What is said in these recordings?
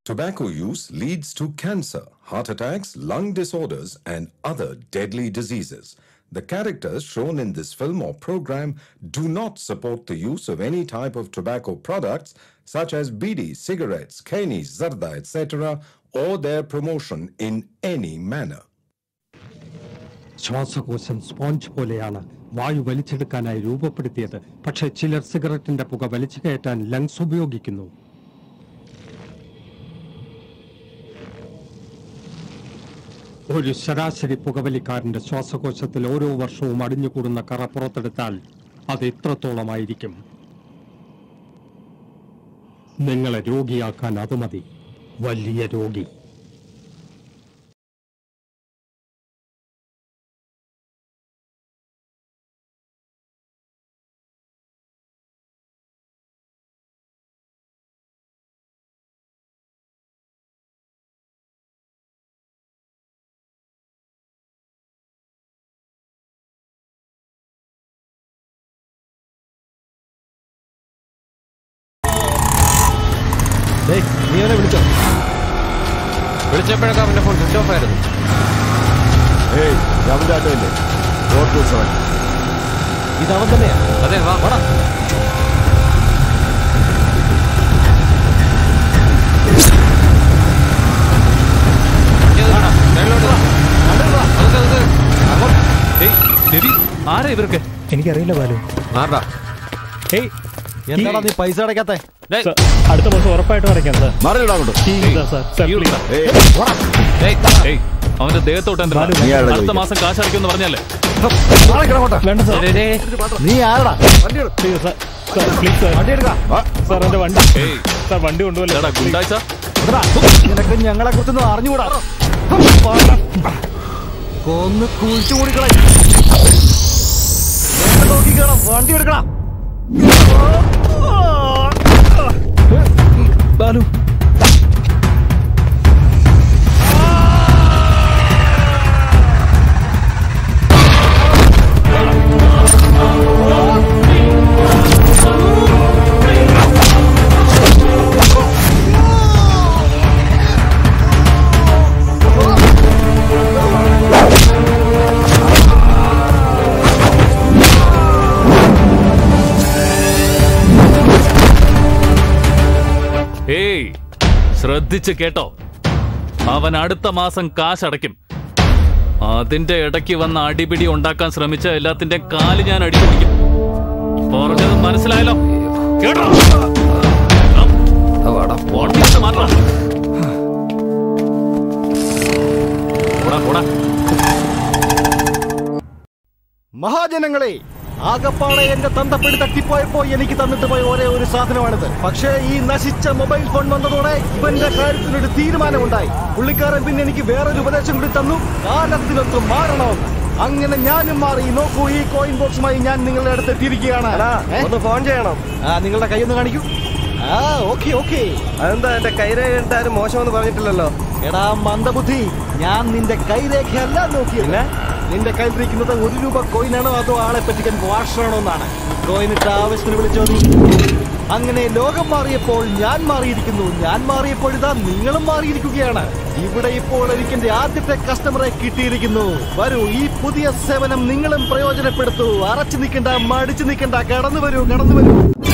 Tobacco use leads to cancer, heart attacks, lung disorders, and other deadly diseases. The characters shown in this film or program do not support the use of any type of tobacco products such as bidi, cigarettes, kani, zarda, etc., or their promotion in any manner. ശ്വാസകോശം sponge പോലെയാണ് വായു വലിച്ചെടുക്കാനായി രൂപപ്പെടുത്തിയത് പക്ഷേ ചിലർ സിഗരറ്റിന്റെ പുക വലിച്ചു കയറ്റാൻ lungs ഉപയോഗിക്കുന്നു ഒരു ശരാശരി പുകവലിക്കാരന്റെ ശ്വാസകോശത്തിൽ ഓരോ വർഷവും അടിഞ്ഞുകൂടുന്ന കറ പുറത്തെടുത്താൽ അത് എത്രത്തോളമായിരിക്കും നിങ്ങളെ രോഗിയാക്കാൻ അത് മതി വലിയ രോഗി നീ അവനെ വിളിച്ചോ വിളിച്ചപ്പോഴൊക്കെ അവന്റെ ഫോൺ സ്വിച്ച് ഓഫ് ആയിരുന്നു ഏയ് അവന്റെ ആട്ടമില്ലേ ഫോർ ടു സെവൻ ഇത് അവൻ തന്നെയാ അതെ വാ വാടാ ആരാ ഇവർക്ക് എനിക്കറിയില്ല ബാലു ആരടാ ഏയ് എന്താടാ നീ പൈസ അടയ്ക്കാത്തെ ഡേയ്, സർ, അടുത്ത മാസം ഉറപ്പായിട്ടും അടയ്ക്കാം സാർ മറിയിടാ അങ്ങോട്ട് ഇതാ സാർ സാർ ഈ പ്ലീസ്. വിളിടാ. ഏയ് ഡേയ്, ഡേയ്, അവന്റെ ദേഹത്തോട്ട് എന്താ ബാലു, നീ ആരുടെ അടുത്ത ചോദിക്കാൻ? മാസം കാശ് അടയ്ക്കുമെന്ന് പറഞ്ഞല്ലേ വേണ്ട സാർ ഡേയ്, ഡേയ്, നീ ആരടാ please sir sir please sir വണ്ടി എടുക്കാം സാർ എന്റെ വണ്ടി ഏയ്, സാർ വണ്ടി കൊണ്ടുപോലേ ഇതാടാ ഗുണ്ടാഴ്ച നിനക്ക് ഞങ്ങളെ കുറിച്ചൊന്നും അറിഞ്ഞുകൂടാ കൊന്ന് കുഴിച്ചു കൂടിക്കളെ നോക്കിക്കണം വണ്ടി എടുക്കണം ബാലു ഏയ് ശ്രദ്ധിച്ച് കേട്ടോ അവൻ അടുത്ത മാസം കാശ് അടയ്ക്കും അതിന്റെ ഇടയ്ക്ക് വന്ന് അടിപിടി ഉണ്ടാക്കാൻ ശ്രമിച്ച എല്ലാത്തിന്റെ കാല് ഞാൻ അടിപിടിക്കും പറഞ്ഞത് മനസ്സിലായല്ലോ കേട്ടോ വണ്ടി എടുത്ത് മാറ്റടാ. പോടാ, പോടാ. മഹാജനങ്ങളെ ആകപ്പാടെ എന്റെ തന്തപ്പിടി തട്ടിപ്പോയപ്പോ എനിക്ക് തന്നിട്ട് പോയ ഒരേ ഒരു സാധനമാണിത് പക്ഷേ ഈ നശിച്ച മൊബൈൽ ഫോൺ വന്നതോടെ ഇവന്റെ കാര്യത്തിനൊരു തീരുമാനമുണ്ടായി പുള്ളിക്കാരൻ പിന്നെ എനിക്ക് വേറൊരു ഉപദേശം കൂടി തന്നു കാലത്തിനൊത്ത് മാറണം അങ്ങനെ ഞാനും മാറി നോക്കൂ ഈ കോയിൻ ബോക്സുമായി ഞാൻ നിങ്ങളുടെ അടുത്ത് എത്തിയിരിക്കുകയാണ് ഏ? ഒന്ന് ഫോൺ ചെയ്യണം ആ നിങ്ങളുടെ കൈ ഒന്ന് കാണിക്കൂ ആ ഓക്കെ ഓക്കെ അതെന്താ എന്റെ കൈരേഖ കണ്ടാലും മോശമെന്ന് പറഞ്ഞിട്ടില്ലല്ലോ എടാ മന്ദബുദ്ധി ഞാൻ നിന്റെ കൈരേഖയല്ല നോക്കിയത് നിന്റെ കയ്യിലിരിക്കുന്നത് ഒരു രൂപ കോയിനാണോ അതോ ആളെ പറ്റിക്കാൻ വാഷാണോ എന്നാണ് കോയിൻ ഇട്ട ആവശ്യത്തിന് വിളിച്ചോ നീ അങ്ങനെ ലോകം മാറിയപ്പോൾ ഞാൻ മാറിയിരിക്കുന്നു ഞാൻ മാറിയപ്പോൾ ഇതാ നിങ്ങളും മാറിയിരിക്കുകയാണ് ഇവിടെ ഇപ്പോൾ എനിക്ക് എന്റെ ആദ്യത്തെ കസ്റ്റമറെ കിട്ടിയിരിക്കുന്നു വരൂ ഈ പുതിയ സേവനം നിങ്ങളും പ്രയോജനപ്പെടുത്തൂ അറച്ചു നിൽക്കണ്ട മടിച്ചു നിൽക്കണ്ട കടന്നു വരൂ കടന്നു വരൂ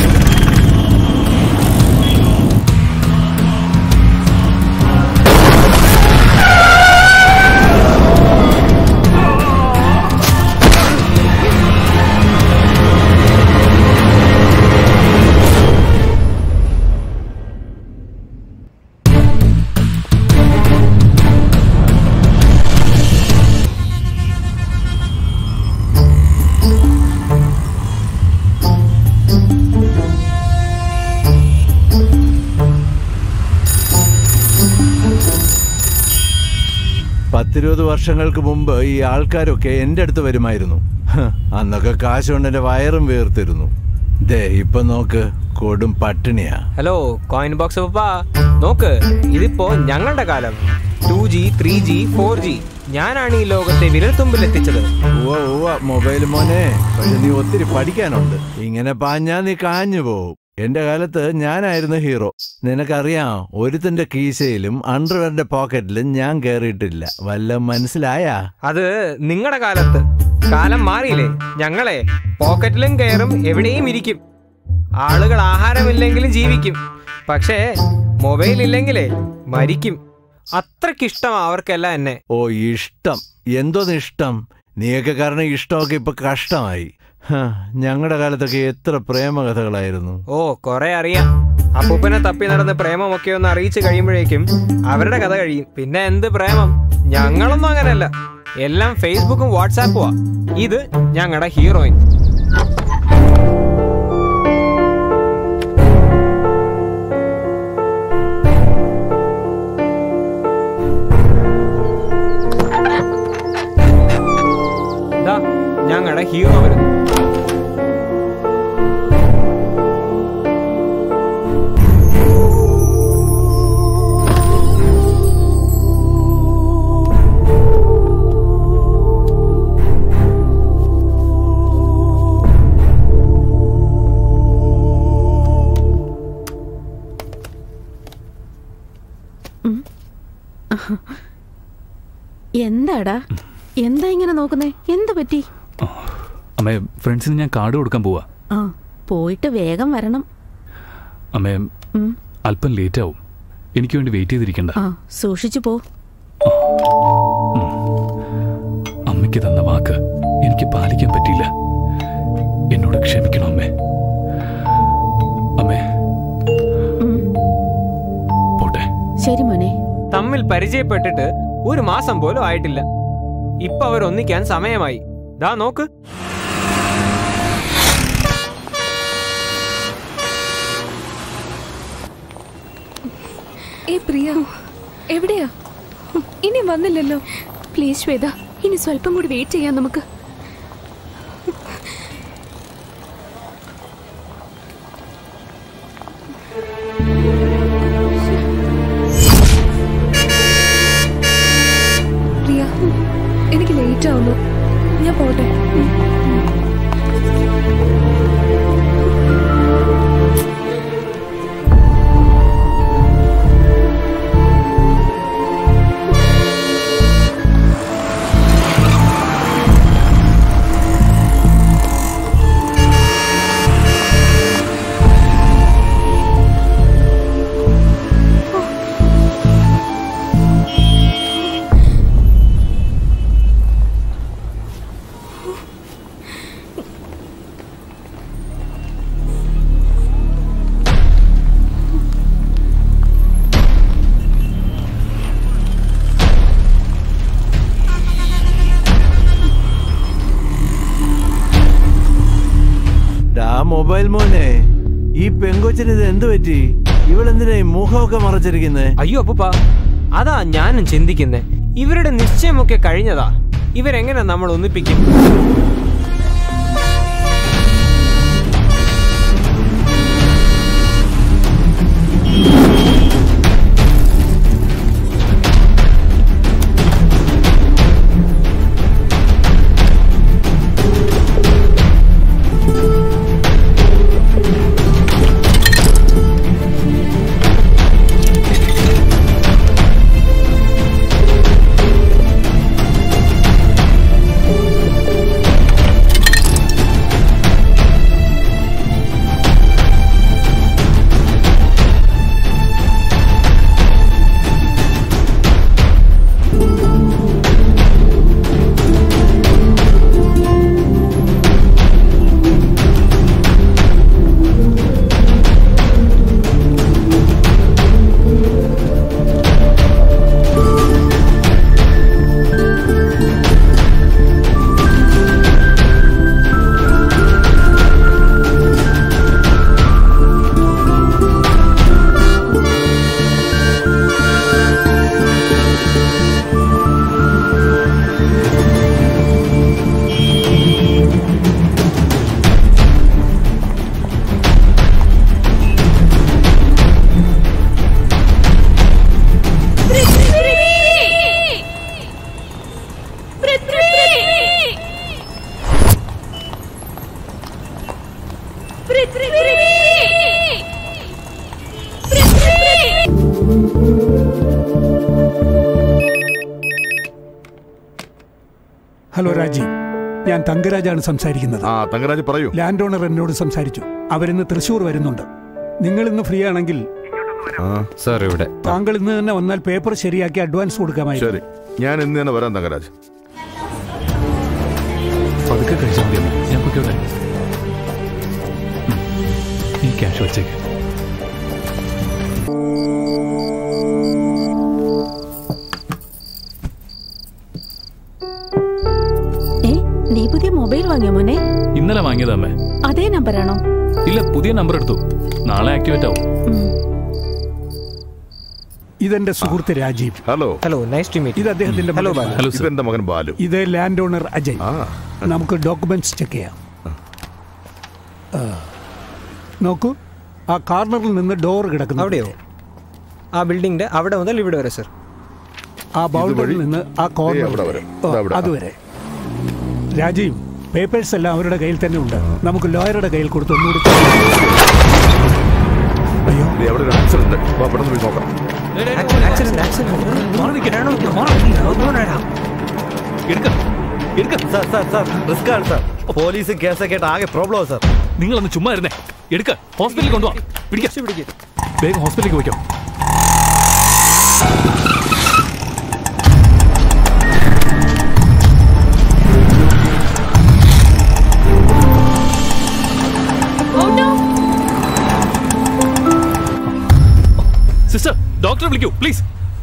പത്തിരുപത് വർഷങ്ങൾക്ക് മുമ്പ് ഈ ആൾക്കാരൊക്കെ എൻ്റെ അടുത്ത് വരുമായിരുന്നു ഹ്, അന്നൊക്കെ കാശ് കൊണ്ട് എൻ്റെ വയറും വീർത്തിരുന്നു ദേ ഇപ്പൊ നോക്ക് കൊടും പട്ടിണിയാ ഹലോ കോയിൻ ബോക്സ് പപ്പാ നോക്ക് ഇതിപ്പോ ഞങ്ങളുടെ കാലം two G three G four G ഞാനാണ് ഈ ലോകത്തെ വിരൽത്തുമ്പിൽ എത്തിച്ചത് ഉവ്വ ഉവ്വ മൊബൈൽ മോനെ പക്ഷെ നീ ഒത്തിരി പഠിക്കാനുണ്ട് ഇങ്ങനെ പാഞ്ഞാ നീ കാഞ്ഞു പോവും എന്റെ കാലത്ത് ഞാനായിരുന്നു ഹീറോ നിനക്കറിയാം ഒരുത്തന്റെ കീശയിലും അണ്ടർവെയറിന്റെ പോക്കറ്റിലും ഞാൻ കയറിയിട്ടില്ല വല്ല മനസ്സിലായാ അത് നിങ്ങളുടെ കാലത്ത് കാലം മാറിയില്ലേ ഞങ്ങളെ പോക്കറ്റിലും കയറും എവിടെയും ഇരിക്കും ആളുകൾ ആഹാരമില്ലെങ്കിലും ജീവിക്കും പക്ഷേ മൊബൈൽ ഇല്ലെങ്കിലേ മരിക്കും അത്രക്കിഷ്ടമാ അവർക്കെല്ലാം എന്നെ ഓ ഇഷ്ടം എന്തോന്ന് ഇഷ്ടം നീയൊക്കെ കാരണം ഇഷ്ടമൊക്കെ ഇപ്പൊ കഷ്ടമായി ഞങ്ങളുടെ കാലത്തൊക്കെ എത്ര പ്രേമകഥകളായിരുന്നു ഓ കൊറേ അറിയാം അപ്പൂപ്പനെ തപ്പി നടന്ന് പ്രേമമൊക്കെ ഒന്ന് അറിയിച്ചു കഴിയുമ്പോഴേക്കും അവരുടെ കഥ കഴിയും പിന്നെ എന്ത് പ്രേമം ഞങ്ങളൊന്നും അങ്ങനെയല്ല എല്ലാം ഫേസ്ബുക്കും വാട്സാപ്പുമാ ഇത് ഞങ്ങളുടെ ഹീറോയിൻ ദാ ഞങ്ങളുടെ ഹീറോ വരുന്നു എന്താടാ എന്താ ഇങ്ങനെ നോക്കുന്നേ എന്ത് പറ്റി അമ്മേ ഫ്രണ്ട്സിന് ഞാൻ കാർഡ് കൊടുക്കാൻ പോവാ ആ പോയിട്ട് വേഗം വരണം അമ്മേ ഉം. അല്പം ലേറ്റ് ആവും എനിക്ക് വേണ്ടി വെയിറ്റ് ചെയ്തിരിക്കണ്ട ആ സൂക്ഷിച്ചു പോ അമ്മയ്ക്ക് തന്ന വാക്ക് എനിക്ക് പാലിക്കാൻ പറ്റിയില്ല എന്നോട് ക്ഷമിക്കണം അമ്മേ അമ്മേ ഉം. പോട്ടെ ശരി മോനെ തമ്മിൽ പരിചയപ്പെട്ടിട്ട് ഒരു മാസം പോലും ആയിട്ടില്ല ഇപ്പൊ അവർ ഒന്നിക്കാൻ സമയമായി ദാ നോക്ക് ഏ പ്രിയ എവിടെയാ ഇനി വന്നില്ലല്ലോ പ്ലീസ് ശ്വേത ഇനി സ്വല്പം കൂടി വെയിറ്റ് ചെയ്യാം നമുക്ക് പ്രിയ എനിക്ക് ലേറ്റ് ആവുന്നു ഞാൻ പോട്ടെ ഡാ മൊബൈൽ മോനെ ഈ പെങ്കൊച്ചിന് ഇത് എന്ത് പറ്റി ഇവളെന്തിനാ ഈ മുഖമൊക്കെ മറച്ചിരിക്കുന്നേ അയ്യോ അപ്പൂപ്പ അതാ ഞാനും ചിന്തിക്കുന്നേ ഇവരുടെ നിശ്ചയമൊക്കെ കഴിഞ്ഞതാ ഇവരെങ്ങനെ നമ്മൾ ഒന്നിപ്പിക്കും ഹലോ രാജീവ് ഞാൻ തങ്കരാജാണ് സംസാരിക്കുന്നത് ആ തങ്കരാജ് പറയൂ ലാൻഡ് ഓണർ എന്നോട് സംസാരിച്ചു അവരിന്ന് തൃശ്ശൂർ വരുന്നുണ്ട് നിങ്ങൾ ഇന്ന് ഫ്രീ ആണെങ്കിൽ സാർ ഇവിടെ താങ്കൾ ഇന്ന് തന്നെ വന്നാൽ പേപ്പർ ശരിയാക്കി അഡ്വാൻസ് കൊടുക്കാമായിരുന്നു ശരി ഞാൻ ഇന്ന് തന്നെ വരാം തങ്കരാജ് പതുക്കെ കഴിച്ചാൽ മതി അമ്മ. ഞാൻ പൊയ്ക്കോട്ടെ ഉം. ഈ ക്യാഷ് വെച്ചേക്ക് ഏ നീ പുതിയ മൊബൈൽ വാങ്ങിയോ മോനെ ഇന്നലെ വാങ്ങിയതാ അമ്മേ അതേ നമ്പറാണോ ഇല്ല പുതിയ നമ്പർ എടുത്തു നാളെ ആക്ടിവേറ്റ് ആവും ഇതെന്റെ സുഹൃത്ത് Rajeev hello hello nice to meet ഇത് അദ്ദേഹത്തിന്റെ ഹലോ മകൻ. ബാലു ഇതെന്റെ മകൻ ബാലു ഇത് ലാൻഡ് ഓണർ അജയ് നമുക്ക് ഡോക്യുമെന്റ്സ് ചെക്ക് ചെയ്യാം ആ. നോക്കൂ ആ കോർണറിൽ നിന്ന് ഡോർ കിടക്കുന്നു അവിടെയോ ആ ബിൽഡിംഗിന്റെ അവിടെ മുതൽ ഇവിടെ വരെ സർ ആ ബൗണ്ടറിയിൽ നിന്ന് ആ കോർണർ അവിടെ വരെ. ഓ, ദാ അവിടെ. അതുവരെ രാജീവ് പേപ്പേഴ്സ് എല്ലാം അവരുടെ കയ്യിൽ തന്നെ ഉണ്ട് നമുക്ക് ലോയറുടെ കയ്യിൽ കൊടുത്ത് ഒന്നുകൂടി അയ്യോ ദേ, അവിടെ ഒരു ആക്സിഡന്റ് വാ പെട്ടെന്ന് പോയി നോക്കാം accident accident sir sir sir risk ആണ് സാർ പോലീസും കേസൊക്കെ ആയിട്ട് ആകെ പ്രോബ്ലം സാർ നിങ്ങളൊന്ന് ചുമ്മാ ഇരുന്നേ എടുക്ക ഹോസ്പിറ്റലിൽ കൊണ്ടുപോവാം പിടിക്കാം വേഗം ഹോസ്പിറ്റലിലേക്ക് പോയിക്കോ സിസ്റ്റർ ഡോക്ടറെ വിളിക്കൂ പ്ലീസ്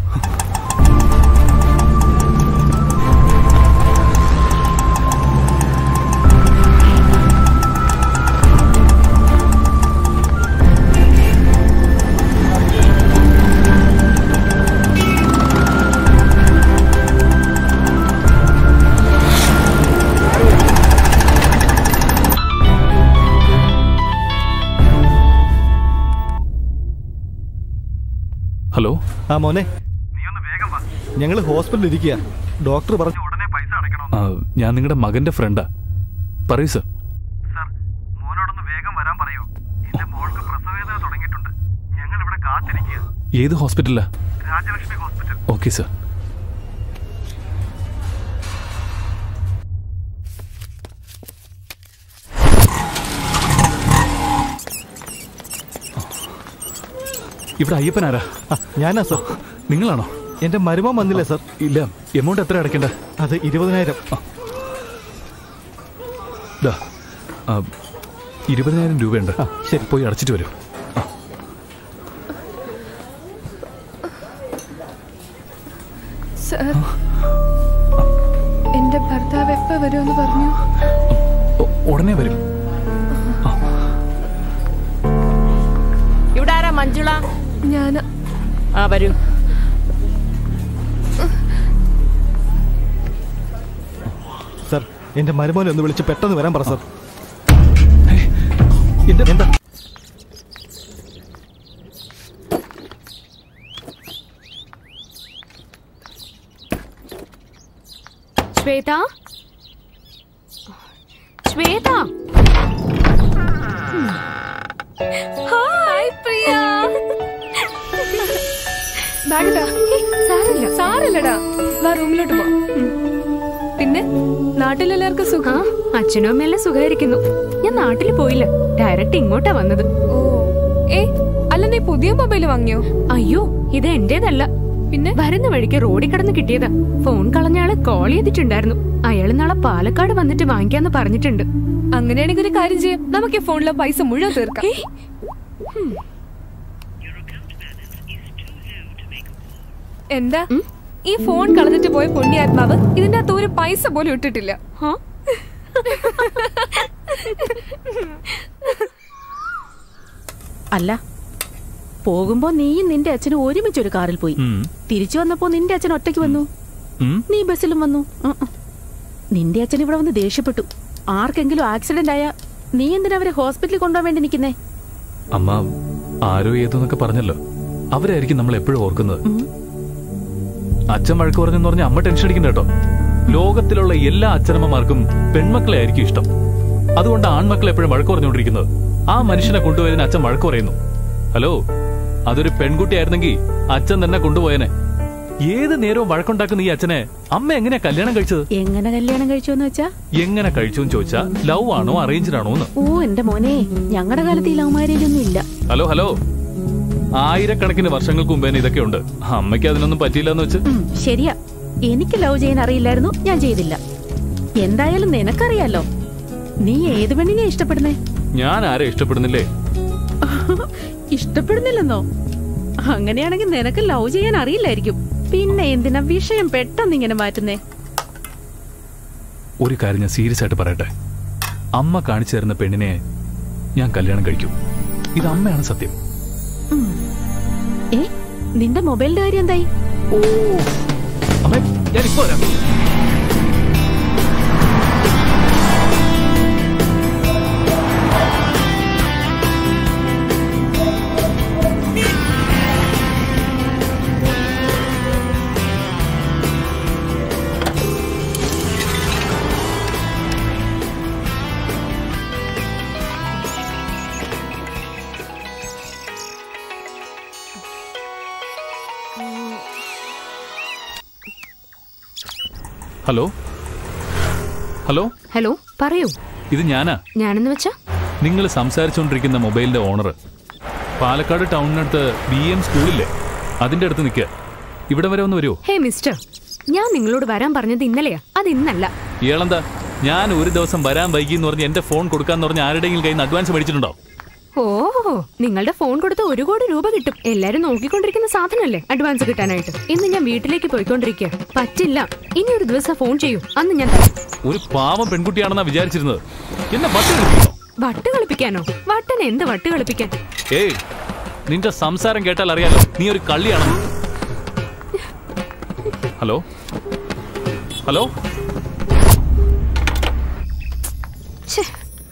ഹലോ ആ മോനെ ഞങ്ങൾ ഹോസ്പിറ്റലിൽ ഇരിക്കുക ഡോക്ടർ പറഞ്ഞു ആ, ഞാൻ നിങ്ങളുടെ മകന്റെ ഫ്രണ്ടാ പറയൂ സർ ഏത് ഹോസ്പിറ്റലാ ഓക്കെ സർ ഇവിടെ അയ്യപ്പൻ ആരാ ഞാനാ സർ നിങ്ങളാണോ എന്റെ മരുമോൻ വന്നില്ല സർ ഇല്ല എമൗണ്ട് എത്ര അടയ്ക്കണ്ട അത് ഇരുപതിനായിരം ദാ, ആ, ഇരുപതിനായിരം രൂപയുണ്ട് ശരി പോയി അടച്ചിട്ട് വരൂ സർ എന്റെ ഭർത്താവ് എപ്പോ വരുമെന്ന് പറഞ്ഞു ഉ- ഉടനെ വരും ഇവിടെ ആരാ മഞ്ജുള ഞാൻ ആ വരൂ സർ എന്റെ മരുമോനെ ഒന്ന് വിളിച്ച് പെട്ടെന്ന് വരാൻ പറ സർ എന്താ ശ്വേത ശ്വേത ഹായ് പ്രിയ ബാഗിതാ സാരല്ല സാരല്ലടാ വാ റൂമിലോട്ട് പോ ഉം. പിന്നെ നാട്ടിലെല്ലാവർക്കും സുഖം അച്ഛനും അമ്മയെല്ലാം സുഖമായിരിക്കുന്നു ഞാൻ നാട്ടിൽ പോയില്ല ഡയറക്റ്റ് ഇങ്ങോട്ടാ വന്നത് ഓ ഏ അല്ല നീ പുതിയ മൊബൈൽ വാങ്ങിയോ അയ്യോ ഇത് എന്റേതല്ല പിന്നെ വരുന്ന വഴിക്ക് റോഡിൽ കിടന്ന് കിട്ടിയതാ ഫോൺ കളഞ്ഞ ആള് കോൾ ചെയ്തിട്ടുണ്ടായിരുന്നു അയാള് നാളെ പാലക്കാട് വന്നിട്ട് വാങ്ങിക്കാന്ന് പറഞ്ഞിട്ടുണ്ട് അങ്ങനെയാണെങ്കിൽ ഒരു കാര്യം ചെയ്യാം നമുക്ക് ഈ ഫോണിലെ പൈസ മുഴുവൻ തീർക്കാം എന്താ ഈ ഫോൺ കളഞ്ഞിട്ട് പോയ പുണ്യാത്മാവ് ഇതിന്റെ അകത്ത് ഒരു പൈസ പോലും ഇട്ടിട്ടില്ല അല്ല പോകുമ്പോ നീയും നിന്റെ അച്ഛനും ഒരുമിച്ച് ഒരു കാറിൽ പോയി തിരിച്ചു വന്നപ്പോ നിന്റെ അച്ഛൻ ഒറ്റയ്ക്ക് വന്നു നീ ബസ്സിലും വന്നു ഉം, ഉം. നിന്റെ അച്ഛൻ ഇവിടെ വന്ന് ദേഷ്യപ്പെട്ടു ആർക്കെങ്കിലും ആക്സിഡന്റ് ആയ നീ എന്തിനാ അവരെ ഹോസ്പിറ്റലിൽ കൊണ്ടുപോകാൻ വേണ്ടി നിൽക്കുന്നേ അമ്മ ആരോ ഏതോന്നൊക്കെ പറഞ്ഞല്ലോ അവരായിരിക്കും നമ്മൾ എപ്പോഴും ഓർക്കുന്നത് അച്ഛൻ വഴക്ക് പറഞ്ഞെന്ന് പറഞ്ഞ അമ്മ ടെൻഷൻ അടിക്കണ്ട കേട്ടോ ലോകത്തിലുള്ള എല്ലാ അച്ഛനമ്മമാർക്കും പെൺമക്കളെ ആയിരിക്കും ഇഷ്ടം അതുകൊണ്ട് ആൺമക്കളെ എപ്പോഴും വഴക്ക് പറഞ്ഞുകൊണ്ടിരിക്കുന്നത് ആ മനുഷ്യനെ കൊണ്ടുപോയതിന് അച്ഛൻ വഴക്ക് പറയുന്നു ഹലോ അതൊരു പെൺകുട്ടിയായിരുന്നെങ്കിൽ അച്ഛൻ തന്നെ കൊണ്ടുപോയനെ ഏത് നേരവും വഴക്കുണ്ടാക്കുന്ന ഈ അച്ഛനെ അമ്മ എങ്ങനെയാ കല്യാണം കഴിച്ചത് എങ്ങനെ കല്യാണം കഴിച്ചോന്ന് വെച്ചാ എങ്ങനെ കഴിച്ചു എന്ന് ചോദിച്ചാ ലവ് ആണോ അറേഞ്ച്ഡ് ആണോ എന്ന് ഓ എന്റെ മോനെ ഞങ്ങളുടെ കാലത്ത് ഈ ലവ് മാരേജ് ഒന്നും ഇല്ല ഹലോ ഹലോ ആയിരക്കണക്കിന് വർഷങ്ങൾക്ക് മുമ്പേ ഇതൊക്കെ ഉണ്ട് അമ്മയ്ക്ക് അതിനൊന്നും പറ്റിയില്ല എന്ന് വെച്ച് ഉം, ശരിയാ എനിക്ക് ലവ് ചെയ്യാൻ അറിയില്ലായിരുന്നു ഞാൻ ചെയ്തില്ല എന്തായാലും നിനക്കറിയാലോ നീ ഏത് പെണ്ണിനെ ഇഷ്ടപ്പെടുന്നേ ഞാൻ ആരെ ഇഷ്ടപ്പെടുന്നില്ലേ ഇഷ്ടപ്പെടുന്നില്ലെന്നോ അങ്ങനെയാണെങ്കിൽ നിനക്ക് ലവ് ചെയ്യാൻ അറിയില്ലായിരിക്കും പിന്നെ എന്തിനാ വിഷയം പെട്ടെന്ന് ഇങ്ങനെ മാറ്റുന്നേ ഒരു കാര്യം ഞാൻ സീരിയസ് ആയിട്ട് പറയട്ടെ അമ്മ കാണിച്ചു തരുന്ന പെണ്ണിനെ ഞാൻ കല്യാണം കഴിക്കും ഇത് അമ്മയാണ് സത്യം ഏ നിന്റെ മൊബൈലിന്റെ കാര്യം എന്തായി ഓ അമ്മേ ഞാൻ ഇപ്പോ വരാം ഹലോ ഹലോ ഹലോ പറയൂ ഇത് ഞാനാ ഞാനെന്ന് വെച്ചാ നിങ്ങൾ സംസാരിച്ചുകൊണ്ടിരിക്കുന്ന മൊബൈലിന്റെ ഓണർ പാലക്കാട് ടൗണിനടുത്ത് ബി എം സ്കൂളില്ലേ അതിന്റെ അടുത്ത് നിൽക്കുക ഇവിടെ വരെ ഒന്ന് വരുമോ ഹേ മിസ്റ്റർ ഞാൻ നിങ്ങളോട് വരാൻ പറഞ്ഞത് ഇന്നലെയാ അത് ഇന്നല്ല ഇയാളെന്താ ഞാൻ ഒരു ദിവസം വരാൻ വൈകി എന്ന് പറഞ്ഞ് എന്റെ ഫോൺ കൊടുക്കാന്ന് പറഞ്ഞ് ആരുടെയെങ്കിലും കയ്യിൽ നിന്ന് അഡ്വാൻസ് മേടിച്ചിട്ടുണ്ടോ ഓ നിങ്ങളുടെ ഫോൺ കൊടുത്ത ഒരു കോടി രൂപ കിട്ടും എല്ലാരും നോക്കിക്കൊണ്ടിരിക്കുന്ന സാധനമല്ലേ അഡ്വാൻസ് കിട്ടാനായിട്ട് ഇന്ന് ഞാൻ വീട്ടിലേക്ക് പോയിക്കൊണ്ടിരിക്കുക പറ്റില്ല ഇനി ഒരു ദിവസം ഫോൺ ചെയ്യൂ അന്ന് ഞാൻ തരാം ഒരു പാവം പെൺകുട്ടിയാണെന്നാ വിചാരിച്ചിരുന്നത് എന്നെ ബസ് കളിപ്പിച്ചോ വട്ട് കളിപ്പിക്കാനോ വട്ടന് എന്ത് വട്ട് കളിപ്പിക്കാൻ ഏയ് നിന്റെ സംസാരം കേട്ടാൽ അറിയാലോ നീ ഒരു കള്ളിയാണെന്ന് ഹലോ ഹലോ ഛെ.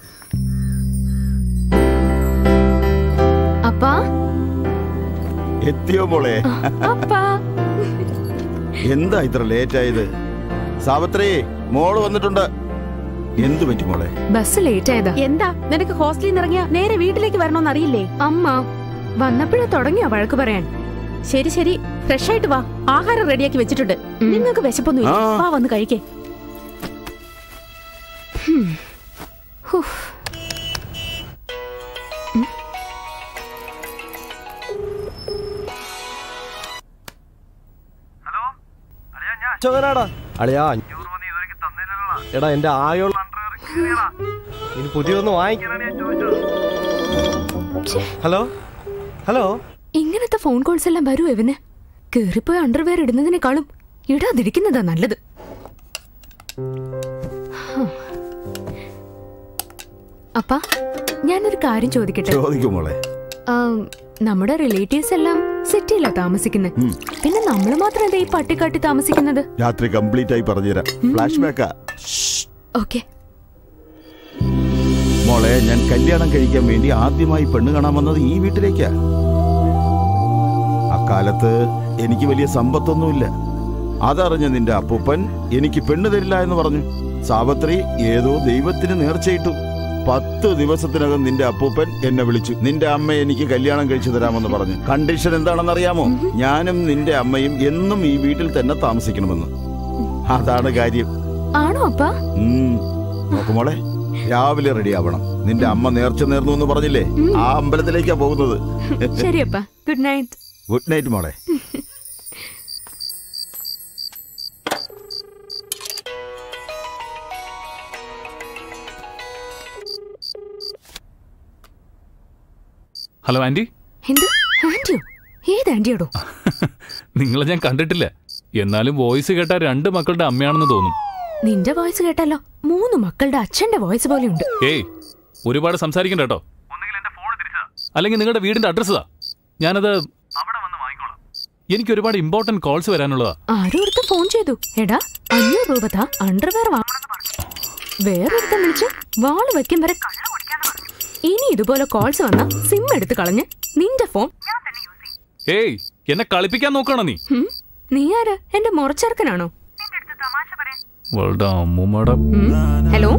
അപ്പാ എത്തിയോ മോളെ അപ്പാ എന്താ ഇത്ര ലേറ്റ് ആയത് സാവിത്രി മോള് വന്നിട്ടുണ്ട് എന്തു പറ്റി മോളെ ബസ് ലേറ്റ് ആയതാ എന്താ നിനക്ക് ഹോസ്റ്റലിൽ നിന്ന് ഇറങ്ങിയ നേരെ വീട്ടിലേക്ക് വരണോന്ന് അറിയില്ലേ അമ്മ വന്നപ്പോഴേ തുടങ്ങിയോ വഴക്ക് പറയാൻ ശരി ശരി ഫ്രഷ് ആയിട്ട് വാ ആഹാരം റെഡിയാക്കി വെച്ചിട്ടുണ്ട് നിങ്ങൾക്ക് വിശപ്പൊന്നുമില്ല ആ. വാ വന്ന് കഴിക്കേ ഹും. ഹുഫ്. ചോകനാടാ അളിയാ എടാ എന്റെ ആയോൾ ഇനി പുതിയതൊന്ന് വാങ്ങിക്കണം ഹലോ ഹലോ ഇങ്ങനത്തെ ഫോൺ കോൾസ് എല്ലാം വരൂ എവന് കേറിപ്പോയി അണ്ടർവെയർ ഇടുന്നതിനേക്കാളും ഇടാതിരിക്കുന്നതാ നല്ലത് ഹും. അപ്പാ ഞാനൊരു കാര്യം ചോദിക്കട്ടെ ചോദിക്കും മോളെ ആം, നമ്മുടെ റിലേറ്റീവ്സ് എല്ലാം സിറ്റിയിലാ താമസിക്കുന്നത് പിന്നെ നമ്മൾ മാത്രം എന്താ ഈ പട്ടിക്കാട്ടി താമസിക്കുന്നത് രാത്രി കംപ്ലീറ്റ് ആയി പറഞ്ഞുതരാം ഫ്ലാഷ് ബാക്കാ ഓക്കെ മോളെ ഞാൻ കല്യാണം കഴിക്കാൻ വേണ്ടി ആദ്യമായി പെണ്ണ് കാണാൻ വന്നത് ഈ വീട്ടിലേക്കാ അക്കാലത്ത് എനിക്ക് വലിയ സമ്പത്തൊന്നുമില്ല അതറിഞ്ഞ നിന്റെ അപ്പൂപ്പൻ എനിക്ക് പെണ്ണ് തരില്ല എന്ന് പറഞ്ഞു സാവത്രി ഏതോ ദൈവത്തിന് നേർച്ചയിട്ടു പത്ത് ദിവസത്തിനകം നിന്റെ അപ്പൂപ്പൻ എന്നെ വിളിച്ചു നിന്റെ അമ്മ എനിക്ക് കല്യാണം കഴിച്ചു തരാമെന്ന് പറഞ്ഞു കണ്ടീഷൻ എന്താണെന്ന് അറിയാമോ ഞാനും നിന്റെ അമ്മയും എന്നും ഈ വീട്ടിൽ തന്നെ താമസിക്കണമെന്ന് അതാണ് കാര്യം ആണോ അപ്പാ ഉം. നോക്ക് മോളെ രാവിലെ റെഡി ആവണം നിന്റെ അമ്മ നേർച്ച നേർന്നു എന്ന് പറഞ്ഞില്ലേ ആ അമ്പലത്തിലേക്കാ പോകുന്നത് ശരി അപ്പാ ഗുഡ് നൈറ്റ് ഗുഡ് നൈറ്റ് മോളെ ഹലോ ആന്റി എന്ത് ആന്റിയോ ഏത് ആന്റിയോടോ നിങ്ങളെ ഞാൻ കണ്ടിട്ടില്ല എന്നാലും വോയിസ് കേട്ട രണ്ട് മക്കളുടെ അമ്മയാണെന്ന് തോന്നും നിന്റെ വോയിസ് കേട്ടല്ലോ മൂന്ന് മക്കളുടെ അച്ഛന്റെ വോയിസ് പോലെയുണ്ട് ഏയ് ഒരുപാട് സംസാരിക്കണ്ട കേട്ടോ അല്ലെങ്കിൽ നിങ്ങളുടെ വീടിന്റെ അഡ്രസ് താ ഞാനത് എനിക്ക് ഒരുപാട് ഇമ്പോർട്ടന്റ് കോൾസ് വരാനുള്ളതാ ആരും ഒരുത്തൻ ഫോൺ ചെയ്തു എടാ അഞ്ഞൂറ് രൂപ താ അണ്ടർവെയർ വേറൊരുത്തൻ വിളിച്ച് വാള് വെക്കും വരെ കള്ള് കുടിക്കാന്ന് പറഞ്ഞു. ഇനി ഇതുപോലെ കോൾസ് വന്ന സിം എടുത്ത് കളഞ്ഞ് നിന്റെ ഫോൺ ഏയ് എന്നെ കളിപ്പിക്കാൻ നോക്കണോ നീ ഹും, നീ ആര് എന്റെ മുറച്ചെറുക്കനാണോ അവളുടെ അമ്മൂമ്മയുടെ ഹലോ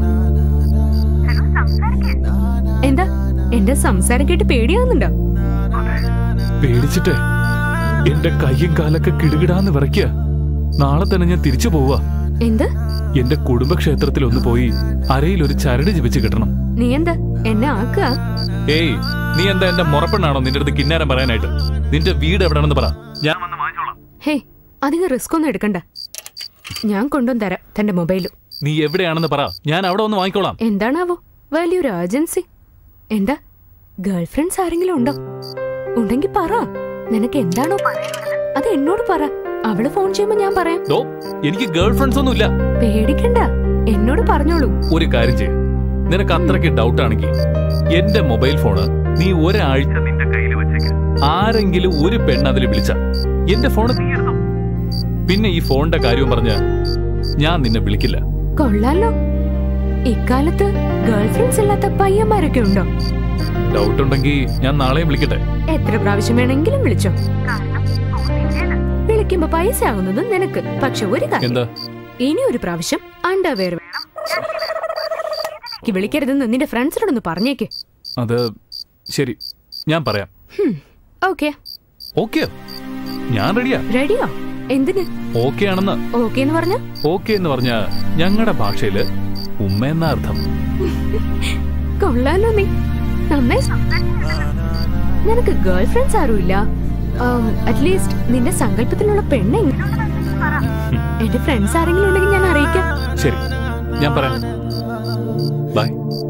എന്താ എന്റെ സംസാരം കേട്ട് പേടിയാവുന്നുണ്ടോ പേടിച്ചിട്ടേ എന്റെ കയ്യും കാലൊക്കെ കിടുകിടാന്ന് വിറയ്ക്കുക നാളെ തന്നെ ഞാൻ തിരിച്ചു പോവാ എന്ത് എന്റെ കുടുംബക്ഷേത്രത്തിൽ ഒന്ന് പോയി അരയിൽ ഒരു ചരട് ജപിച്ച് കിട്ടണം നീ എന്താ എന്നെ ആക്കുക ഏയ് നീ എന്താ എന്റെ മുറപ്പെണ്ണാണോ നിന്റെ അടുത്ത് കിന്നാരം പറയാനായിട്ട് നിന്റെ വീട് എവിടെയാണെന്ന് പറ ഞാൻ വന്ന് വാങ്ങിച്ചോളാം ഹേ അധികം റിസ്ക് ഒന്നും എടുക്കണ്ട ഞാൻ കൊണ്ടുവന്ന് തരാം തന്റെ മൊബൈലും നീ എവിടെയാണെന്ന് പറ ഞാൻ അവിടെ വന്ന് വാങ്ങിക്കോളാം എന്താണാവോ വലിയൊരു ഏജൻസി എന്താ ഗേൾ ഫ്രണ്ട്സ് ആരെങ്കിലും ഉണ്ടോ ഉണ്ടെങ്കി പറ നിനക്ക് എന്താണോ പറയാനുള്ളത് അത് എന്നോട് പറ അവള് ഫോൺ ചെയ്യുമ്പോ ഞാൻ പറയാം ദോ എനിക്ക് ഗേൾ ഫ്രണ്ട്സ് ഒന്നും ഇല്ല പേടിക്കണ്ട എന്നോട് പറഞ്ഞോളൂ ഒരു കാര്യം ചെയ്യ നിനക്ക് അത്രയ്ക്ക് ഡൗട്ട് ആണെങ്കിൽ എന്റെ മൊബൈൽ ഫോണ് നീ ഒരാഴ്ച നിന്റെ കയ്യിൽ വെച്ചേക്ക് ആരെങ്കിലും ഒരു പെണ്ണ് അതിൽ വിളിച്ച എന്റെ ഫോണ് നീ എടുത്തോ പിന്നെ ഈ ഫോണിന്റെ കാര്യവും പറഞ്ഞ ഞാൻ നിന്നെ വിളിക്കില്ല കൊള്ളാലോ ഇക്കാലത്ത് ഗേൾ ഫ്രണ്ട്സ് ഇല്ലാത്ത പയ്യന്മാരൊക്കെ ഉണ്ടോ ഡൗട്ട് ഉണ്ടെങ്കിൽ ഞാൻ നാളെയും വിളിക്കട്ടെ എത്ര പ്രാവശ്യം വേണമെങ്കിലും വിളിച്ചോ വിളിക്കുമ്പോ പൈസ ആകുന്നത് നിനക്ക് പക്ഷെ ഒരു കാര്യം എന്താ ഇനി ഒരു പ്രാവശ്യം അണ്ടർവെയർ വേണം എനിക്ക് വിളിക്കരുതെന്ന് നിന്റെ ഫ്രണ്ട്സിനോടൊന്ന് പറഞ്ഞേക്ക് അത് ശരി ഞാൻ പറയാം ഓക്കെ ഓക്കെ ഞാൻ റെഡിയാ റെഡിയോ എന്തിന് ഓക്കെ ആണെന്ന് ഓക്കെ എന്ന് പറഞ്ഞ ഓക്കെ എന്ന് പറഞ്ഞ ഞങ്ങളുടെ ഭാഷയില് ഉമ്മ എന്ന അർത്ഥം കൊള്ളാലോ നീ നന്നായി സംസാരിക്കുന്നുണ്ടല്ലോ. നിനക്ക് ഗേൾ ഫ്രണ്ട്സ് ആരുമില്ല അറ്റ്ലീസ്റ്റ് നിന്റെ സങ്കല്പത്തിലുള്ള പെണ്ണ് എങ്ങനെയുണ്ടെന്ന് പറ. എന്റെ ഫ്രണ്ട്സ് ആരെങ്കിലും ഉണ്ടെങ്കിൽ ഞാൻ അറിയിക്കാം ശരി ഞാൻ പറയാം ബൈ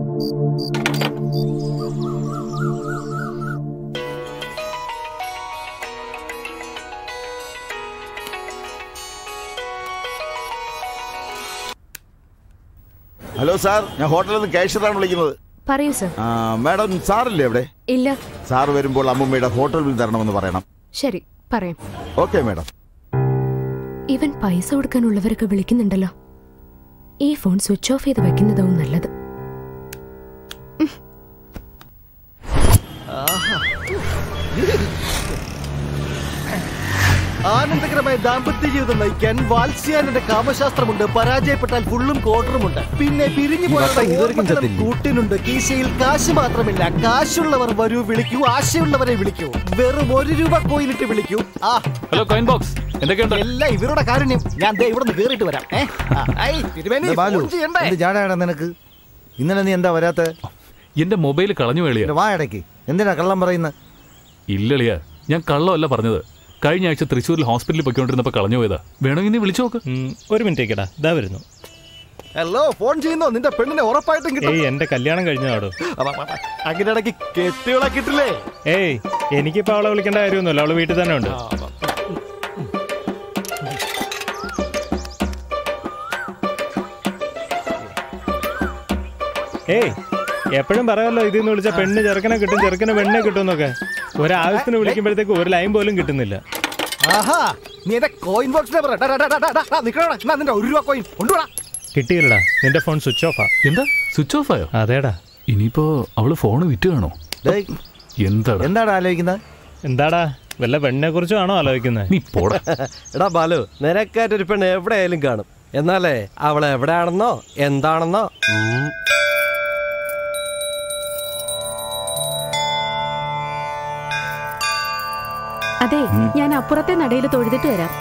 ഹലോ സാർ ഞാൻ ഹോട്ടലിൽ നിന്ന് കാഷ്യറാണ് വിളിക്കുന്നത് പറയൂ സർ ആ, മാഡം സാറില്ലേ എവിടെ ഇല്ല സാർ വരുമ്പോൾ അമ്മൂമ്മയുടെ ഹോട്ടൽ ബിൽ തരണമെന്ന് പറയണം ശരി പറയാം ഓക്കെ മാഡം ഇവൻ പൈസ കൊടുക്കാനുള്ളവരൊക്കെ വിളിക്കുന്നുണ്ടല്ലോ ഈ ഫോൺ സ്വിച്ച് ഓഫ് ചെയ്ത് വെക്കുന്നതാവും നല്ലത് ആനന്ദകരമായ ദാമ്പത്യ ജീവിതം നയിക്കാൻ വാത്സ്യാനന്റെ കാമശാസ്ത്രമുണ്ട് പരാജയപ്പെട്ടാൽ ഫുള്ളും കോട്ടറുമുണ്ട് പിന്നെ പിരിഞ്ഞു ഈ വട്ടം ഇതുവരെയ്ക്കും പോയ ചത്തില്ലേ? കൂട്ടിനുണ്ട് കീശയിൽ കാശ് മാത്രമില്ല കാശുള്ളവർ വരൂ വിളിക്കൂ ആശയുള്ളവരെ വിളിക്കൂ വെറും ഒരു രൂപ കോയിലിട്ട് വിളിക്കൂ ആ ഹലോ കോയിൻ ബോക്സ് എന്തൊക്കെയുണ്ട് എല്ലാം ഇവരുടെ കാരുണ്യം ഞാൻ ദേ ഇവിടെ നിന്ന് കേറിയിട്ട് വരാം ഏ? ആ, ഐ, തിരുമേനി, എന്താ ബാലു ഫോൺ ചെയ്യണ്ടേ? എന്ത് ജാടയാടാ നിനക്ക് ഇന്നലെ നീ എന്താ വരാത്ത എന്റെ മൊബൈൽ കളഞ്ഞു വേളിയ വാ ഇടയ്ക്ക് എന്തിനാ കള്ളം പറയുന്നത് ഇല്ലളിയ ഞാൻ കള്ളമല്ല പറഞ്ഞത് കഴിഞ്ഞ ആഴ്ച തൃശ്ശൂരിൽ ഹോസ്പിറ്റലിൽ പൊയ്ക്കൊണ്ടിരുന്നപ്പോ കളഞ്ഞു പോയതാ വേണമെങ്കിൽ നീ വിളിച്ചു നോക്ക് ഒരു മിനിറ്റ് കേടാ ഇതാ വരുന്നു ഹലോ ഫോൺ ചെയ്യുന്നോ നിന്റെ പെണ്ണിനെ ഉറപ്പായിട്ടും കിട്ടും ഏയ് എന്റെ കല്യാണം കഴിഞ്ഞാടോ അങ്ങനെ ഇടയ്ക്ക് കെട്ടിയോളെ കിട്ടില്ലേ ഏയ് എനിക്കിപ്പോ അവളെ വിളിക്കേണ്ട കാര്യമൊന്നുമില്ല അവള് വീട്ടിൽ തന്നെ ഉണ്ട് ഏയ് എപ്പോഴും പറയാമല്ലോ ഇതിൽ നിന്ന് വിളിച്ച പെണ്ണ് ചെറുക്കനെ കിട്ടും ചെറുക്കനെ പെണ്ണിനെ കിട്ടും എന്നൊക്കെ ഒരാവശ്യത്തിന് വിളിക്കുമ്പോഴത്തേക്ക് ഒരു ലൈൻ പോലും കിട്ടുന്നില്ല ആഹാ നീ എന്റെ കോയിൻ ബോക്സിനെ പറ നിക്കണോടാ എന്നാ നിന്റെ ഒരു രൂപ കോയിൻ കൊണ്ടുപോടാ കിട്ടിയില്ലടാ നിന്റെ ഫോൺ സ്വിച്ച് ഓഫാ എന്താ സ്വിച്ച് ഓഫ് ആയോ അതേടാ ഇനിയിപ്പോ അവള് ഫോൺ വിറ്റ് കാണോ എന്താടാ എന്താടാ ആലോചിക്കുന്നത് എന്താടാ വല്ല പെണ്ണിനെ കുറിച്ചും ആണോ ആലോചിക്കുന്നത് നീ പോടാ എടാ ബാലു നിനക്കായിട്ടൊരു പെണ്ണ് എവിടെയായാലും കാണും എന്നാലേ അവളെ എവിടെയാണെന്നോ എന്താണെന്നോ ഉം. അതെ ഞാൻ അപ്പുറത്തെ നടയിൽ തൊഴുതിട്ട് വരാം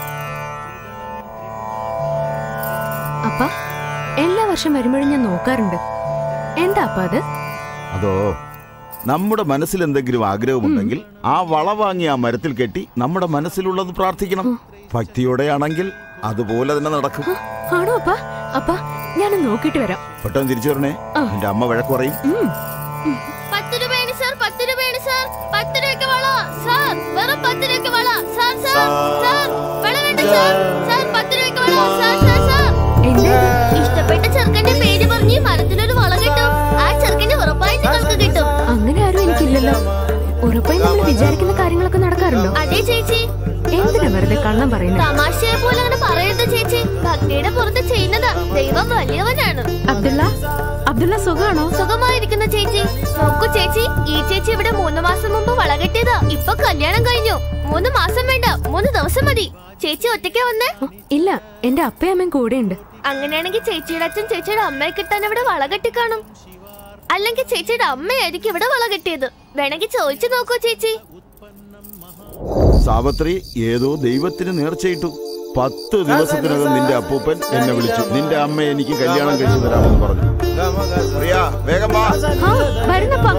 അപ്പ എല്ലാ വർഷം വരുമ്പോഴും ഞാൻ നോക്കാറുണ്ട് എന്താ അപ്പ അത് അതോ നമ്മുടെ മനസ്സിൽ എന്തെങ്കിലും ആഗ്രഹമുണ്ടെങ്കിൽ ആ വള വാങ്ങി ആ മരത്തിൽ കെട്ടി നമ്മുടെ മനസ്സിലുള്ളത് പ്രാർത്ഥിക്കണം ഭക്തിയോടെയാണെങ്കിൽ അതുപോലെ തന്നെ നടക്കും ആണോ അപ്പ അപ്പ ഞാൻ നോക്കിയിട്ട് വരാം പെട്ടെന്ന് തിരിച്ചു വരണേ നിന്റെ അമ്മ വഴക്ക് പറയും പത്ത് രൂപയാണ് സാർ പത്ത് രൂപയാണ് സാർ പത്ത് രൂപയ്ക്ക് വള സാർ വെറും പത്ത് രൂപയ്ക്ക് വള സാർ സാർ സാർ വള വേണ്ട സാർ സാർ പത്ത് രൂപയ്ക്ക് വള സാർ സാർ സാർ ഇഷ്ടപ്പെട്ട ചെറുക്കന്റെ പേര് പറഞ്ഞ് ഈ മരത്തിലൊരു വള കിട്ടും ആ ചെറുക്കന്റെ ഉറപ്പായിട്ട് നിങ്ങൾക്ക് കിട്ടും അങ്ങനെ ആരും എനിക്കില്ലല്ലോ ഉറപ്പായും നമ്മൾ വിചാരിക്കുന്ന കാര്യങ്ങളൊക്കെ നടക്കാറുണ്ടോ അതെ ചേച്ചി എന്തിനാ വെറുതെ കള്ളം പറയുന്നത് തമാശയെ പോലെ അങ്ങനെ പറയരുത് ചേച്ചി ഭക്തിയുടെ പുറത്ത് ചെയ്യുന്നതാ ദൈവം വലിയവനാണ് അബ്ദുള്ള അബ്ദുള്ള സുഖാണോ സുഖമായിരിക്കുന്ന ചേച്ചി നോക്കൂ ചേച്ചി ഈ ചേച്ചി ഇവിടെ മൂന്ന് മാസം മുമ്പ് വളകെട്ടിയതാ ഇപ്പൊ കല്യാണം കഴിഞ്ഞു മൂന്ന് മാസം വേണ്ട മൂന്ന് ദിവസം മതി ചേച്ചി ഒറ്റയ്ക്ക് വന്നേ ഇല്ല എന്റെ അപ്പയും അമ്മയും കൂടെയുണ്ട് അങ്ങനെയാണെങ്കിൽ ചേച്ചിയുടെ അച്ഛൻ ചേച്ചിയുടെ അമ്മയെ കിട്ടാൻ ഇവിടെ വളകെട്ടി കാണും അല്ലെങ്കിൽ ചേച്ചിയുടെ അമ്മയായിരിക്കും ഇവിടെ വളകെട്ടിയത് വേണമെങ്കിൽ ചോദിച്ചു നോക്കൂ ചേച്ചി സാവത്രി ഏതോ ദൈവത്തിന് നേർച്ചയിട്ടു പത്ത് ദിവസത്തിനകം നിന്റെ അപ്പൂപ്പൻ എന്നെ വിളിച്ചു നിന്റെ അമ്മ എനിക്ക് കല്യാണം കഴിച്ചു തരാമെന്ന് പറഞ്ഞു പ്രിയ വേഗം വാ ആ വരുന്നപ്പാ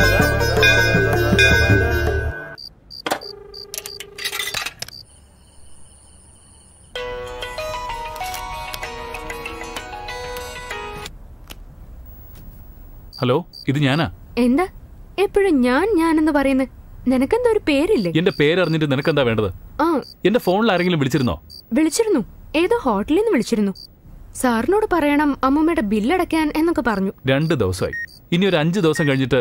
ഹലോ ഇത് ഞാനാ എന്താ എപ്പോഴും ഞാൻ ഞാനെന്ന് പറയുന്നത് നിനക്കെന്താ ഒരു പേരില്ലേ എന്റെ പേരറിഞ്ഞിട്ട് നിനക്കെന്താ വേണ്ടത് ആ എന്റെ ഫോണിൽ ആരെങ്കിലും വിളിച്ചിരുന്നോ വിളിച്ചിരുന്നു ഏതോ ഹോട്ടലിൽ നിന്ന് വിളിച്ചിരുന്നു സാറിനോട് പറയണം അമ്മൂമ്മയുടെ ബില്ലടയ്ക്കാൻ എന്നൊക്കെ പറഞ്ഞു രണ്ട് ദിവസമായി ഇനി ഒരു അഞ്ച് ദിവസം കഴിഞ്ഞിട്ട്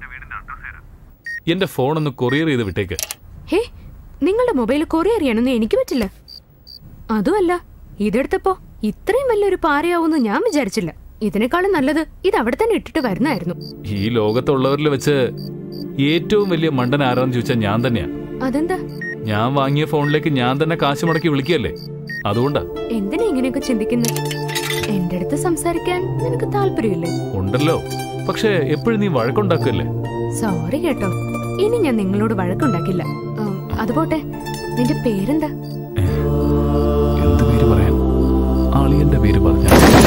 എന്റെ ഫോൺ ഒന്ന് കൊറിയർ ചെയ്ത് വിട്ടേക്ക് ഹേ നിങ്ങളുടെ മൊബൈൽ കൊറിയർ ചെയ്യാനൊന്നും എനിക്ക് പറ്റില്ല അതുമല്ല ഇതെടുത്തപ്പോ ഇത്രയും വലിയൊരു പാരയാവുമെന്ന് ഞാൻ വിചാരിച്ചില്ല ഇതിനേക്കാളും നല്ലത് ഇത് അവിടെ തന്നെ ഇട്ടിട്ട് വരുന്നായിരുന്നു ഈ ലോകത്തുള്ളവരിൽ വെച്ച് ഏറ്റവും വലിയ മണ്ടൻ ആരാന്ന് ചോദിച്ചാൽ ഞാൻ തന്നെയാ അതെന്താ ഞാൻ വാങ്ങിയ ഫോണിലേക്ക് ഞാൻ തന്നെ കാശ് മുടക്കി വിളിക്കുകയല്ലേ അതുകൊണ്ടാ എന്തിനാ ഇങ്ങനെയൊക്കെ ചിന്തിക്കുന്നത് എന്റെ അടുത്ത് സംസാരിക്കാൻ നിനക്ക് താല്പര്യമില്ലേ ഉണ്ടല്ലോ പക്ഷെ എപ്പോഴും നീ വഴക്കുണ്ടാക്കല്ലേ സോറി കേട്ടോ ഇനി ഞാൻ നിങ്ങളോട് വഴക്കുണ്ടാക്കില്ല ഉം, അതുപോട്ടെ നിന്റെ പേരെന്താ എന്ത് പേര് പറയാൻ ആളിയന്റെ പേര് പറഞ്ഞ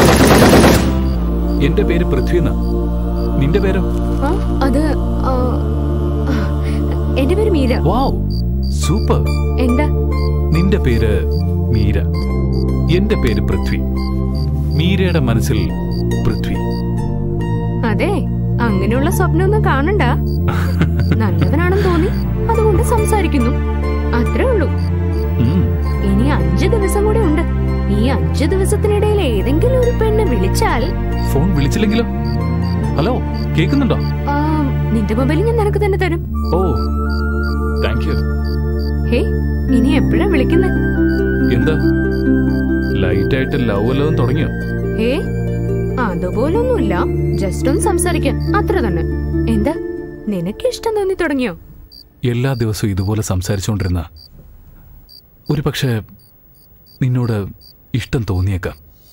എന്റെ പേര് പൃഥ്വിന്ന നിന്റെ പേരോ ആ, അത് ആ, ആ, എന്റെ പേര് മീര വാവ് സൂപ്പർ എന്താ നിന്റെ പേര് മീര എന്റെ പേര് പൃഥ്വി മീരയുടെ മനസ്സിൽ പൃഥ്വി അതെ അങ്ങനെയുള്ള സ്വപ്നമൊന്നും കാണണ്ട നല്ലവനാണെന്ന് തോന്നി അതുകൊണ്ട് സംസാരിക്കുന്നു അത്രേ ഉള്ളൂ ഉം. ഇനി അഞ്ചു ദിവസം കൂടി ഉണ്ട് ഈ അഞ്ചു ദിവസത്തിനിടയിൽ ഏതെങ്കിലും ഒരു പെണ്ണ് വിളിച്ചാൽ ഫോൺ വിളിച്ചില്ലെങ്കിലോ ഹലോ കേൾക്കുന്നുണ്ടോ ആ, നിന്റെ മൊബൈൽ ഞാൻ നിനക്ക് തന്നെ തരും ഓ താങ്ക് യു ഹേ ഇനി എപ്പോഴാ വിളിക്കുന്നത് എന്താ ലൈറ്റ് ആയിട്ട് ലവ് വല്ലതും തുടങ്ങിയോ ഹേ അതുപോലൊന്നുമില്ല ജസ്റ്റ് ഒന്ന് സംസാരിക്കാം അത്ര തന്നെ എന്താ നിനക്ക് ഇഷ്ടം തോന്നി തുടങ്ങിയോ എല്ലാ ദിവസവും ഇതുപോലെ സംസാരിച്ചുകൊണ്ടിരുന്ന ഒരു പക്ഷേ നിന്നോട് ഇഷ്ടം തോന്നിയേക്കാം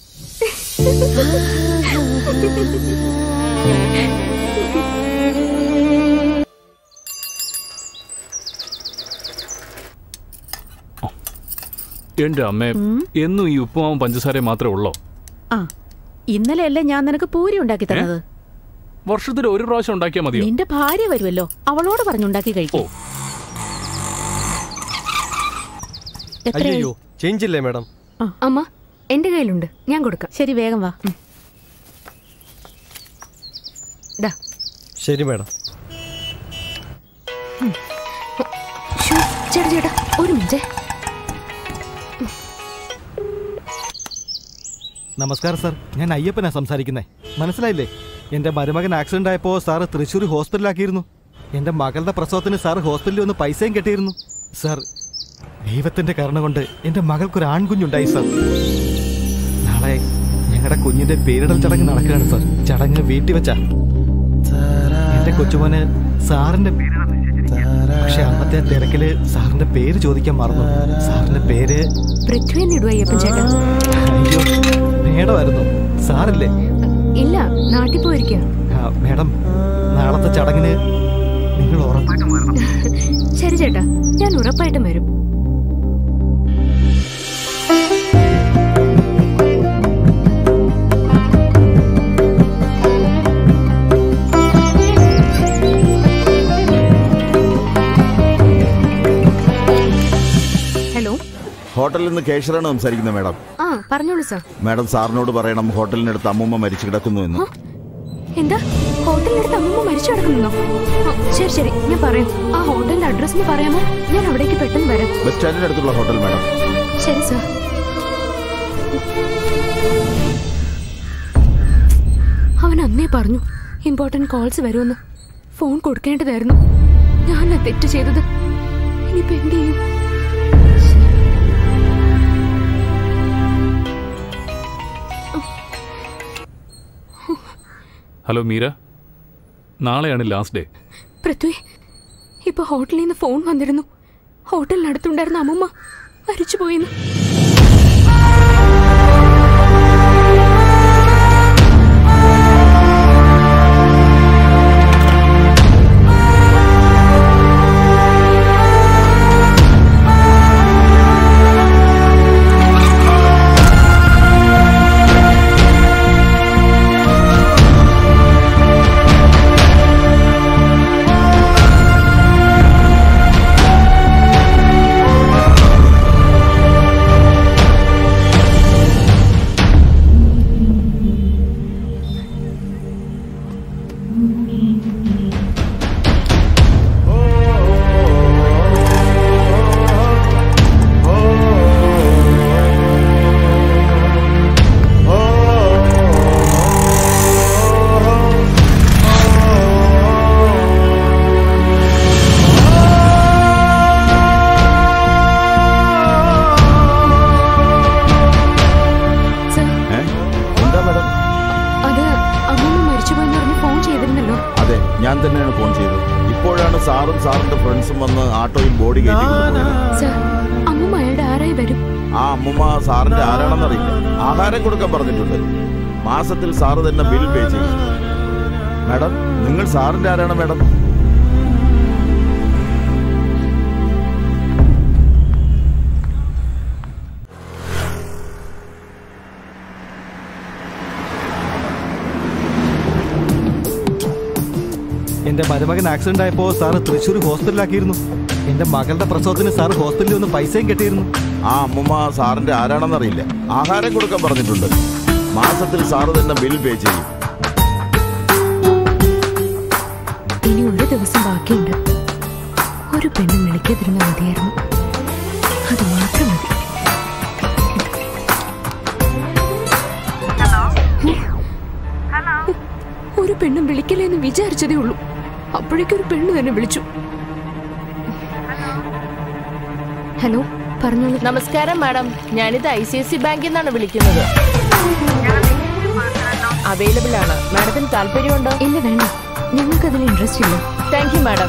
എന്റെ അമ്മേ എന്നും ഈ ഉപ്പുമാവും പഞ്ചസാരയും മാത്രമേ ഉള്ളോ ആ ഇന്നലെയല്ലേ ഞാൻ നിനക്ക് പൂരി ഉണ്ടാക്കി തന്നത് വർഷത്തിൽ ഒരു പ്രാവശ്യം ഉണ്ടാക്കിയാൽ മതിയോ നിന്റെ ഭാര്യ വരുമല്ലോ അവളോട് പറഞ്ഞുണ്ടാക്കി കഴിക്കും എത്രയായി? അയ്യോ ചേഞ്ച് ഇല്ലേ മാഡം അമ്മ എന്റെ കയ്യിലുണ്ട് ഞാൻ കൊടുക്കാം ശരി വേഗം വാ ദാ ശരി മാഡം ശ്ശോ, ചേട്ടാ ചേട്ടാ ഒരു മിനിറ്റ് നമസ്കാരം സാർ ഞാൻ അയ്യപ്പനാ സംസാരിക്കുന്നേ മനസ്സിലായില്ലേ എൻ്റെ മരുമകൻ ആക്സിഡന്റ് ആയപ്പോൾ സാറ് തൃശ്ശൂർ ഹോസ്പിറ്റലാക്കിയിരുന്നു എൻ്റെ മകളുടെ പ്രസവത്തിന് സാർ ഹോസ്പിറ്റലിൽ ഒന്ന് പൈസയും കെട്ടിയിരുന്നു സാർ ദൈവത്തിന്റെ കരുണ കൊണ്ട് എൻ്റെ മകൾക്കൊരു ആൺകുഞ്ഞുണ്ടായി സാർ നാളെ ഞങ്ങളുടെ കുഞ്ഞിന്റെ പേരിടൽ ചടങ്ങ് നടക്കുകയാണ് സാർ ചടങ്ങ് വീട്ടിൽ വെച്ചാ എന്റെ കൊച്ചുമോന് സാറിന്റെ പേരിടാൻ നിശ്ചയിച്ചിരിക്കുകയാണ്. പക്ഷെ അന്നത്തെ തിരക്കില് സാറിന്റെ പേര് ചോദിക്കാൻ മറന്നു സാറിന്റെ പേര് പൃഥ്വി എന്നിടുക അയ്യപ്പൻ ചേട്ടാ അയ്യോ മേഡമായിരുന്നു സാറില്ലേ ഇല്ല നാട്ടിൽ പോയിരിക്കുക ആ, മേഡം നാളത്തെ ചടങ്ങിന് നിങ്ങൾ ഉറപ്പായിട്ടും വരണം ശരി ചേട്ടാ ഞാൻ ഉറപ്പായിട്ടും വരും ഹലോ ഹോട്ടലിൽ നിന്ന് കേഷറാണ് സംസാരിക്കുന്നത് മേഡം ആ പറഞ്ഞോളൂ സാർ മേഡം സാറിനോട് പറയണം ഹോട്ടലിനടുത്ത് അമ്മൂമ്മ മരിച്ചു കിടക്കുന്നു എന്ന് എന്താ ഹോട്ടലിനടുത്ത് അമ്മൂമ്മ മരിച്ചു കിടക്കുന്നോ ആ, ശരി ശരി ഞാൻ പറയാം ആ ഹോട്ടലിന്റെ അഡ്രസ് ഒന്ന് പറയാമോ ഞാൻ അവിടേക്ക് പെട്ടെന്ന് വരാം ബസ് സ്റ്റാൻഡിന്റെ അടുത്തുള്ള ഹോട്ടൽ മേഡം ശരി സാർ അവൻ അന്നേ പറഞ്ഞു ഇമ്പോർട്ടന്റ് കോൾസ് വരുമെന്ന് ഫോൺ കൊടുക്കേണ്ടതായിരുന്നു ഞാനാ തെറ്റ് ചെയ്തത് ഇനിയിപ്പോ എന്ത് ചെയ്യും ഹലോ മീര നാളെയാണ് ലാസ്റ്റ് ഡേ പൃഥ്വി ഇപ്പൊ ഹോട്ടലിൽ നിന്ന് ഫോൺ വന്നിരുന്നു ഹോട്ടലിനടുത്തുണ്ടായിരുന്ന അമ്മൂമ്മ മരിച്ചു പോയിന്ന് സാറും സാറിന്റെ ഫ്രണ്ട്സും വന്ന് ആട്ടോയിൽ ബോഡി കയറ്റി കൊണ്ടുപോയത്. സർ അമ്മൂമ്മ അയാളുടെ ആരായി വരും ആ അമ്മുമ്മ സാറിന്റെ ആരാണെന്നറിയില്ല ആഹാരം കൊടുക്കാൻ പറഞ്ഞിട്ടുണ്ട് മാസത്തിൽ സാറ് തന്നെ ബിൽ പേ ചെയ്യും മാഡം നിങ്ങൾ സാറിന്റെ ആരാണ് മാഡം എന്റെ മരുമകൻ ആക്സിഡന്റ് ആയപ്പോ സാറ് തൃശ്ശൂർ ഹോസ്പിറ്റലാക്കിയിരുന്നു എന്റെ മകളുടെ പ്രസവത്തിന് സാർ ഹോസ്പിറ്റലിൽ ഒന്ന് പൈസയും കെട്ടിയിരുന്നു ആ അമ്മുമ്മ സാറിന്റെ ആരാണെന്നറിയില്ല ആഹാരം കൊടുക്കാൻ പറഞ്ഞിട്ടുണ്ട് മാസത്തിൽ സാറ് തന്നെ ബിൽ പേ ചെയ്യും ഇനി ഒരു ദിവസം ബാക്കിയുണ്ട് ഒരു പെണ്ണും വിളിക്കാതിരുന്ന മതിയായിരുന്നു അത് മാത്രം മതി ഒരു പെണ്ണും വിളിക്കില്ലെന്ന് വിചാരിച്ചതേ ഉള്ളൂ അപ്പോഴേക്കും ഒരു പെണ്ണ് തന്നെ വിളിച്ചു ഹലോ പറഞ്ഞോളൂ നമസ്കാരം മാഡം ഞാനിത് ഐ സി ഐ സി ബാങ്കിൽ നിന്നാണ് വിളിക്കുന്നത് അവൈലബിൾ ആണ് മാഡത്തിന് താല്പര്യമുണ്ടോ ഇല്ല വേണ്ട ഞങ്ങൾക്ക് അതിൽ ഇൻട്രസ്റ്റ് ഇല്ല thank you madam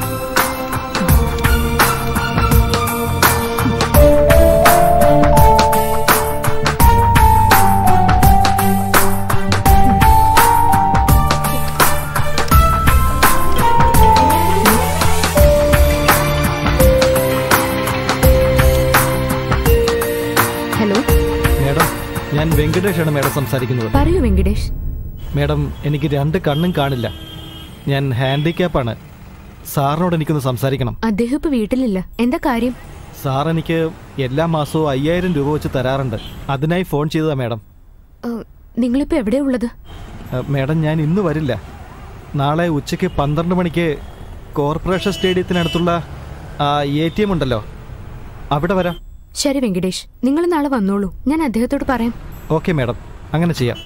hello madam ഞാൻ വെങ്കടേഷാണ് മേഡം സംസാരിക്കുന്നത് പറയൂ വെങ്കടേഷ് മേഡം എനിക്ക് രണ്ട് കണ്ണും കാണില്ല ഞാൻ ഹാൻഡിക്യാപ്പാണ് സാറിനോട് എനിക്കൊന്ന് സംസാരിക്കണം അദ്ദേഹം ഇപ്പൊ വീട്ടിലില്ല എന്താ കാര്യം സാർ എനിക്ക് എല്ലാ മാസവും അയ്യായിരം രൂപ വെച്ച് തരാറുണ്ട് അതിനായി ഫോൺ ചെയ്തതാ മേഡം ഏഹ്, നിങ്ങളിപ്പോ എവിടെയാ ഉള്ളത് ഏഹ്, മേഡം ഞാൻ ഇന്ന് വരില്ല നാളെ ഉച്ചയ്ക്ക് പന്ത്രണ്ട് മണിക്ക് കോർപ്പറേഷൻ സ്റ്റേഡിയത്തിനടുത്തുള്ള എ ടി എം ഉണ്ടല്ലോ അവിടെ വരാം ശരി വെങ്കടേഷ് നിങ്ങൾ നാളെ വന്നോളൂ ഞാൻ അദ്ദേഹത്തോട് പറയാം ഓക്കെ മേഡം അങ്ങനെ ചെയ്യാം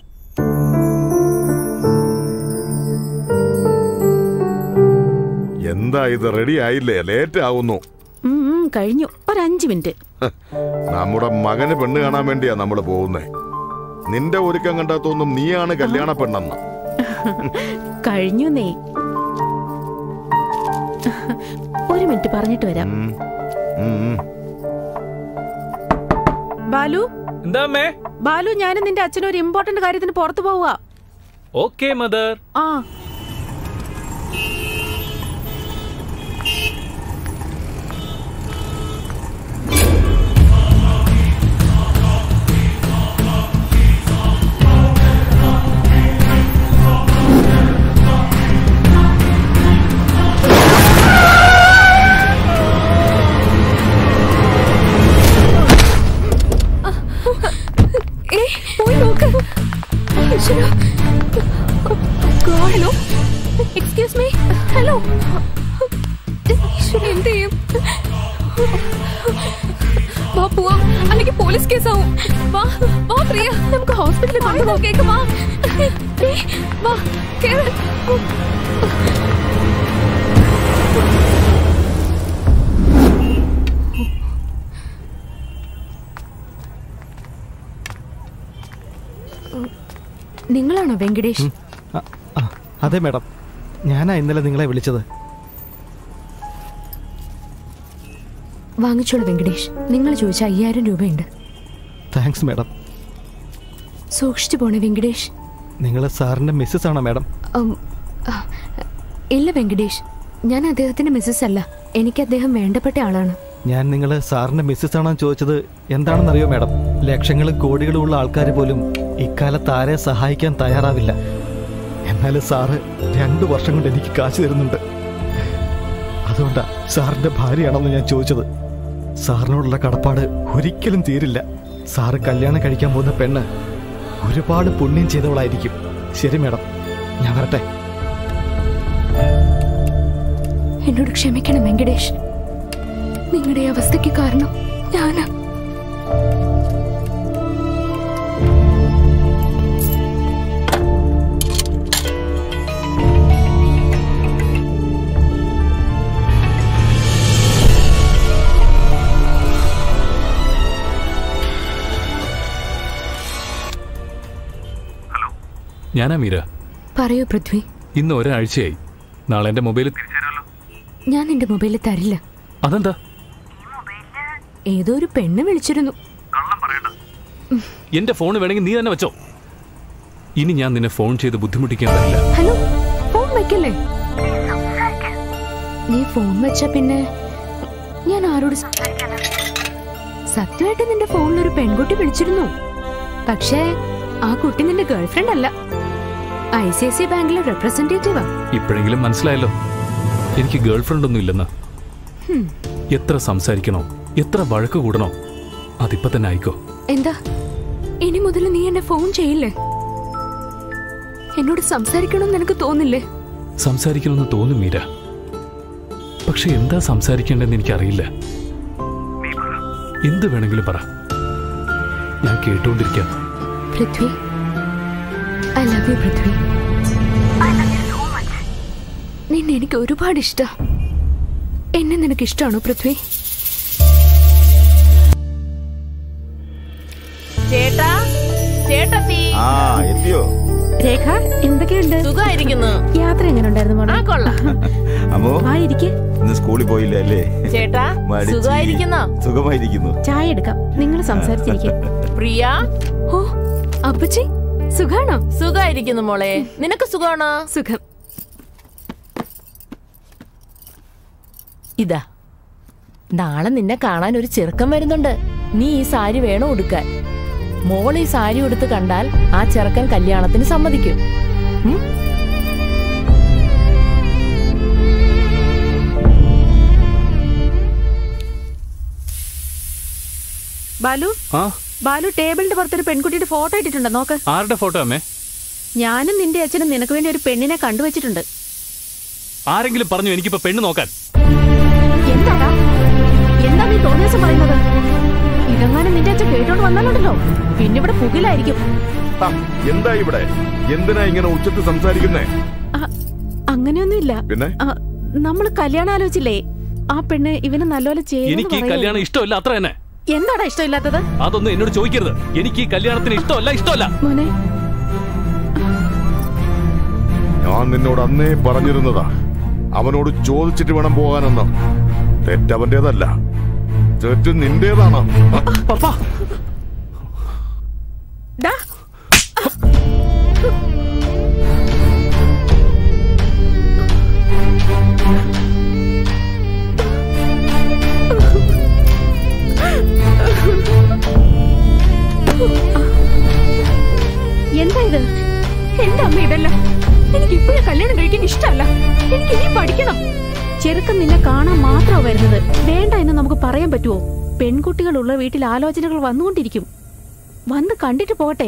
എന്താ ഇത് റെഡി ആയില്ലേ ലേറ്റ് ആവുന്നു ഉം, ഉം, കഴിഞ്ഞു ഒരു അഞ്ച് മിനിറ്റ് നമ്മുടെ മകന് പെണ്ണ് കാണാൻ വേണ്ടിയാ നമ്മൾ പോകുന്നേ നിന്റെ ഒരുക്കം കണ്ടാത്തൊന്നും നീയാണ് കല്യാണ പെണ്ണെന്ന് കഴിഞ്ഞു നീ ഒരു മിനിറ്റ് പറഞ്ഞിട്ട് വരാം ബാലു എന്താ അമ്മേ ബാലു ഞാനും നിന്റെ അച്ഛനും ഒരു ഇമ്പോർട്ടന്റ് കാര്യത്തിന് പുറത്തു പോവുക ഓക്കെ മദർ ആ ഏ പോയി നോക്ക് ഈശ്വരാ. ഹലോ എക്സ്ക്യൂസ് മീ ഹലോ ഈശ്വര എന്ത് ചെയ്യും വാ പോവാം അല്ലെങ്കിൽ പോലീസ് കേസാവും വാ വാ പ്രിയ നമുക്ക് ഹോസ്പിറ്റലിൽ കൊണ്ടുപോകാം കേക്ക് വാ ഏ, വാ കേറ് നിങ്ങളാണോ വെങ്കടേഷ് അതെ മേഡം ഞാനാ ഇന്നലെ നിങ്ങളെ വിളിച്ചത് വാങ്ങിച്ചോളൂ വെങ്കടേഷ് നിങ്ങൾ ചോദിച്ച അയ്യായിരം രൂപയുണ്ട് താങ്ക്സ് മേഡം സൂക്ഷിച്ചു പോണേ വെങ്കടേഷ് നിങ്ങൾ സാറിന്റെ മിസ്സസ് ആണോ മേഡം ഉം, ആ, ഇല്ല വെങ്കടേഷ് ഞാൻ അദ്ദേഹത്തിന്റെ മിസ്സസ് അല്ല എനിക്ക് അദ്ദേഹം വേണ്ടപ്പെട്ട ആളാണ് ഞാൻ നിങ്ങൾ സാറിന്റെ മിസ്സസ് ആണോ എന്ന് ചോദിച്ചത് എന്താണെന്നറിയോ മേഡം ലക്ഷങ്ങളും കോടികളും ഉള്ള ആൾക്കാർ പോലും ഇക്കാലത്ത് ആരെ സഹായിക്കാൻ തയ്യാറാവില്ല എന്നാൽ സാറ് രണ്ടു വർഷം കൊണ്ട് എനിക്ക് കാശ് തരുന്നുണ്ട് അതുകൊണ്ടാ സാറിന്റെ ഭാര്യയാണെന്ന് ഞാൻ ചോദിച്ചത് സാറിനോടുള്ള കടപ്പാട് ഒരിക്കലും തീരില്ല സാറ് കല്യാണം കഴിക്കാൻ പോകുന്ന പെണ്ണ് ഒരുപാട് പുണ്യം ചെയ്തവളായിരിക്കും ശരി മേഡം ഞാൻ വരട്ടെ എന്നോട് ക്ഷമിക്കണം വെങ്കടേഷ് നിങ്ങളുടെ ഈ അവസ്ഥയ്ക്ക് കാരണം ഞാനാ ഞാനാ മീര പറയൂ പൃഥ്വി ഇന്ന് ഒരാഴ്ചയായി നാളെ എന്റെ മൊബൈൽ ഞാൻ നിന്റെ മൊബൈലിൽ തരില്ല അതെന്താ ഏതോ ഒരു പെണ്ണ് വിളിച്ചിരുന്നു എന്റെ ഫോൺ വേണമെങ്കിൽ നീ തന്നെ വെച്ചോ ഇനി ഞാൻ നിന്നെ ഫോൺ ചെയ്ത് ബുദ്ധിമുട്ടിക്കാൻ പറ്റില്ല ഹലോ ഫോൺ വെക്കല്ലേ നീ ഫോൺ വെച്ച പിന്നെ ഞാൻ ആരോട് സംസാരിക്കാനാ? സത്യമായിട്ട് നിന്റെ ഫോണിൽ ഒരു പെൺകുട്ടി വിളിച്ചിരുന്നു പക്ഷേ ആ കുട്ടി നിന്റെ ഗേൾഫ്രണ്ട് അല്ല ഐ സി ഐ സി ബാങ്കിലെ റെപ്രസെന്റേറ്റീവാ ഇപ്പോഴെങ്കിലും മനസ്സിലായല്ലോ എനിക്ക് ഗേൾഫ്രണ്ട് ഒന്നും ഇല്ലെന്ന് ഹും. എത്ര സംസാരിക്കണോ എത്ര വഴക്ക് കൂടണോ അതിപ്പോ തന്നെ ആയിക്കോ എന്താ ഇനി മുതൽ നീ എന്നെ ഫോൺ ചെയ്യില്ലേ എന്നോട് സംസാരിക്കണമെന്ന് നിനക്ക് തോന്നില്ലേ സംസാരിക്കണമെന്ന് തോന്നും മീര പക്ഷെ എന്താ സംസാരിക്കേണ്ടതെന്ന് എനിക്കറിയില്ല എന്ത് വേണമെങ്കിലും പറ ഞാൻ കേട്ടുകൊണ്ടിരിക്കാം Prithvi I love you Prithvi നിന്നെ എനിക്ക് ഒരുപാട് ഇഷ്ട എന്നെ നിനക്ക് ഇഷ്ടമാണോ പൃഥ്വി ചേട്ടാ ചേട്ടത്തി ആ എത്തിയോ രേഖ എന്തൊക്കെയുണ്ട് സുഖമായിരിക്കുന്നു യാത്ര എങ്ങനെ ഉണ്ടായിരുന്നു മോളെ ആ കൊള്ളാം അമ്മോ ആ ഇരിക്കെ ഇന്ന് സ്കൂളിൽ പോയില്ല അല്ലേ ചേട്ടാ മടിച്ചി. സുഖമായിരിക്കുന്നോ സുഖമായിരിക്കുന്നു ചായ എടുക്കാം നിങ്ങൾ സംസാരിച്ചിരിക്കെ പ്രിയ ഓ അപ്പച്ചി സുഖാണോ സുഖമായിരിക്കുന്നു മോളെ നിനക്ക് സുഖമാണോ സുഖം ഇതാ നാളെ നിന്നെ കാണാൻ ഒരു ചെറുക്കൻ വരുന്നുണ്ട് നീ ഈ സാരി വേണം ഉടുക്കാൻ മോൾ ഈ സാരി ഉടുത്ത് കണ്ടാൽ ആ ചെറുക്കൻ കല്യാണത്തിന് സമ്മതിക്കും ഉം? ബാലു ആ ബാലു ടേബിളിന്റെ പുറത്തൊരു പെൺകുട്ടിയുടെ ഫോട്ടോ ഇട്ടിട്ടുണ്ട് നോക്ക് ആരുടെ ഫോട്ടോ അമ്മേ ഞാനും നിന്റെ അച്ഛനും നിനക്ക് വേണ്ടി ഒരു പെണ്ണിനെ കണ്ടുവച്ചിട്ടുണ്ട് ആരെങ്കിലും പറഞ്ഞു എനിക്കിപ്പോ പെണ്ണ് നോക്കാൻ എന്താടാ എന്താ നീ തോന്നിയ ദിവസം പറയുന്നത് ഇതെങ്ങാനും നിന്റെ അച്ഛൻ കേട്ടോണ്ട് വന്നാലുണ്ടല്ലോ പിന്നെ ഇവിടെ പുകിലായിരിക്കും ആ, എന്താ ഇവിടെ എന്തിനാ ഇങ്ങനെ ഉച്ചത്തിൽ സംസാരിക്കുന്നേ അങ്ങനെയൊന്നുമില്ല പിന്നെ നമ്മൾ കല്യാണം ആലോചിച്ചില്ലേ ആ പെണ്ണ് ഇവന് നല്ലപോലെ എനിക്ക് ഈ കല്യാണം ഇഷ്ടമല്ല അത്ര തന്നെ എന്താടാ ഇഷ്ടമില്ലാത്തത് അതൊന്നും എന്നോട് ചോദിക്കരുത് എനിക്ക് ഈ കല്യാണത്തിന് ഇഷ്ടമല്ല ഇഷ്ടമല്ല മോനെ ഞാൻ നിന്നോട് അന്നേ പറഞ്ഞിരുന്നതാ അവനോട് ചോദിച്ചിട്ട് വേണം പോകാനെന്ന് തെറ്റവന്റേതല്ല തെറ്റ് നിന്റേതാണ് ഡാ എന്താ ഇത് എന്റെ അമ്മ ഇതല്ല എനിക്ക് ഇപ്പോഴും കല്യാണം കഴിക്കാൻ ഇഷ്ടമല്ല എനിക്ക് ഇനി പഠിക്കണം ചെറുക്കൻ നിന്നെ കാണാൻ മാത്രമാ വരുന്നത് വേണ്ട എന്ന് നമുക്ക് പറയാൻ പറ്റുമോ പെൺകുട്ടികളുള്ള വീട്ടിൽ ആലോചനകൾ വന്നുകൊണ്ടിരിക്കും വന്ന് കണ്ടിട്ട് പോട്ടെ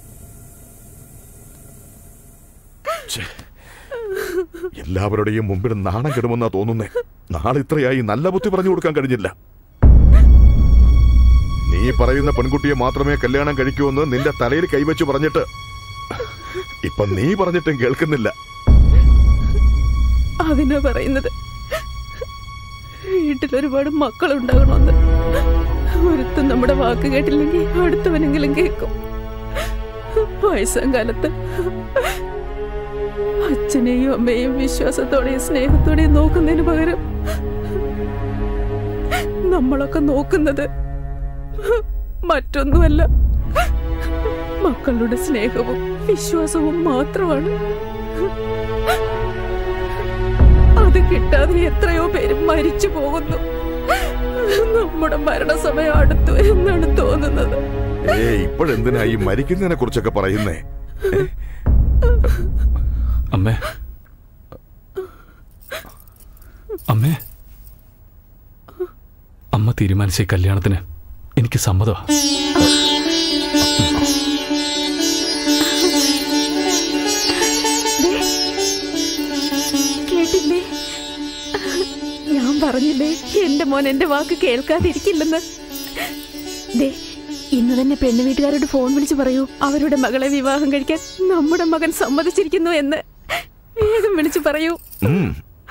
എല്ലാവരുടെയും മുമ്പിൽ നാണം കെടുമെന്നാ തോന്നുന്നേ നാളെ ഇത്രയായി നല്ല ബുദ്ധി പറഞ്ഞു കൊടുക്കാൻ കഴിഞ്ഞില്ല നീ പറയുന്ന പെൺകുട്ടിയെ മാത്രമേ കല്യാണം കഴിക്കൂന്ന് നിന്റെ തലയിൽ കൈവച്ച് പറഞ്ഞിട്ട് ഇപ്പൊ നീ പറഞ്ഞിട്ടും കേൾക്കുന്നില്ല അതിനാ പറയുന്നത് വീട്ടിൽ ഒരുപാട് മക്കളുണ്ടാകണമെന്ന് ഒരുത്തും നമ്മുടെ വാക്ക് കേട്ടില്ലെങ്കിൽ അടുത്തവനെങ്കിലും കേൾക്കും വയസ്സാം കാലത്ത് അച്ഛനെയും അമ്മയെയും വിശ്വാസത്തോടെയും സ്നേഹത്തോടെയും നോക്കുന്നതിന് പകരം നമ്മളൊക്കെ നോക്കുന്നത് മറ്റൊന്നുമല്ല മക്കളുടെ സ്നേഹവും വിശ്വാസവും മാത്രമാണ് അത് കിട്ടാതെ എത്രയോ പേര് മരിച്ചു പോകുന്നു നമ്മുടെ മരണസമയം അടുത്തു എന്നാണ് തോന്നുന്നത് ഏ ഇപ്പോഴെന്തിനാ ഈ മരിക്കുന്നതിനെ കുറിച്ചൊക്കെ പറയുന്നേ അമ്മേ അമ്മേ അമ്മ തീരുമാനിച്ച ഈ കല്യാണത്തിന് എനിക്ക് സമ്മതമാ കേട്ടില്ലേ ഞാൻ പറഞ്ഞില്ലേ എന്റെ മോൻ എന്റെ വാക്ക് കേൾക്കാതിരിക്കില്ലെന്ന് ദേ ഇന്ന് തന്നെ പെണ്ണു വീട്ടുകാരോട് ഫോൺ വിളിച്ച് പറയൂ അവരുടെ മകളെ വിവാഹം കഴിക്കാൻ നമ്മുടെ മകൻ സമ്മതിച്ചിരിക്കുന്നു എന്ന് വേഗം വിളിച്ചു പറയൂ ഉം.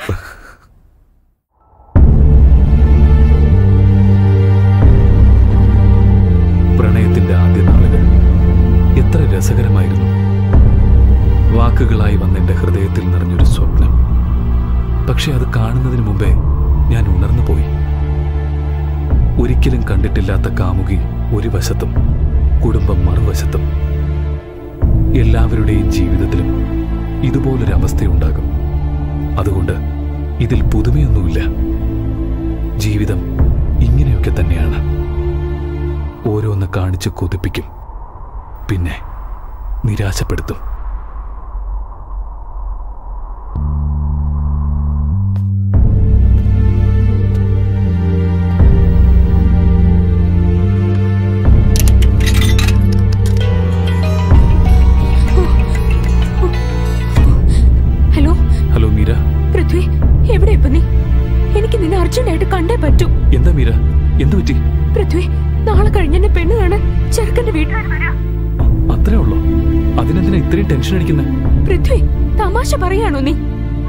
പ്രണയത്തിന്റെ ആദ്യ നാളുകൾ എത്ര രസകരമായിരുന്നു വാക്കുകളായി വന്നെന്റെ ഹൃദയത്തിൽ നിറഞ്ഞൊരു സ്വപ്നം പക്ഷെ പക്ഷെ അത് കാണുന്നതിന് മുമ്പേ ഞാൻ ഉണർന്നു പോയി ഒരിക്കലും കണ്ടിട്ടില്ലാത്ത കാമുകി ഒരു വശത്തും കുടുംബം മറുവശത്തും എല്ലാവരുടെയും ജീവിതത്തിലും ഇതുപോലൊരു അവസ്ഥയുണ്ടാകും അതുകൊണ്ട് ഇതിൽ പുതുമയൊന്നുമില്ല ജീവിതം ഇങ്ങനെയൊക്കെ തന്നെയാണ് ഓരോന്ന് കാണിച്ച് കൊതിപ്പിക്കും പിന്നെ നിരാശപ്പെടുത്തും ഹലോ ഹലോ മീര പൃഥ്വി എവിടെ ഇപ്പൊ നീ എനിക്ക് നിന്നെ അർജന്റായിട്ട് കണ്ടേ പറ്റൂ എന്താ മീര എന്തു പറ്റി പൃഥ്വി നാളെ കഴിഞ്ഞ എന്നെ പെണ്ണ് കാണാൻ ചെറുക്കന്റെ വീട്ടുകാർ വരാം അത്രേ ഉള്ളോ അതിനെന്തിനാ ഇത്രയും ടെൻഷൻ അടിക്കുന്നത് പൃഥ്വി തമാശ പറയാണോ നീ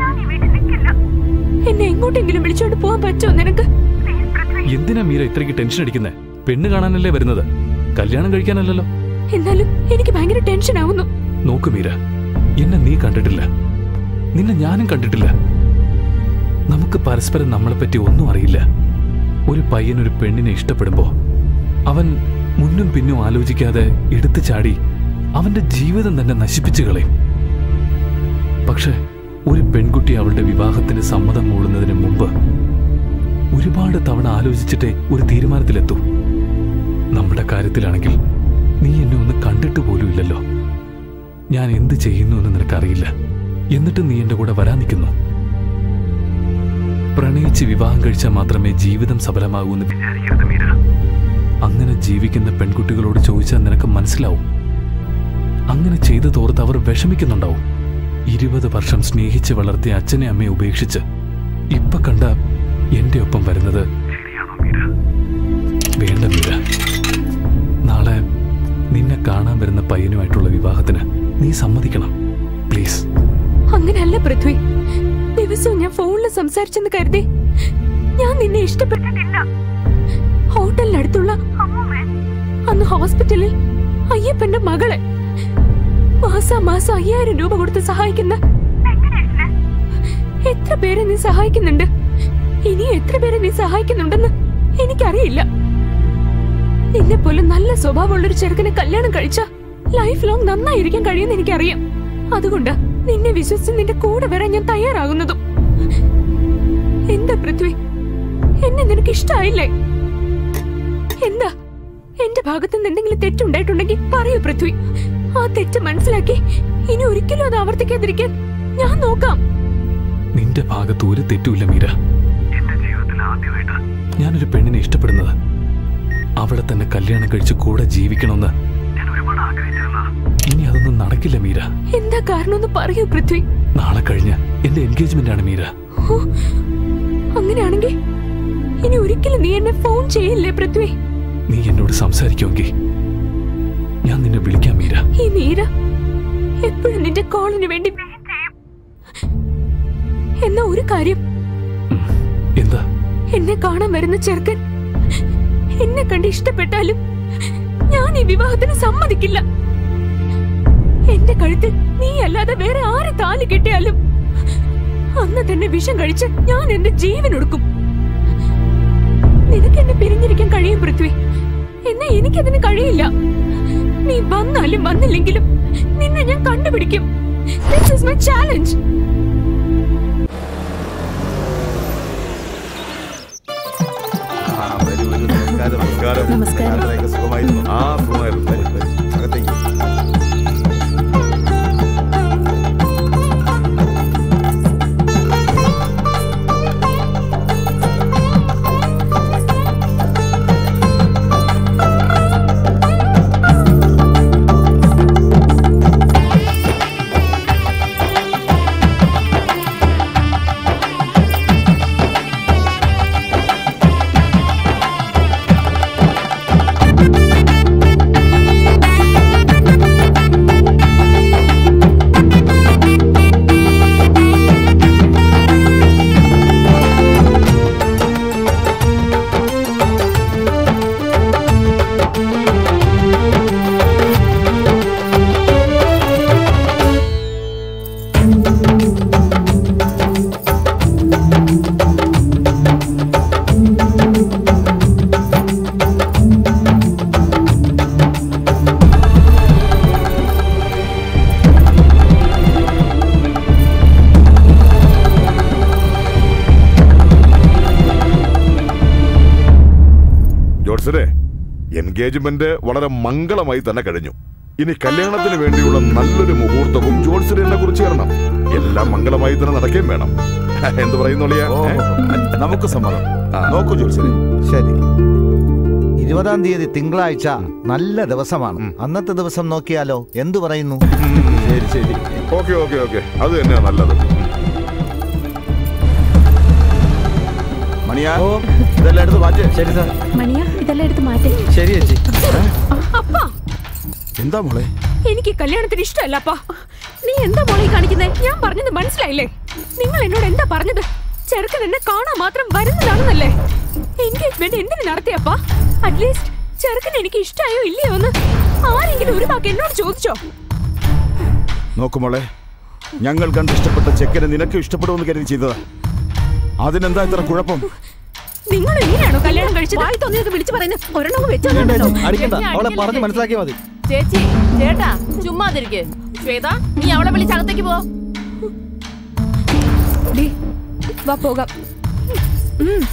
എന്നെ എങ്ങോട്ടെങ്കിലും വിളിച്ചോണ്ട് പോകാൻ പറ്റുമോ നിനക്ക് എന്തിനാ മീര ഇത്രയ്ക്ക് ടെൻഷൻ അടിക്കുന്നത് പെണ്ണ് കാണാനല്ലേ വരുന്നത് കല്യാണം കഴിക്കാനല്ലല്ലോ എന്നാലും എനിക്ക് ഭയങ്കര ടെൻഷൻ ആവുന്നു നോക്ക് മീര എന്നെ നീ കണ്ടിട്ടില്ല നിന്നെ ഞാനും കണ്ടിട്ടില്ല നമുക്ക് പരസ്പരം നമ്മളെപ്പറ്റി ഒന്നും അറിയില്ല ഒരു പയ്യൻ ഒരു പെണ്ണിനെ ഇഷ്ടപ്പെടുമ്പോ അവൻ മുന്നും പിന്നും ആലോചിക്കാതെ എടുത്തു ചാടി അവന്റെ ജീവിതം തന്നെ നശിപ്പിച്ചു കളയും പക്ഷെ ഒരു പെൺകുട്ടി അവളുടെ വിവാഹത്തിന് സമ്മതം മൂടുന്നതിന് മുമ്പ് ഒരുപാട് തവണ ആലോചിച്ചിട്ടേ ഒരു തീരുമാനത്തിലെത്തൂ നമ്മുടെ കാര്യത്തിലാണെങ്കിൽ നീ എന്നെ ഒന്ന് കണ്ടിട്ട് പോലും ഇല്ലല്ലോ ഞാൻ എന്ത് ചെയ്യുന്നു എന്ന് നിനക്കറിയില്ല എന്നിട്ട് നീ എന്റെ കൂടെ വരാൻ നിൽക്കുന്നു പ്രണയിച്ച് വിവാഹം കഴിച്ചാൽ മാത്രമേ ജീവിതം സഫലമാകൂ എന്ന് വിചാരിക്കരുത് മീര അങ്ങനെ ജീവിക്കുന്ന പെൺകുട്ടികളോട് ചോദിച്ചാൽ നിനക്ക് മനസ്സിലാവും അങ്ങനെ ചെയ്തു തോർത്ത് അവർ വിഷമിക്കുന്നുണ്ടാവും ഇരുപത് വർഷം സ്നേഹിച്ച് വളർത്തിയ അച്ഛനെ അമ്മയെ ഉപേക്ഷിച്ച് ഇപ്പൊ കണ്ട എന്റെ ഒപ്പം വരുന്നത് വേണ്ട മീര നാളെ നിന്നെ കാണാൻ വരുന്ന പയ്യനുമായിട്ടുള്ള വിവാഹത്തിന് നീ സമ്മതിക്കണം പ്ലീസ് അങ്ങനെയല്ല പൃഥ്വി ദിവസവും ഞാൻ ഫോണിൽ സംസാരിച്ചെന്ന് കരുതി ഞാൻ നിന്നെ ഇഷ്ടപ്പെട്ടിട്ടില്ല ഹോട്ടലിനടുത്തുള്ള അന്ന് ഹോസ്പിറ്റലിൽ അയ്യപ്പന്റെ മകളെ മാസാ മാസം അയ്യായിരം രൂപ കൊടുത്ത് സഹായിക്കുന്ന എത്ര പേരെ നീ സഹായിക്കുന്നുണ്ട് ഇനി എത്ര പേരെ നീ സഹായിക്കുന്നുണ്ടെന്ന് എനിക്കറിയില്ല നിന്നെ പോലെ നല്ല സ്വഭാവമുള്ളൊരു ചെറുക്കനെ കല്യാണം കഴിച്ച ലൈഫ് ലോങ് നന്നായിരിക്കാൻ കഴിയുമെന്ന് എനിക്കറിയാം അതുകൊണ്ട് നിന്നെ വിശ്വസിച്ച് നിന്റെ കൂടെ വരാൻ ഞാൻ തയ്യാറാകുന്നതും എന്താ പൃഥ്വി എന്നെ നിനക്ക് ഇഷ്ടായില്ലേ എന്താ എന്റെ ഭാഗത്ത് നിന്ന് എന്തെങ്കിലും തെറ്റുണ്ടായിട്ടുണ്ടെങ്കിൽ പറയൂ പൃഥ്വി ആ തെറ്റ് മനസ്സിലാക്കി ഇനി ഒരിക്കലും അത് ആവർത്തിക്കാതിരിക്കാൻ ഞാൻ നോക്കാം നിന്റെ ഭാഗത്ത് ഒരു തെറ്റുമില്ല മീര ഞാനൊരു പെണ്ണിനെ ഇഷ്ടപ്പെടുന്നത് അവളെ തന്നെ കല്യാണം കഴിച്ച് കൂടെ ജീവിക്കണമെന്ന് ഇനി അതൊന്നും നടക്കില്ല മീര എന്താ കാരണമെന്ന് പറയൂ പൃഥ്വി നാളെ കഴിഞ്ഞ് എന്റെ എൻഗേജ്മെന്റ് ആണ് മീര ഹോ, അങ്ങനെയാണെങ്കിൽ ഇനി ഒരിക്കലും നീ എന്നെ ഫോൺ ചെയ്യില്ലേ പൃഥ്വി നീ എന്നോട് സംസാരിക്കുമെങ്കിൽ ഞാൻ നിന്നെ വിളിക്കാം മീര ഈ മീര എപ്പോഴും നിന്റെ കോളിന് വേണ്ടി wait ചെയ്യും. എന്നാ ഒരു കാര്യം എന്താ എന്നെ കാണാൻ വരുന്ന ചെറുക്കൻ എന്നെ കണ്ട് ഇഷ്ടപ്പെട്ടാലും ഞാൻ ഈ വിവാഹത്തിന് സമ്മതിക്കില്ല എന്റെ കഴുത്തിൽ നീ അല്ലാതെ വേറെ ആര് താലി കെട്ടിയാലും അന്ന് തന്നെ വിഷം കഴിച്ച് ഞാൻ എന്റെ ജീവൻ ഒടുക്കും നിനക്ക് എന്നെ പിരിഞ്ഞിരിക്കാൻ കഴിയും പൃഥ്വി എന്നാ എനിക്കതിന് കഴിയില്ല നീ വന്നാലും വന്നില്ലെങ്കിലും നിന്നെ ഞാൻ കണ്ടുപിടിക്കും ദിസ് ഇസ് മൈ ചാലഞ്ച് ആ, വരൂ, വരൂ. നമസ്കാരം, നമസ്കാരം. നമസ്കാരം. യാത്രയൊക്കെ സുഖമായിരുന്നു ആ സുഖമായിരുന്നു വരൂ, വരൂ. അകത്തേക്ക് Thank ജോത്സരെ എൻഗേജ്മെന്റ് വളരെ മംഗളമായി തന്നെ കഴിഞ്ഞു ഇനി കല്യാണത്തിന് വേണ്ടിയുള്ള നല്ലൊരു മുഹൂർത്തവും ജോത്സരെ എന്നെ കുറിച്ച് തരണം എല്ലാം മംഗളമായി തന്നെ നടക്കുകയും വേണം എന്ത് പറയുന്നു അളിയാ? നമുക്ക് സമ്മതം നോക്കൂ ജോത്സരെ ശരി ഇരുപതാം തീയതി തിങ്കളാഴ്ച നല്ല ദിവസമാണ് അന്നത്തെ ദിവസം നോക്കിയാലോ എന്തു പറയുന്നു ശരി ശരി ഓക്കെ ഓക്കെ ഓക്കെ അത് തന്നെയാ നല്ലത് മണിയാ ഇതെല്ലാം എടുത്ത് മാറ്റേ ശരി സാർ മണിയ ഇതെല്ലാം എടുത്ത് മാറ്റേ ശരി ചേച്ചി അപ്പാ എന്താ മോളെ എനിക്ക് കല്യാണത്തിന് ഇഷ്ടമല്ല അപ്പാ നീ എന്താ മോളെ ഈ കാണിക്കുന്നേ ഞാൻ പറഞ്ഞത് മനസ്സിലായില്ലേ നിങ്ങൾ എന്നോട് എന്താ പറഞ്ഞത് ചെറുക്കൻ എന്നെ കാണാൻ മാത്രം വരുന്നതാണെന്നല്ലേ എൻഗേജ്മെന്റ് എന്തിനു നടത്തിയപ്പാ അറ്റ്ലീസ്റ്റ് ചെറുക്കൻ എനിക്ക് ഇഷ്ടമായോ ഇല്ലയോ എന്ന് ആരെങ്കിലും ഒരു വാക്ക് എന്നോട് ചോദിച്ചോ നോക്കു മോളെ ഞങ്ങൾ കണ്ട് ഇഷ്ടപ്പെട്ട ചെക്കനെ നിനക്ക് ഇഷ്ടപ്പെടുമെന്ന് കരുതി ചെയ്തതാ അതിനെന്താ ഇത്ര കുഴപ്പം നിങ്ങൾ എങ്ങനെയാണോ കല്യാണം കഴിച്ചത് വായി തോന്നിയത് വിളിച്ചു പറയുന്നത് ഒരെണ്ണം വെച്ചോ അടിക്കണ്ട അവളെ പറഞ്ഞ് മനസ്സിലാക്കിയാൽ മതി ചേച്ചി ചേട്ടാ ചുമ്മാതിരിക്കെ ശ്വേത നീ അവളെ വിളിച്ച് അകത്തേക്ക് പോ ഡി വാ പോകാം ഉം.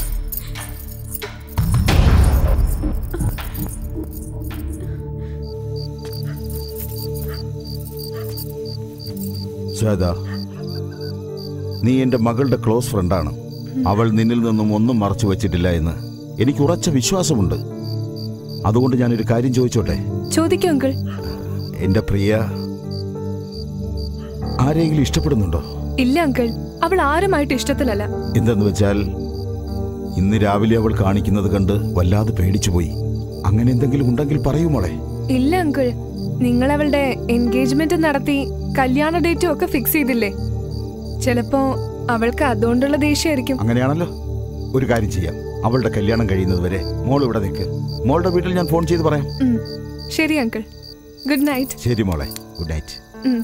ശ്വേത നീ എൻ്റെ മകളുടെ ക്ലോസ് ഫ്രണ്ടാണ് അവൾ നിന്നിൽ നിന്നും ഒന്നും മറച്ചു വച്ചിട്ടില്ല എന്ന് എനിക്ക് ഉറച്ച വിശ്വാസമുണ്ട് അതുകൊണ്ട് ഞാനൊരു കാര്യം ചോദിച്ചോട്ടെ ചോദിക്കൂ അങ്കിൾ എൻ്റെ പ്രിയ ആരെങ്കിലും ഇഷ്ടപ്പെടുന്നുണ്ടോ ഇല്ല അങ്കിൾ അവൾ ആരുമായിട്ട് ഇഷ്ടത്തിലല്ല എന്തെന്ന് വെച്ചാൽ ഇന്ന് രാവിലെ അവൾ കാണിക്കുന്നത് കണ്ട് വല്ലാതെ പേടിച്ചുപോയി അങ്ങനെ എന്തെങ്കിലും ഉണ്ടെങ്കിൽ പറയൂ മോളെ ഇല്ല അങ്കിൾ നിങ്ങൾ അവളുടെ എൻഗേജ്മെന്റ് നടത്തി കല്യാണ ഡേറ്റും ഒക്കെ ഫിക്സ് ചെയ്തില്ലേ ചിലപ്പോ അവൾക്ക് അതുകൊണ്ടുള്ള ദേഷ്യമായിരിക്കും അങ്ങനെയാണല്ലോ ഒരു കാര്യം ചെയ്യാം അവളുടെ കല്യാണം കഴിയുന്നത് വരെ മോൾ ഇവിടെ നിൽക്ക് മോളുടെ വീട്ടിൽ ഞാൻ ഫോൺ ചെയ്ത് പറയാം ഉം. ശരി അങ്കിൾ ഗുഡ് നൈറ്റ് ശരി മോളെ ഗുഡ് നൈറ്റ് ഉം.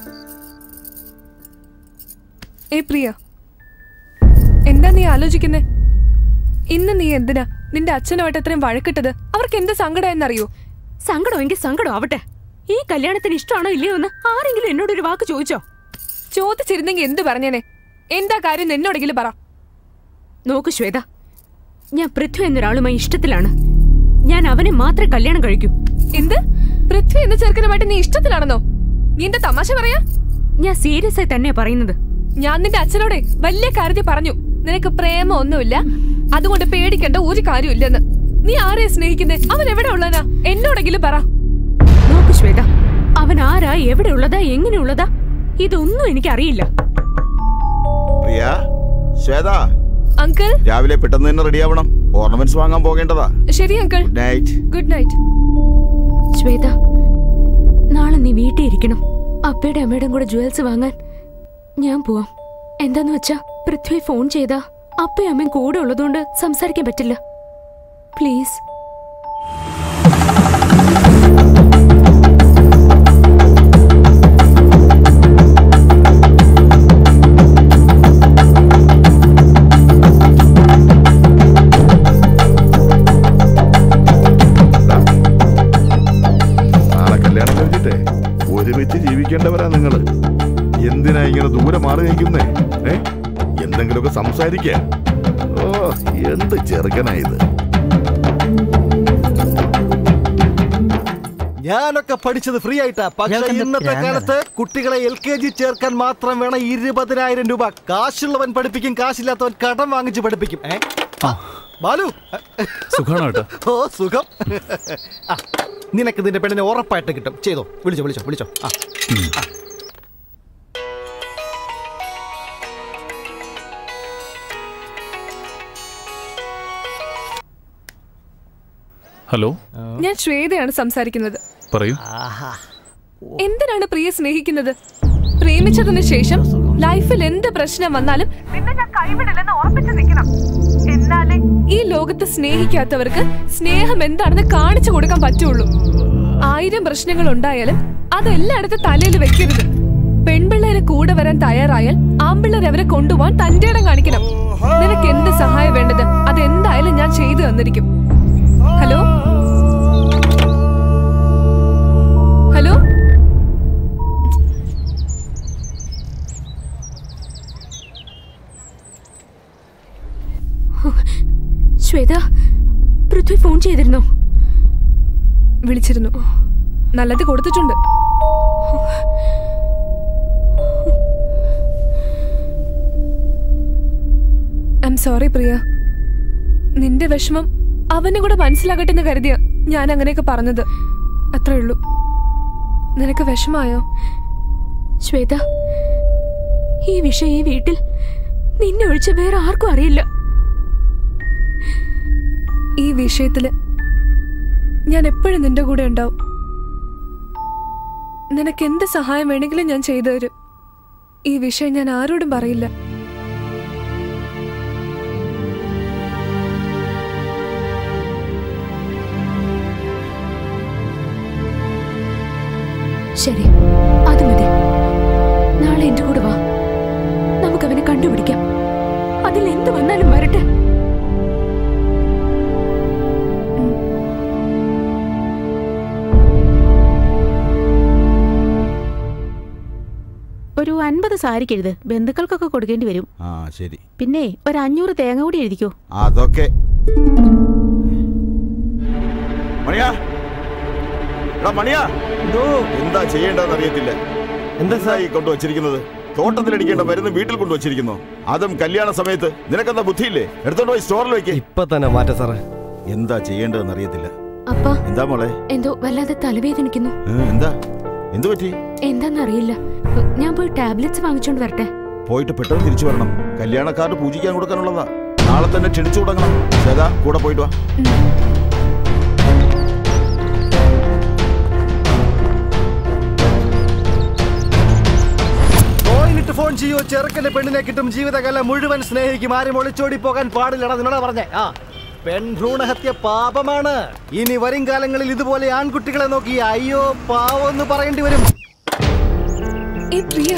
ഏ പ്രിയ എന്താ നീ ആലോചിക്കുന്നേ ഇന്ന് നീ എന്തിനാ നിന്റെ അച്ഛനുമായിട്ട് അത്രയും വഴക്കിട്ടത് അവർക്ക് എന്ത് സങ്കടമായെന്നറിയോ സങ്കടമെങ്കിൽ സങ്കടം ആവട്ടെ ഈ കല്യാണത്തിന് ഇഷ്ടമാണോ ഇല്ലയോ എന്ന് ആരെങ്കിലും എന്നോട് ഒരു വാക്ക് ചോദിച്ചോ ചോദിച്ചിരുന്നെങ്കിൽ എന്ത് പറഞ്ഞേനെ എന്താ കാര്യം എന്ന് എന്നോടെങ്കിലും പറ നോക്ക് ശ്വേത ഞാൻ പൃഥ്വി എന്നൊരാളുമായി ഇഷ്ടത്തിലാണ് ഞാൻ അവനെ മാത്രമേ കല്യാണം കഴിക്കൂ എന്ത് പൃഥ്വി എന്ന ചെറുക്കനുമായിട്ട് നീ ഇഷ്ടത്തിലാണെന്നോ നീ എന്താ തമാശ പറയാ ഞാൻ സീരിയസ് ആയി തന്നെയാ പറയുന്നത് ഞാൻ നിന്റെ അച്ഛനോടെ വലിയ കാര്യത്തിൽ പറഞ്ഞു നിനക്ക് പ്രേമം ഒന്നുമില്ല അതുകൊണ്ട് പേടിക്കേണ്ട ഒരു കാര്യമില്ലെന്ന് നീ ആരെയാ സ്നേഹിക്കുന്നേ അവൻ എവിടെ ഉള്ളനാ എന്നോടെങ്കിലും പറ നോക്ക് ശ്വേത അവൻ ആരാ എവിടെ ഉള്ളതാ എങ്ങനെയുള്ളതാ ഇതൊന്നും എനിക്കറിയില്ല പ്രിയ ശ്വേത അങ്കിൾ രാവിലെ പെട്ടെന്ന് തന്നെ റെഡി ആവണം ഓർണമെന്റ്സ് വാങ്ങാൻ പോകേണ്ടതാ ശരി uncle good night good night Shweta നാളെ നീ വീട്ടിൽ ഇരിക്കണം അപ്പയുടെ അമ്മയുടെയും കൂടെ ജുവൽസ് വാങ്ങാൻ ഞാൻ പോവാം എന്താന്ന് വെച്ചാ പൃഥ്വി ഫോൺ ചെയ്താ അപ്പയും അമ്മയും കൂടെ ഉള്ളതുകൊണ്ട് സംസാരിക്കാൻ പറ്റില്ല പ്ലീസ് നാളെ കല്യാണം കഴിഞ്ഞിട്ടേ ഒരുമിച്ച് ജീവിക്കേണ്ടവരാ നിങ്ങള് എന്തിനാ ഇങ്ങനെ ദൂരെ മാറി നിൽക്കുന്നേ ഏ എന്തെങ്കിലുമൊക്കെ സംസാരിക്ക ഓ എന്ത് ചെറുക്കനാ ഇത് ഞാനൊക്കെ പഠിച്ചത് ഫ്രീ ആയിട്ടാ പക്ഷെ ഞങ്ങൾക്ക് ഇന്നത്തെ ഞാനാ. കാലത്ത് കുട്ടികളെ എൽ കെ ജി ചേർക്കാൻ മാത്രം വേണം ഇരുപതിനായിരം രൂപ കാശുള്ളവൻ പഠിപ്പിക്കും കാശില്ലാത്തവൻ കടം വാങ്ങിച്ച് പഠിപ്പിക്കും ഏ? ആ, ബാലു സുഖാണോ ഏട്ടാ ഓ സുഖം ആ, നിനക്ക് നിന്റെ പെണ്ണിനെ ഉറപ്പായിട്ട് കിട്ടും ചെയ്തോ വിളിച്ചോ വിളിച്ചോ വിളിച്ചോ ആ ആ. ഹലോ ഞാൻ ശ്വേതയാണ് സംസാരിക്കുന്നത് പറയൂ എന്തിനാണ് പ്രിയ സ്നേഹിക്കുന്നത് പ്രേമിച്ചതിന് ശേഷം ലൈഫിൽ എന്ത് പ്രശ്നം വന്നാലും നിന്നെ ഞാൻ കൈവിടില്ലെന്ന് ഉറപ്പിച്ചു നിൽക്കണം എന്നാലേ ഈ ലോകത്ത് സ്നേഹിക്കാത്തവർക്ക് സ്നേഹം എന്താണെന്ന് കാണിച്ചു കൊടുക്കാൻ പറ്റുള്ളൂ ആയിരം പ്രശ്നങ്ങൾ ഉണ്ടായാലും അതെല്ലായിടത്തും തലയിൽ വെക്കരുത് പെൺപിള്ളേരെ കൂടെ വരാൻ തയ്യാറായാൽ ആൺപിള്ളേർ അവരെ കൊണ്ടുപോകാൻ തന്റെ ഇടം കാണിക്കണം നിനക്ക് എന്ത് സഹായം വേണ്ടത് അതെന്തായാലും ഞാൻ ചെയ്തു തന്നിരിക്കും hello hello Shweta Prithvi phone ചെയ്തിരുന്നോ വിളിച്ചിരുന്നു നല്ലത് കൊടുത്തിട്ടുണ്ട് ഐ എം സോറി പ്രിയ നിന്റെ വിഷമം അവനെ കൂടെ മനസ്സിലാകട്ടെ എന്ന് കരുതിയ ഞാൻ അങ്ങനെയൊക്കെ പറഞ്ഞത് അത്രേ ഉള്ളൂ നിനക്ക് വിഷമായോ ശ്വേത ഈ വിഷയം ഈ വീട്ടിൽ നിന്നെ ഒഴിച്ച് വേറെ ആർക്കും അറിയില്ല ഈ വിഷയത്തില് ഞാൻ എപ്പോഴും നിന്റെ കൂടെ ഉണ്ടാവും നിനക്ക് എന്ത് സഹായം വേണമെങ്കിലും ഞാൻ ചെയ്തു തരും ഈ വിഷയം ഞാൻ ആരോടും പറയില്ല ശരി അത് മതി നാളെ എന്റെ കൂടെ വാ നമുക്ക് അവനെ കണ്ടുപിടിക്കാം അതിൽ എന്ത് വന്നാലും വരട്ടെ ഒരു അൻപത് സാരിക്ക് എഴുത് ബന്ധുക്കൾക്കൊക്കെ കൊടുക്കേണ്ടി വരും ആ ശരി പിന്നെ ഒരു അഞ്ഞൂറ് തേങ്ങ കൂടി എഴുതിക്കോ അതൊക്കെ മണിയാ എടാ മണിയാ എന്താ ചെയ്യേണ്ടതെന്ന് അറിയത്തില്ല എന്താ ഈ കൊണ്ടുവച്ചിരിക്കുന്നത് തോട്ടത്തിലടിക്കേണ്ട മരുന്ന് വീട്ടിൽ കൊണ്ടുവച്ചിരിക്കുന്നു അതും കല്യാണ സമയത്ത് നിനക്കെന്താ ബുദ്ധിയില്ലേ എടുത്തോണ്ട് പോയി സ്റ്റോറിൽ വെക്ക് ഇപ്പൊ തന്നെ മാറ്റ സാറേ എന്താ ചെയ്യേണ്ടതെന്ന് അറിയത്തില്ല അപ്പ എന്താ മോളെ എന്തോ വല്ലാതെ തലവേദനിക്കുന്നു ഏ, എന്താ എന്തു പറ്റി എന്താന്നറിയില്ല ഞാൻ പോയി ടാബ്ലറ്റ്സ് വാങ്ങിച്ചോണ്ട് വരട്ടെ പോയിട്ട് പെട്ടെന്ന് തിരിച്ചു വരണം കല്യാണക്കാർക്ക് പൂജിക്കാൻ കൊടുക്കാനുള്ളതാ നാളെ തന്നെ ക്ഷണിച്ചു തുടങ്ങണം ശ്വേത കൂടെ പോയിട്ട് വാ കോയിലിട്ട് ഫോൺ ചെയ്യൂ ചെറുക്കന്റെ പെണ്ണിനെ കിട്ടും ജീവിതകാലം മുഴുവൻ സ്നേഹിക്കും ആരും ഒളിച്ചോടി പോകാൻ പാടില്ലടാ നിന്നോടാ പറഞ്ഞേ ആ പെൺ ഭ്രൂണഹത്യ പാപമാണ് ഇനി വരും കാലങ്ങളിൽ ഇതുപോലെ ആൺകുട്ടികളെ നോക്കി അയ്യോ പാവെന്ന് പറയേണ്ടി വരും ഏ പ്രിയ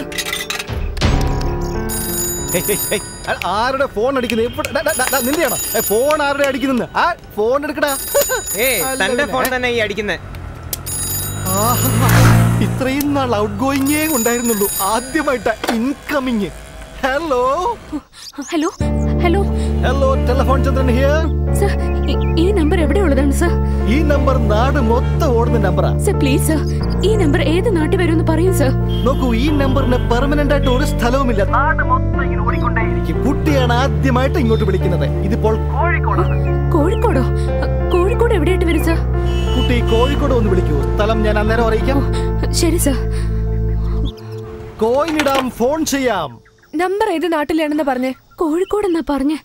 ഹേയ്, ഹേയ്, ഹേയ്, ആ- ആരുടെ ഫോൺ അടിക്കുന്നത് ഇവിടെ- ഡാ, ഡാ, ഡാ, ഡാ, നിന്റെയാണോ ഏ, ഫോൺ ആരുടെ അടിക്കുന്നെന്ന് ആ ഫോൺ എടുക്കടാ ഏ അല്ല തന്റെ പിന്നെ, ഫോൺ ഏ? തന്നെ ഈ അടിക്കുന്നേ ആഹാ, ഇത്രയും നാൾ ഔട്ട് ഗോയിങ്ങേ ഉണ്ടായിരുന്നുള്ളൂ ആദ്യമായിട്ട് incoming hello hello hello hello telephone Chandran here sir ഈ- ഈ നമ്പർ എവിടെ ഉള്ളതാണ് സർ ഈ നമ്പർ നാട് മൊത്തം ഓടുന്ന നമ്പറാ സർ പ്ലീസ് സർ ഈ നമ്പർ ഏത് നാട്ടിൽ വരുമെന്ന് പറയൂ സർ നോക്കൂ ഈ നമ്പറിന് പെർമനന്റ് ആയിട്ട് ഒരു സ്ഥലവുമില്ല നാട് മൊത്തം ഇങ്ങനെ ഓടിക്കൊണ്ടേയിരിക്കും കുട്ടിയാണ് ആദ്യമായിട്ട് ഇങ്ങോട്ട് വിളിക്കുന്നത് ഇതിപ്പോൾ കോഴിക്കോടാണ് കോഴിക്കോടോ കോഴിക്കോട് എവിടെയായിട്ട് വരും സർ കുട്ടി കോഴിക്കോട് ഒന്ന് വിളിക്കൂ സ്ഥലം ഞാൻ അന്നേരം അറിയിക്കാം ശരി സർ കോയിനിടാം ഫോൺ ചെയ്യാം നമ്പർ ഏത് നാട്ടിലാണെന്ന് പറഞ്ഞേ കോഴിക്കോട് എന്നാ പറഞ്ഞേ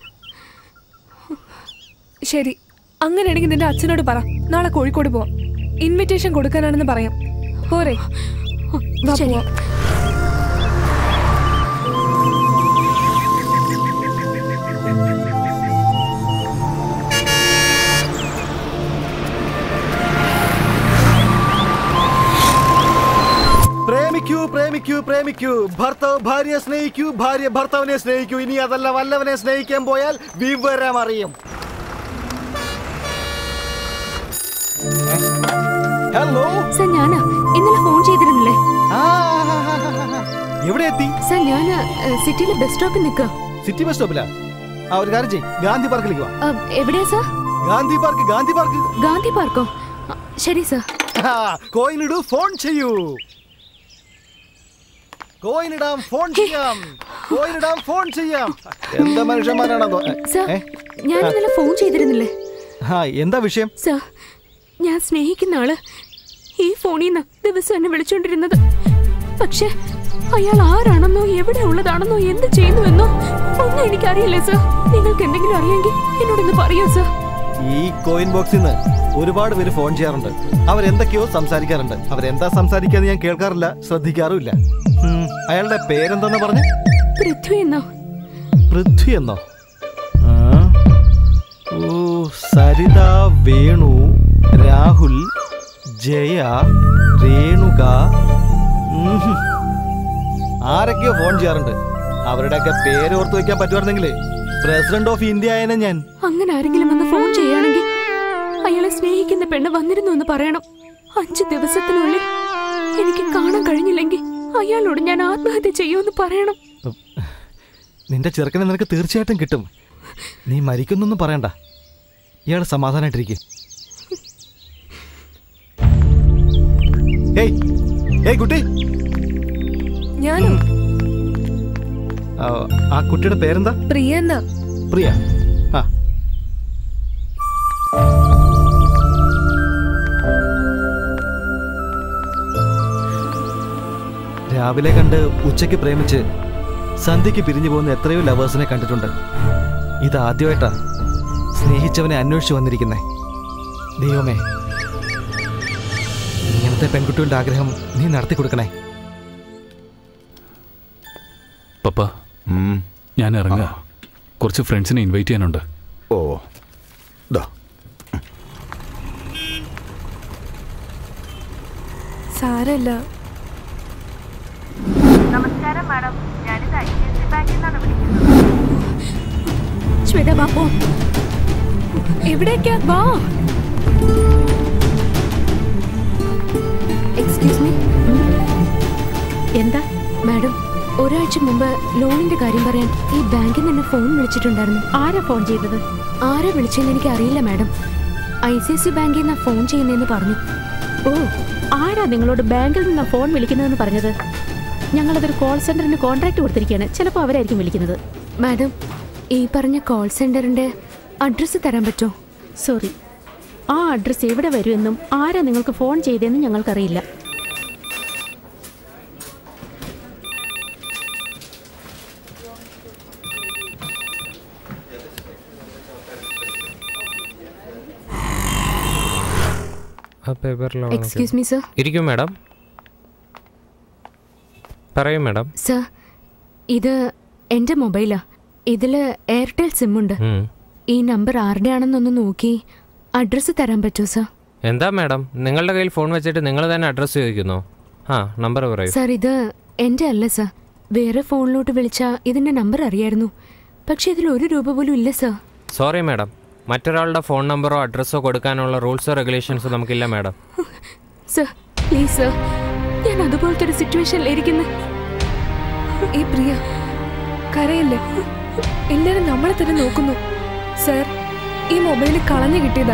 ശരി അങ്ങനെയാണെങ്കിൽ നിന്റെ അച്ഛനോട് പറ നാളെ കോഴിക്കോട് പോവാം ഇൻവിറ്റേഷൻ കൊടുക്കാനാണെന്ന് പറയാം പോരെ വാ ശരി. പോവാം പ്രേമിക്കൂ പ്രേമിക്കൂ പ്രേമിക്കൂ ഭർത്താവ് ഭാര്യയെ സ്നേഹിക്കൂ ഭാര്യ ഭർത്താവിനെ സ്നേഹിക്കൂ ഇനി അതല്ല വല്ലവനെ സ്നേഹിക്കാൻ പോയാൽ വിവരം അറിയും ഹലോ സർ ഞാനാ ഇന്നലെ ഫോൺ ചെയ്തിരുന്നില്ലേ എവിടെ എത്തി സർ ഞാൻ സിറ്റിയിലെ ബസ് സ്റ്റോപ്പിൽ നിൽക്കുക സിറ്റി ബസ് സ്റ്റോപ്പിലാ ആ ഒരു കാര്യം ചെയ്യ് ഗാന്ധി പാർക്കിലേക്ക് വാ എവിടെയാ sir Gandhi park Gandhi park Gandhi പാർക്കോ ആ, ശരി സർ കോയിനിടൂ ഫോൺ ചെയ്യൂ കോയിനിടാം ഫോൺ ചെയ്യാം കോയിനിടാം ഫോൺ ചെയ്യാം എന്താ മനുഷ്യന്മാരാണോ സർ ഞാൻ ഇന്നലെ ഫോൺ ചെയ്തിരുന്നില്ലേ ആ എന്താ വിഷയം സർ ഞാൻ സ്നേഹിക്കുന്ന ആള് ഈ ഫോണിൽ നിന്ന് ദിവസം എന്നെ വിളിച്ചോണ്ടിരുന്നത് പക്ഷെ അയാൾ ആരാണെന്നോ എവിടെ ഉള്ളതാണെന്നോ എന്ത് ചെയ്യുന്നുവെന്നോ ഒന്നും എനിക്കറിയില്ല സർ നിങ്ങൾക്ക് എന്തെങ്കിലും അറിയെങ്കിൽ എന്നോടൊന്ന് പറയൂ സർ ഈ കോയിൻ ബോക്സിൽ നിന്ന് ഒരുപാട് പേര് ഫോൺ ചെയ്യാറുണ്ട് അവരെന്തൊക്കെയോ സംസാരിക്കാറുണ്ട് അവരെന്താ സംസാരിക്കാന്ന് ഞാൻ കേൾക്കാറില്ല ശ്രദ്ധിക്കാറുമില്ല ഉം, അയാളുടെ പേരെന്താന്ന് പറഞ്ഞ പൃഥ്വി എന്നോ പൃഥ്വി എന്നോ ആ. ഓ സരിത വേണു രാഹുൽ ജയ രേണുക ഉം. ആരൊക്കെയോ ഫോൺ ചെയ്യാറുണ്ട് അവരുടെയൊക്കെ പേര് ഓർത്ത് വെക്കാൻ പറ്റുമായിരുന്നെങ്കിൽ പ്രസിഡന്റ് ഓഫ് ഇന്ത്യ ആയനെ ഞാൻ അങ്ങനെ ആരെങ്കിലും വന്ന് ഫോൺ ചെയ്യുകയാണെങ്കിൽ അയാളെ സ്നേഹിക്കുന്ന പെണ്ണ് വന്നിരുന്നു എന്ന് പറയണം അഞ്ചു ദിവസത്തിനുള്ളിൽ എനിക്ക് കാണാൻ കഴിഞ്ഞില്ലെങ്കിൽ അയാളോട് ഞാൻ ആത്മഹത്യ ചെയ്യുമെന്ന് പറയണം നിന്റെ ചെറുക്കനെ നിനക്ക് തീർച്ചയായിട്ടും കിട്ടും നീ മരിക്കുന്നൊന്നും പറയണ്ട ഇയാൾ സമാധാനായിട്ടിരിക്കും ഏയ് ഏയ് കുട്ടി ഞാനോ ആ, ആ കുട്ടിയുടെ പേരെന്താ പ്രിയ എന്നാ പ്രിയ ആ രാവിലെ കണ്ട് ഉച്ചയ്ക്ക് പ്രേമിച്ച് സന്ധ്യയ്ക്ക് പിരിഞ്ഞു പോകുന്ന എത്രയോ ലവേഴ്സിനെ കണ്ടിട്ടുണ്ട് ഇത് ആദ്യമായിട്ടാ സ്നേഹിച്ചവനെ അന്വേഷിച്ചു വന്നിരിക്കുന്നേ ദൈവമേ ഇങ്ങനത്തെ പെൺകുട്ടികളുടെ ആഗ്രഹം നീ നടത്തി കൊടുക്കണേ പപ്പ ഞാൻ ഇറങ്ങാ കുറച്ച് ഫ്രണ്ട്സിനെ ഇൻവൈറ്റ് ചെയ്യാനുണ്ട് ഓ ദാ സാരല്ല നമസ്കാരം മാഡം ഞാനിത് ഐ സി ഐ സി ബാങ്കിൽ നിന്നാണ് വിളിക്കുന്നത് ശ്വേത ബാപ്പു എവിടേക്കാ വാ എക്സ്ക്യൂസ് മീ എന്താ മാഡം ഒരാഴ്ച മുമ്പ് ലോണിന്റെ കാര്യം പറയാൻ ഈ ബാങ്കിൽ നിന്ന് ഫോൺ വിളിച്ചിട്ടുണ്ടായിരുന്നു ആരാ ഫോൺ ചെയ്തത് ആരാ വിളിച്ചെന്ന് എനിക്ക് അറിയില്ല madam I C I C ബാങ്കിൽ നിന്നാ ഫോൺ ചെയ്യുന്നതെന്ന് പറഞ്ഞു ഓ ആരാ നിങ്ങളോട് ബാങ്കിൽ നിന്ന് ഫോൺ വിളിക്കുന്നതെന്ന് പറഞ്ഞത് ഞങ്ങളതൊരു കോൾ സെന്ററിന് കോൺട്രാക്ട് കൊടുത്തിരിക്കുകയാണ് ചിലപ്പോൾ അവരായിരിക്കും വിളിക്കുന്നത് മാഡം ഈ പറഞ്ഞ കോൾ സെന്ററിന്റെ അഡ്രസ്സ് തരാൻ പറ്റുമോ സോറി ആ അഡ്രസ്സ് എവിടെ വരുമെന്നും ആരാ നിങ്ങൾക്ക് ഫോൺ ചെയ്തതെന്നും ഞങ്ങൾക്കറിയില്ല ആ പേപ്പറിൽ Excuse me, sir. ഇരിക്കും മാഡം പറയൂ മാഡം സർ ഇത് എൻ്റെ മൊബൈലാ ഇതിൽ എയർടെൽ സിം ഉണ്ട് ഉം. ഈ നമ്പർ ആരുടെ ആണെന്നൊന്ന് നോക്കി അഡ്രസ്സ് തരാൻ പറ്റുമോ സർ എന്താ മാഡം നിങ്ങളുടെ കയ്യിൽ ഫോൺ വെച്ചിട്ട് നിങ്ങൾ തന്നെ അഡ്രസ്സ് ചോദിക്കുന്നു ആ നമ്പർ പറയൂ സർ ഇത് എൻ്റെ അല്ല സർ വേറെ ഫോണിലോട്ട് വിളിച്ചാൽ ഇതിൻ്റെ നമ്പർ അറിയായിരുന്നു പക്ഷെ ഇതിൽ ഒരു രൂപ പോലും ഇല്ല സർ സോറി മാഡം മറ്റൊരാളുടെ ഫോൺ നമ്പറോ അഡ്രസ്സോ കൊടുക്കാനുള്ള റൂൾസോ റെഗുലേഷൻസോ നമുക്കില്ല മാഡം സർ പ്ലീസ് സർ ഞാൻ അതുപോലത്തെ ഒരു സിറ്റുവേഷനിലിരിക്കുന്നു ഈ പ്രിയ കരയല്ലേ എല്ലാരും നമ്മളെ തന്നെ നോക്കുന്നു സർ ഈ മൊബൈൽ കളഞ്ഞു കിട്ടിയതാ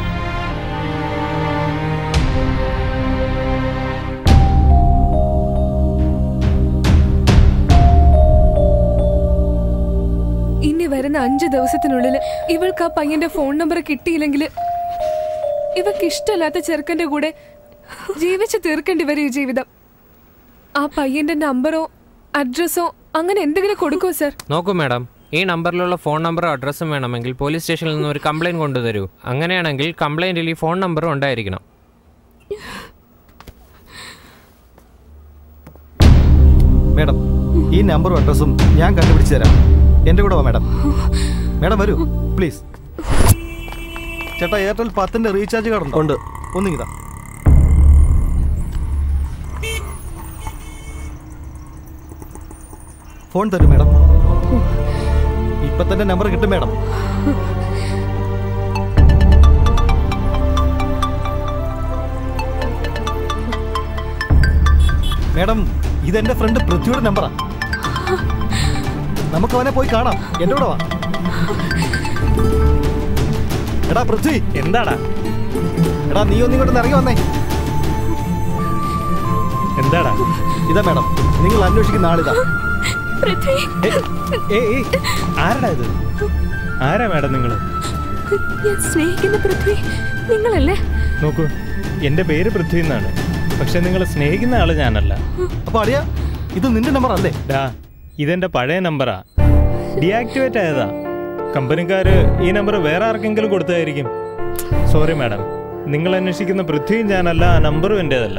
ഇനി വരുന്ന അഞ്ച് ദിവസത്തിനുള്ളിൽ ഇവൾക്ക് ആ പയ്യന്റെ ഫോൺ നമ്പർ കിട്ടിയില്ലെങ്കിൽ ഇവക്ക് ഇഷ്ടമല്ലാത്ത ചെറുക്കന്റെ കൂടെ ജീവിച്ച് തീർക്കേണ്ടി വരും ഈ ജീവിതം ആ പയ്യന്റെ നമ്പറോ അഡ്രസ്സോ അങ്ങനെ എന്തെങ്കിലും കൊടുക്കോ സർ നോക്കൂ മാഡം ഈ നമ്പറിലുള്ള ഫോൺ നമ്പറോ അഡ്രസ്സും വേണമെങ്കിൽ പോലീസ് സ്റ്റേഷനിൽ നിന്ന് ഒരു കംപ്ലൈൻറ്റ് കൊണ്ടുതരൂ അങ്ങനെയാണെങ്കിൽ കംപ്ലൈൻറ്റിൽ ഈ ഫോൺ നമ്പറും ഉണ്ടായിരിക്കണം മേഡം ഈ നമ്പറും അഡ്രസ്സും ഞാൻ കണ്ടുപിടിച്ച് തരാം എൻ്റെ കൂടെ വാ മേഡം മേഡം വരൂ പ്ലീസ് ചേട്ടാ എയർടെൽ പത്തിന്റെ റീചാർജ് കാർഡ് ഉണ്ട് ഉണ്ട് ഒന്നിങ്ങിതാ ഫോൺ തരും മേഡം ഇപ്പൊ തന്നെ നമ്പർ കിട്ടും മേഡം മേഡം ഇതെന്റെ ഫ്രണ്ട് പൃഥ്വിയുടെ നമ്പറാ നമുക്ക് അവനെ പോയി കാണാം എന്റെ കൂടെ വാ എടാ പൃഥ്വി എന്താടാ എടാ നീ ഒന്നിങ്ങോട്ട് ഇറങ്ങി വന്നേ എന്താടാ ഇതാ മേഡം നിങ്ങൾ അന്വേഷിക്കുന്ന ആളിതാ പൃഥ്വി ഏ ഏ ആരടാ ഇത് ആരാ മാഡം നിങ്ങൾ ഞാൻ സ്നേഹിക്കുന്ന പൃഥ്വി നിങ്ങളല്ലേ നോക്കൂ എൻ്റെ പേര് പൃഥ്വി എന്നാണ് പക്ഷെ നിങ്ങൾ സ്നേഹിക്കുന്ന ആള് ഞാനല്ല അപ്പൊ അറിയാ ഇത് നിന്റെ നമ്പർ അല്ലേ ഡാ ഇതെന്റെ പഴയ നമ്പറാ ഡീആക്ടിവേറ്റ് ആയതാ കമ്പനിക്കാര് ഈ നമ്പർ വേറെ ആർക്കെങ്കിലും കൊടുത്തതായിരിക്കും സോറി മാഡം നിങ്ങൾ അന്വേഷിക്കുന്ന പൃഥ്വിയും ഞാനല്ല ആ നമ്പറും എൻ്റെതല്ല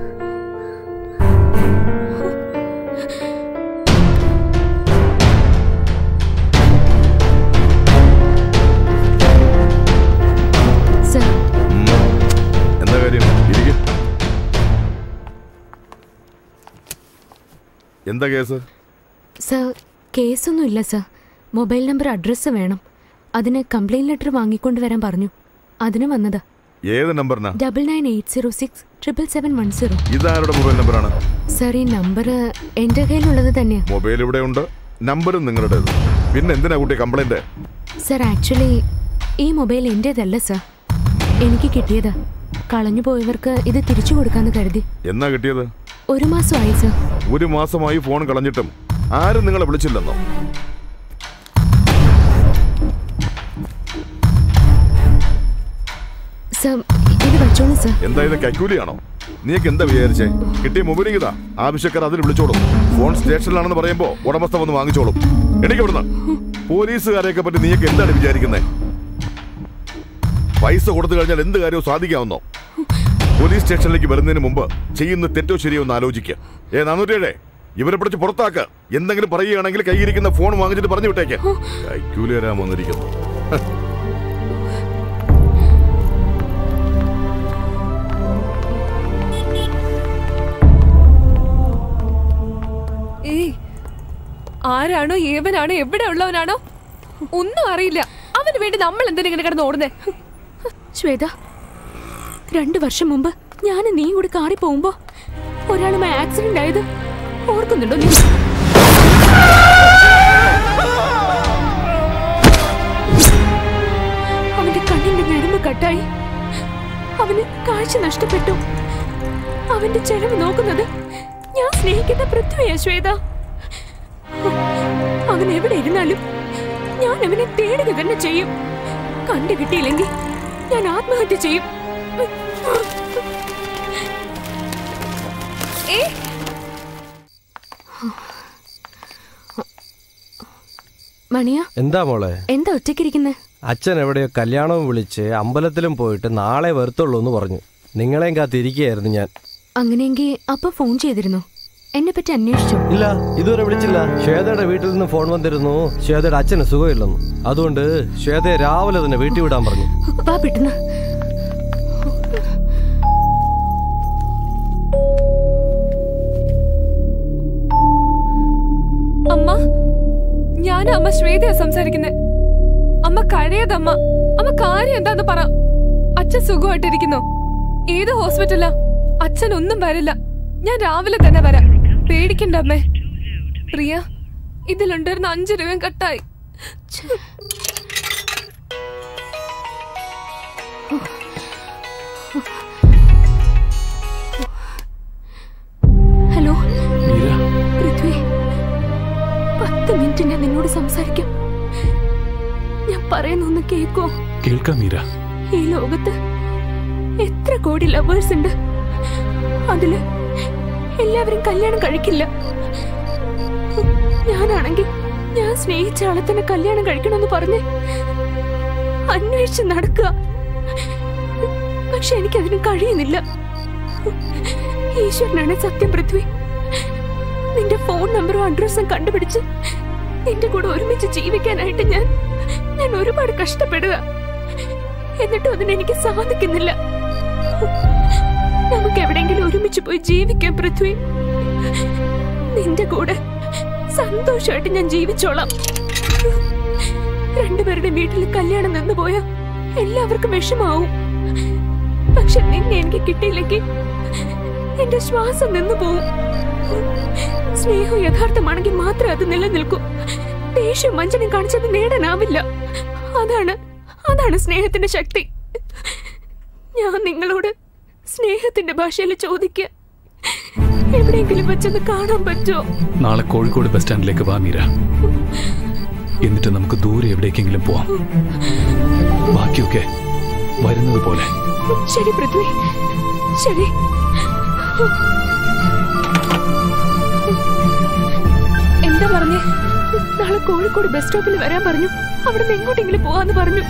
സർ എന്താ കാര്യം ഇരിക്കും എന്താ കേസ് സർ കേസൊന്നും ഇല്ല സർ മൊബൈൽ നമ്പർ അഡ്രസ്സ് വേണം അതിന് കംപ്ലൈൻറ്റ് ലെറ്റർ വാങ്ങിക്കൊണ്ട് വരാൻ പറഞ്ഞു അതിന് വന്നതാ ഏത് നമ്പറിനാ double nine eight zero six triple seven one zero ഇതാരുടെ മൊബൈൽ നമ്പറാണ് സർ ഈ നമ്പർ എൻ്റെ കയ്യിലുള്ളത് തന്നെയാ മൊബൈൽ ഇവിടെ ഉണ്ട് നമ്പറും നിങ്ങളുടേത് പിന്നെ എന്തിനാ കുട്ടി കംപ്ലൈന്റ് സർ ആക്ച്വലി ഈ മൊബൈൽ എൻ്റേതല്ല സർ എനിക്ക് കിട്ടിയതാ കളഞ്ഞു പോയവർക്ക് ഇത് തിരിച്ചു കൊടുക്കാന്ന് കരുതി എന്നാ കിട്ടിയത് ഒരു മാസമായി സർ ഒരു മാസമായി ഫോൺ കളഞ്ഞിട്ടും ആരും നിങ്ങളെ വിളിച്ചില്ലെന്നോ സർ ഇത് വെച്ചോളൂ സർ എന്താ ഇത് കൈക്കൂലിയാണോ നീക്ക് എന്താ വിചാരിച്ചേ കിട്ടിയ മൊബൈലിംഗ് ഇതാ ആവശ്യക്കാർ അതിൽ വിളിച്ചോളും ഫോൺ സ്റ്റേഷനിലാണെന്ന് പറയുമ്പോ ഉടമസ്ഥ വന്ന് വാങ്ങിച്ചോളും എനിക്ക് ഇവിടുന്ന് പോലീസുകാരെയൊക്കെ പറ്റി നീയൊക്കെ എന്താണ് വിചാരിക്കുന്നത് പൈസ കൊടുത്തു കഴിഞ്ഞാൽ എന്ത് കാര്യവും സാധിക്കാവുന്നോ പോലീസ് സ്റ്റേഷനിലേക്ക് വരുന്നതിന് മുമ്പ് ചെയ്യുന്ന തെറ്റോ ശരിയോ ഒന്ന് ആലോചിക്കുക ഏ നാനൂറ്റേഴേ ഇവരെ പിടിച്ച് പുറത്താക്ക എന്തെങ്കിലും പറയുകയാണെങ്കിൽ കൈയിരിക്കുന്ന ഫോൺ വാങ്ങിച്ചിട്ട് പറഞ്ഞു വിട്ടേക്ക് കൈക്കൂലി തരാൻ വന്നിരിക്കുന്നു ഹ. ഏയ് ആരാണോ ഏവനാണോ എവിടെ ഉള്ളവനാണോ ഒന്നും അറിയില്ല അവന് വേണ്ടി നമ്മൾ എന്തിനാ ഇങ്ങനെ കിടന്ന് ഓടുന്നേ ശ്വേത രണ്ടു വർഷം മുമ്പ് ഞാൻ നീ കൂടി കാറി പോകുമ്പോ ഒരാളുമായി ആക്സിഡന്റ് ആയത് ഓർക്കുന്നുണ്ടോ നീ അവന്റെ കണ്ണിന്റെ ഞരമ്പ് കട്ടായി അവന് കാഴ്ച നഷ്ടപ്പെട്ടു അവന്റെ ചെലവ് നോക്കുന്നത് ഞാൻ സ്നേഹിക്കുന്ന പൃഥ്വിയാ ശ്വേത അവൻ എവിടെ ഇരുന്നാലും ഞാൻ അവനെ തേടുക തന്നെ ചെയ്യും കണ്ടു കിട്ടിയില്ലെങ്കിൽ ഞാൻ ആത്മഹത്യ ചെയ്യും ഏ മണിയാ എന്താ മോളെ എന്താ ഒറ്റയ്ക്കിരിക്കുന്നത് അച്ഛൻ എവിടെയോ കല്യാണവും വിളിച്ച് അമ്പലത്തിലും പോയിട്ട് നാളെ വരത്തുള്ളൂ എന്ന് പറഞ്ഞു നിങ്ങളെയും കാത്തിരിക്കുകയായിരുന്നു ഞാൻ അങ്ങനെയെങ്കിൽ അപ്പ ഫോൺ ചെയ്തിരുന്നു എന്നെ പറ്റി അന്വേഷിച്ചു ഇല്ല ഇതുവരെ വിളിച്ചില്ല ശ്വേതയുടെ വീട്ടിൽ നിന്ന് ഫോൺ വന്നിരുന്നു ശ്വേതയുടെ അച്ഛന് സുഖമില്ലെന്ന് അതുകൊണ്ട് ശ്വേതയെ രാവിലെ തന്നെ വീട്ടിൽ വിടാൻ പറഞ്ഞു വാ പെട്ടെന്ന് അമ്മ ഞാൻ അമ്മ ശ്വേതയാ സംസാരിക്കുന്നത് അമ്മ കരയതമ്മ അമ്മ കാര്യം എന്താന്ന് പറ അച്ഛൻ സുഖമായിട്ടിരിക്കുന്നു ഏത് ഹോസ്പിറ്റലാ അച്ഛൻ ഒന്നും വരില്ല ഞാൻ രാവിലെ തന്നെ വരാം പേടിക്കണ്ട അമ്മേ പ്രിയ ഇതിലുണ്ടായിരുന്ന അഞ്ചു രൂപയും കട്ടായി ഹലോ പൃഥ്വി പത്ത് മിനിറ്റ് ഞാൻ നിന്നോട് സംസാരിക്കാം ഞാൻ പറയുന്നൊന്ന് കേക്കോ കേൾക്കാം മീര ഈ ലോകത്ത് എത്ര കോടി ലവേഴ്സ് ഉണ്ട് അതില് എല്ലാവരും കല്യാണം കഴിക്കില്ല ഞാനാണെങ്കിൽ ഞാൻ സ്നേഹിച്ച ആളെ തന്നെ കല്യാണം കഴിക്കണമെന്ന് പറഞ്ഞ് അന്വേഷിച്ച് നടക്കുക പക്ഷെ എനിക്കതിന് കഴിയുന്നില്ല ഈശ്വരനാണ് സത്യം പൃഥ്വി നിന്റെ ഫോൺ നമ്പറും അഡ്രസ്സും കണ്ടുപിടിച്ച് നിന്റെ കൂടെ ഒരുമിച്ച് ജീവിക്കാനായിട്ട് ഞാൻ ഞാൻ ഒരുപാട് കഷ്ടപ്പെടുക എന്നിട്ടും അതിന് എനിക്ക് സാധിക്കുന്നില്ല നമുക്ക് എവിടെയെങ്കിലും ഒരുമിച്ച് പോയി ജീവിക്കാം പൃഥ്വി നിന്റെ കൂടെ സന്തോഷമായിട്ട് ഞാൻ ജീവിച്ചോളാം രണ്ടുപേരുടെ വീട്ടിൽ കല്യാണം നിന്ന് പോയ എല്ലാവർക്കും വിഷമാവും പക്ഷെ നിന്നെ എനിക്ക് കിട്ടിയില്ലെങ്കിൽ എന്റെ ശ്വാസം നിന്നു പോവും സ്നേഹം യഥാർത്ഥമാണെങ്കിൽ മാത്രമേ അത് നിലനിൽക്കൂ ദേഷ്യം വഞ്ചനം കാണിച്ചത് നേടാനാവില്ല അതാണ് അതാണ് സ്നേഹത്തിന്റെ ശക്തി ഞാൻ നിങ്ങളോട് സ്നേഹത്തിന്റെ ഭാഷയിൽ ചോദിക്കുക എവിടെയെങ്കിലും വെച്ചൊന്ന് കാണാൻ പറ്റുമോ നാളെ കോഴിക്കോട് ബസ് സ്റ്റാൻഡിലേക്ക് വാ മീര എന്നിട്ട് നമുക്ക് ദൂരെ എവിടേക്കെങ്കിലും പോവാം ബാക്കിയൊക്കെ വരുന്നത് പോലെ ശരി പൃഥ്വി ശരി എന്താ പറഞ്ഞേ നാളെ കോഴിക്കോട് ബസ് സ്റ്റോപ്പിൽ വരാൻ പറഞ്ഞു അവിടെ നിന്ന് എങ്ങോട്ടെങ്കിലും പോവാന്ന് പറഞ്ഞു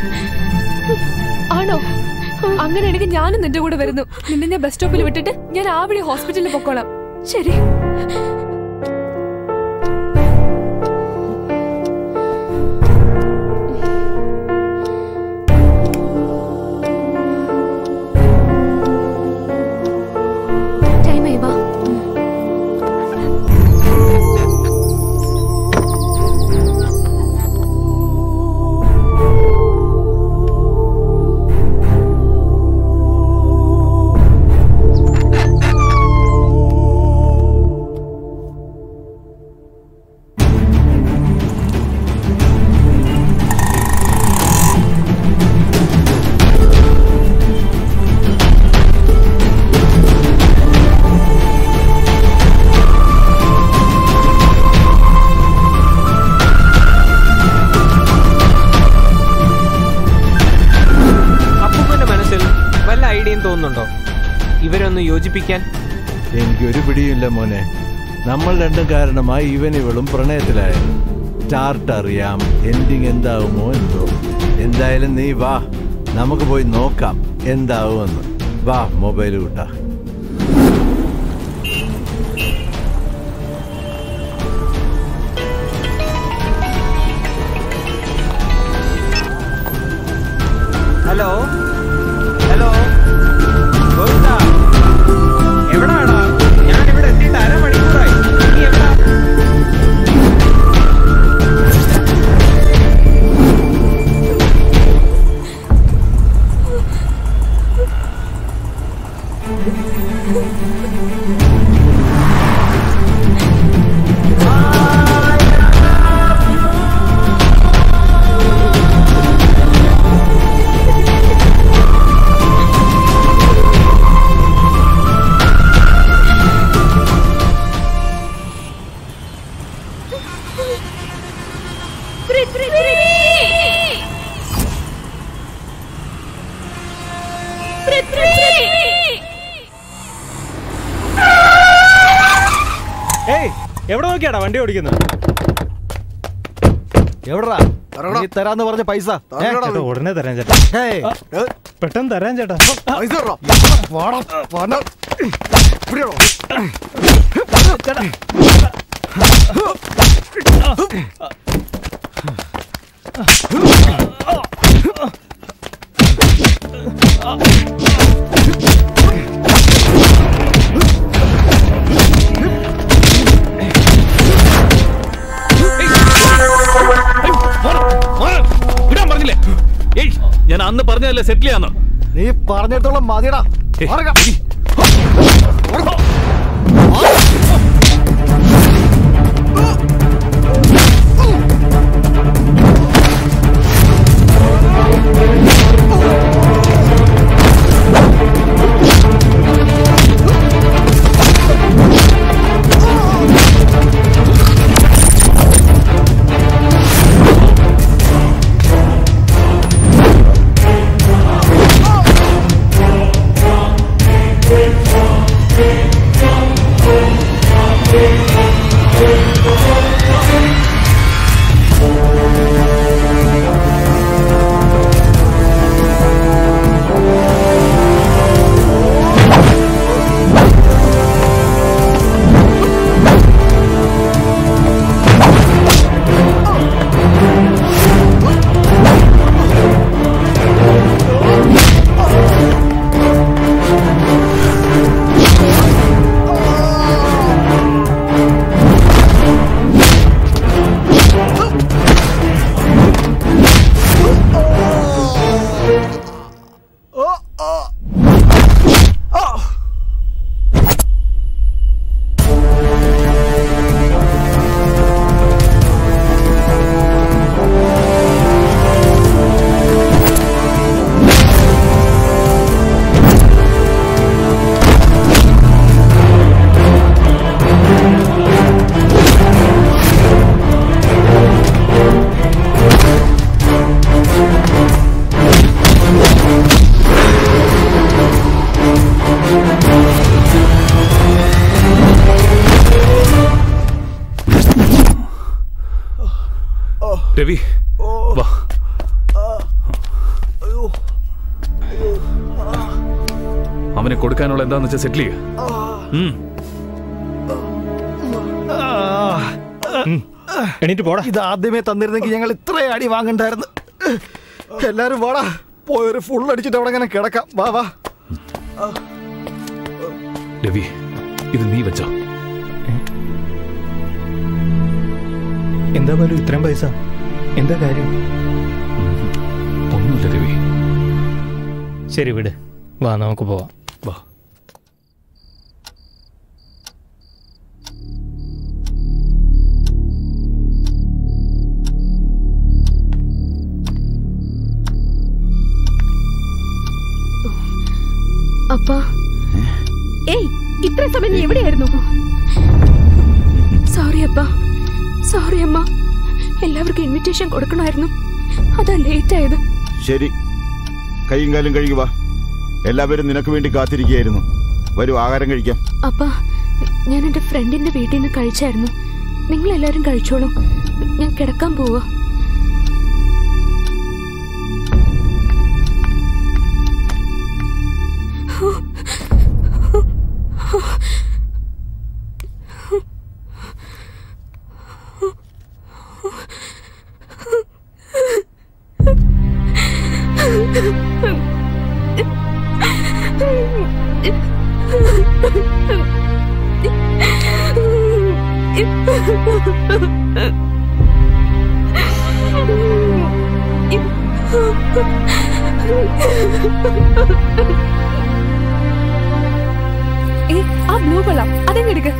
ആണോ അങ്ങനെയാണെങ്കിൽ ഞാനും നിന്റെ കൂടെ വരുന്നു നിന്നെ ഞാൻ ബസ് സ്റ്റോപ്പിൽ വിട്ടിട്ട് ഞാൻ ആ വഴി ഹോസ്പിറ്റലിൽ പൊക്കോളാം ശരി ടൈമായി വാ തോന്നുന്നുണ്ടോ ഇവരൊന്ന് യോജിപ്പിക്കാൻ എനിക്കൊരു പിടിയില്ല മോനെ നമ്മൾ രണ്ടും കാരണമായി ഇവൻ ഇവളും പ്രണയത്തിലായിരുന്നു സ്റ്റാർട്ട് അറിയാം എൻഡിങ് എന്താവുമോ എന്തോ എന്തായാലും നീ വാ നമുക്ക് പോയി നോക്കാം എന്താവുമെന്ന് വാ മൊബൈൽ കൂട്ടാ ഹലോ ഹലോ ഗോവിന്ദാ എവിടാടാ ഞാൻ ഇവിടെ എത്തിയിട്ട് അരമണിക്കൂറായി നീ എവിടാ ഏയ് എവിടെ നോക്കിയാടാ വണ്ടി ഓടിക്കുന്നത് എവിടാ നീ തരാന്ന് പറഞ്ഞ പൈസ ഏ? ചേട്ടാ ഉടനെ തരാൻ ചേട്ടാ ഹേയ്. ആ, പെട്ടെന്ന് തരാൻ ചേട്ടാ വിടാൻ പറഞ്ഞില്ലേ ഏയ് ഞാൻ അന്ന് പറഞ്ഞതല്ലേ സെറ്റിൽ ചെയ്യാന്ന് നീ പറഞ്ഞിടത്തോളം മതിയടാ മാറുക. രവി വാ അവനെ കൊടുക്കാനുള്ള എന്താന്ന് വെച്ചാൽ സെറ്റിൽ ചെയ്യുക ഉം. എണീറ്റ് പോടാ ഇത് ആദ്യമേ തന്നിരുന്നെങ്കിൽ ഞങ്ങൾ ഇത്രയും അടി വാങ്ങണ്ടായിരുന്നു എല്ലാരും വാടാ പോയി ഒരു ഫുൾ അടിച്ചിട്ട് അവിടെ ഇങ്ങനെ കിടക്കാം വാ വാ രവി ഇത് നീ വെച്ചോ എന്താ പോലും ഇത്രയും പൈസ എന്താ കാര്യം ഒന്നുമില്ല രവി ശരി വിട് വാ നമുക്ക് പോവാം വാ അപ്പാ ഏയ് ഇത്ര സമയം നീ എവിടെയായിരുന്നു സോറി അപ്പ സോറി അമ്മ എല്ലാവർക്കും ഇൻവിറ്റേഷൻ കൊടുക്കണമായിരുന്നു അതാ ലേറ്റ് ആയത് ശരി കൈയും കാലും കഴുകി വാ എല്ലാവരും നിനക്ക് വേണ്ടി കാത്തിരിക്കുകയായിരുന്നു വരൂ ആഹാരം കഴിക്കാം അപ്പ ഞാൻ എന്റെ ഫ്രണ്ടിന്റെ വീട്ടിൽ നിന്ന് കഴിച്ചായിരുന്നു നിങ്ങൾ എല്ലാരും കഴിച്ചോളൂ ഞാൻ കിടക്കാൻ പോവാ ഏ ആ ബ്ലൂ കൊള്ളാം അതെങ്ങെടുക്ക്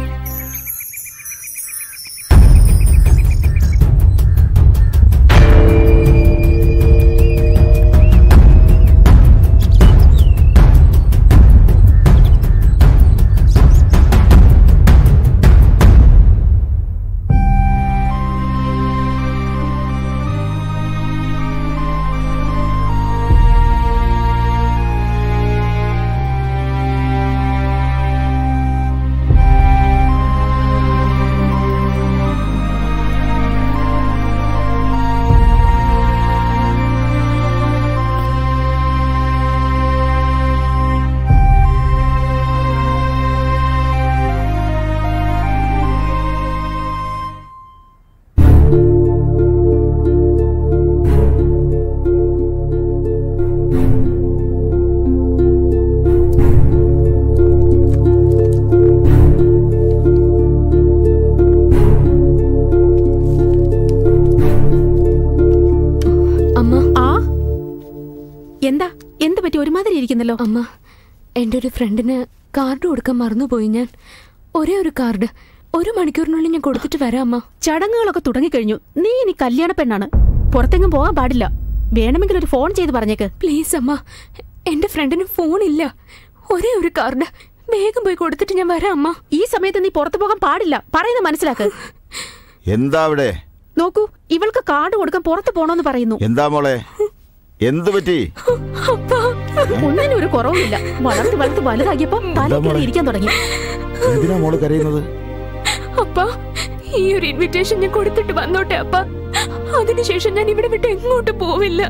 അമ്മ ആ എന്താ എന്ത് പറ്റി ഒരുമാതിരി ഇരിക്കുന്നല്ലോ അമ്മ എൻ്റെ ഒരു ഫ്രണ്ടിന് കാർഡ് കൊടുക്കാൻ മറന്നുപോയി ഞാൻ ഒരേ ഒരു കാർഡ് ഒരു മണിക്കൂറിനുള്ളിൽ ഞാൻ കൊടുത്തിട്ട് വരാം അമ്മ ചടങ്ങുകളൊക്കെ തുടങ്ങിക്കഴിഞ്ഞു നീ ഇനി കല്യാണ പെണ്ണാണ് പുറത്തെങ്ങും പോകാൻ പാടില്ല വേണമെങ്കിൽ ഒരു ഫോൺ ചെയ്ത് പറഞ്ഞേക്ക് പ്ലീസ് അമ്മ എൻ്റെ ഫ്രണ്ടിന് ഫോണില്ല ഒരേ ഒരു കാർഡ് വേഗം പോയി കൊടുത്തിട്ട് ഞാൻ വരാം അമ്മ ഈ സമയത്ത് നീ പുറത്തു പോകാൻ പാടില്ല പറയുന്നത് മനസ്സിലാക്ക് എന്താ അവിടെ നോക്കൂ ഇവൾക്ക് കാർഡ് കൊടുക്കാൻ പുറത്തു പോണോന്ന് പറയുന്നു എന്താ മോളെ എന്ത് പറ്റി ഒന്നിനും ഒരു കുറവുമില്ല വളർത്ത് വളർത്ത് വലുതാക്കിയപ്പോ തലക്കറി ഇരിക്കാൻ തുടങ്ങി എന്തിനാ മോള് കരയുന്നത് അപ്പ ഈ ഒരു ഇൻവിറ്റേഷൻ ഞാൻ കൊടുത്തിട്ട് വന്നോട്ടെ അപ്പ അതിനുശേഷം ഞാൻ ഇവിടെ വിട്ട് എങ്ങോട്ട് പോവില്ല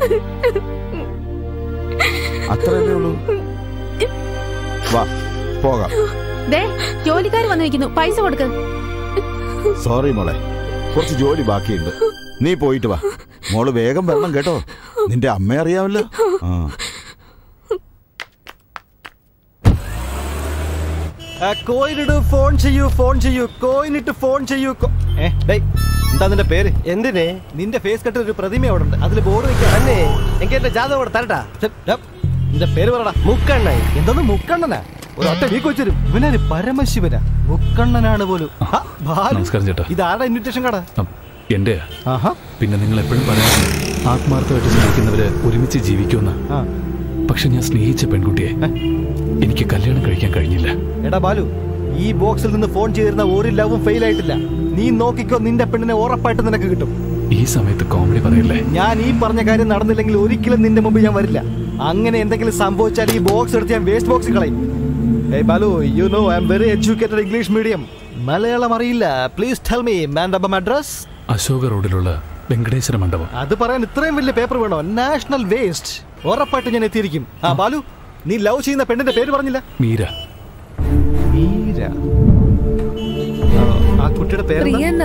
അത്രയല്ലേ ഉള്ളൂ വാ പോകാം ദേ ജോലിക്കാർ വന്നു വെക്കുന്നു പൈസ കൊടുക്ക് സോറി മോളെ കുറച്ച് ജോലി ബാക്കിയുണ്ട് നീ പോയിട്ട് വാ മോള് വേഗം വരണം കേട്ടോ നിന്റെ അമ്മ അറിയാമല്ലോ ആ കോയിനിട്ട് ഫോൺ ചെയ്യൂ ഫോൺ ചെയ്യൂ കോയിനിട്ട് ഫോൺ ചെയ്യൂ കോ- ഏ, ഡേയ്, എന്താ നിന്റെ പേര് എന്തിനെ നിന്റെ ഫേസ് കട്ട് ഒരു പ്രതിമ അവിടെ ഉണ്ട് അതിൽ ബോർഡ് വെക്കാം അന്നേ എനിക്ക് എന്റെ ജാതകം കൂടെ തരട്ടാ നിന്റെ പേര് പറടാ മുക്കണ്ണൻ എന്തോന്ന് മുക്കണ്ണനാ ഒരു ഒറ്റ വീക്ക് വെച്ചിരും ഇവനൊരു പരമശിവനാ മുക്കണ്ണനാണ് പോലും ഹ, ബാലു. നമസ്കാരം ചേട്ടാ ഇതാരുടെ ഇൻവിറ്റേഷൻ കട എന്റെ ആഹാ പിന്നെ നിങ്ങൾ എപ്പോഴും പറയാം ആത്മാർത്ഥമായിട്ട് സ്നേഹിക്കുന്നവര് ഒരുമിച്ച് ജീവിക്കുമെന്ന് ആ. പക്ഷെ ഞാൻ സ്നേഹിച്ച പെൺകുട്ടിയെ എനിക്ക് കല്യാണം കഴിക്കാൻ കഴിഞ്ഞില്ല എടാ ബാലു ഈ ബോക്സിൽ നിന്ന് ഫോൺ ചെയ്തിരുന്ന ഒരു ലവും ഫെയിൽ ആയിട്ടില്ല നീ നോക്കിക്കോ നിന്റെ പെണ്ണിനെ ഉറപ്പായിട്ട് നിനക്ക് കിട്ടും ഈ സമയത്ത് കോമഡി പറയല്ലേ ഞാൻ ഈ പറഞ്ഞ കാര്യം നടന്നില്ലെങ്കിൽ ഒരിക്കലും നിന്റെ മുമ്പ് ഞാൻ വരില്ല അങ്ങനെ എന്തെങ്കിലും സംഭവിച്ചാൽ ഈ ബോക്സ് എടുത്ത് ഞാൻ വേസ്റ്റ് ബോക്സിൽ കളയും ഏയ് Balu you know I am very educated English medium Malayalam അറിയില്ല പ്ലീസ് ടെൽ മീ മാൻഡബം അഡ്രസ് അശോക റോഡിലുള്ള വെങ്കടേശ്വര മണ്ഡപം അത് പറയാൻ ഇത്രയും വലിയ പേപ്പർ വേണോ നാഷണൽ വേസ്റ്റ് ഉറപ്പായിട്ട് ഞാൻ എത്തിയിരിക്കും ആ ബാലു നീ ലവ് ചെയ്യുന്ന പെണ്ണിന്റെ പേര് പറഞ്ഞില്ല മീര മീര ആ, ആ കുട്ടിയുടെ പേര് പ്രിയന്ന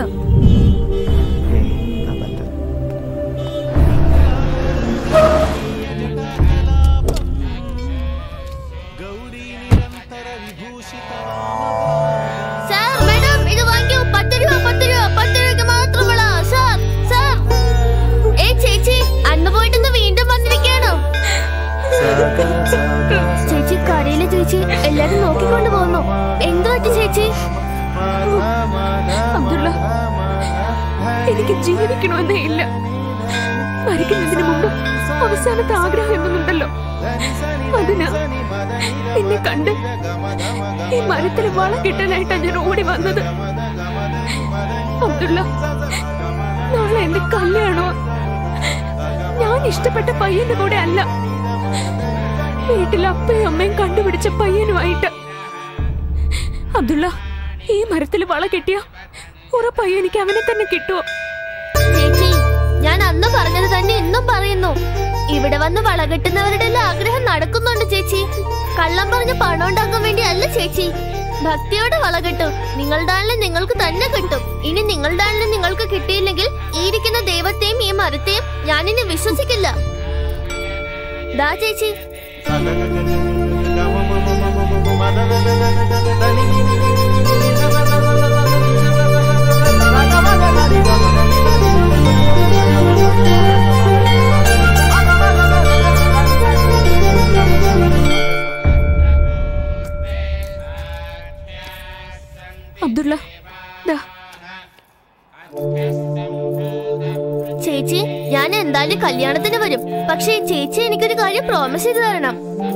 സാർ മാഡം ഇത് വാങ്ങിക്കൂ പത്ത് രൂപ പത്ത് രൂപ പത്ത് രൂപയ്ക്ക് മാത്രമുള്ള സാർ സാർ ഏ ചേച്ചി അന്ന് പോയിട്ടൊന്ന് വീണ്ടും വന്നിരിക്കണം ചേച്ചി കടയിലെ ചേച്ചി എല്ലാരും നോക്കിക്കൊണ്ട് പോകുന്നു എന്ത് പറ്റി ചേച്ചി അബ്ദുള്ള എനിക്ക് ജീവിക്കണമെന്നേ ഇല്ല മരിക്കുന്നതിന് മുമ്പ് അവസാനത്തെ ആഗ്രഹം എന്നൊന്നുണ്ടല്ലോ അതിന് നിന്നെ കണ്ട് ഈ മരത്തിൽ വള കിട്ടാനായിട്ടാ ഞാൻ ഓടി വന്നത് അബ്ദുള്ള നാളെ എന്റെ കല്യാണോ ഞാൻ ഇഷ്ടപ്പെട്ട പയ്യന്റെ കൂടെ അല്ല വീട്ടിൽ അപ്പയും അമ്മയും കണ്ടുപിടിച്ച പയ്യനുമായിട്ട് അബ്ദുള്ള ഈ മരത്തിൽ വള കെട്ടിയ ഉറപ്പായി എനിക്ക് അവനെ തന്നെ കിട്ടുമോ ചേച്ചി ഞാൻ അന്ന് പറഞ്ഞത് തന്നെ ഇന്നും പറയുന്നു ഇവിടെ വന്ന് വളകെട്ടുന്നവരുടെ എല്ലാം ആഗ്രഹം നടക്കുന്നുണ്ട് ചേച്ചി കള്ളം പറഞ്ഞ് പണം ഉണ്ടാക്കാൻ വേണ്ടി അല്ല ചേച്ചി ഭക്തിയോടെ വളകെട്ടു നിങ്ങളുടെ ആളിനെ നിങ്ങൾക്ക് തന്നെ കിട്ടും ഇനി നിങ്ങളുടെ ആളിനെ നിങ്ങൾക്ക് കിട്ടിയില്ലെങ്കിൽ ഈ ഇരിക്കുന്ന ദൈവത്തെയും ഈ മരത്തെയും ഞാനിനി വിശ്വസിക്കില്ല ദാ ചേച്ചി അബ്ദുള്ള ദാ ചേച്ചി ഞാൻ എന്തായാലും കല്യാണത്തിന് വരും പക്ഷേ ചേച്ചി എനിക്കൊരു കാര്യം പ്രോമിസ് ചെയ്ത് തരണം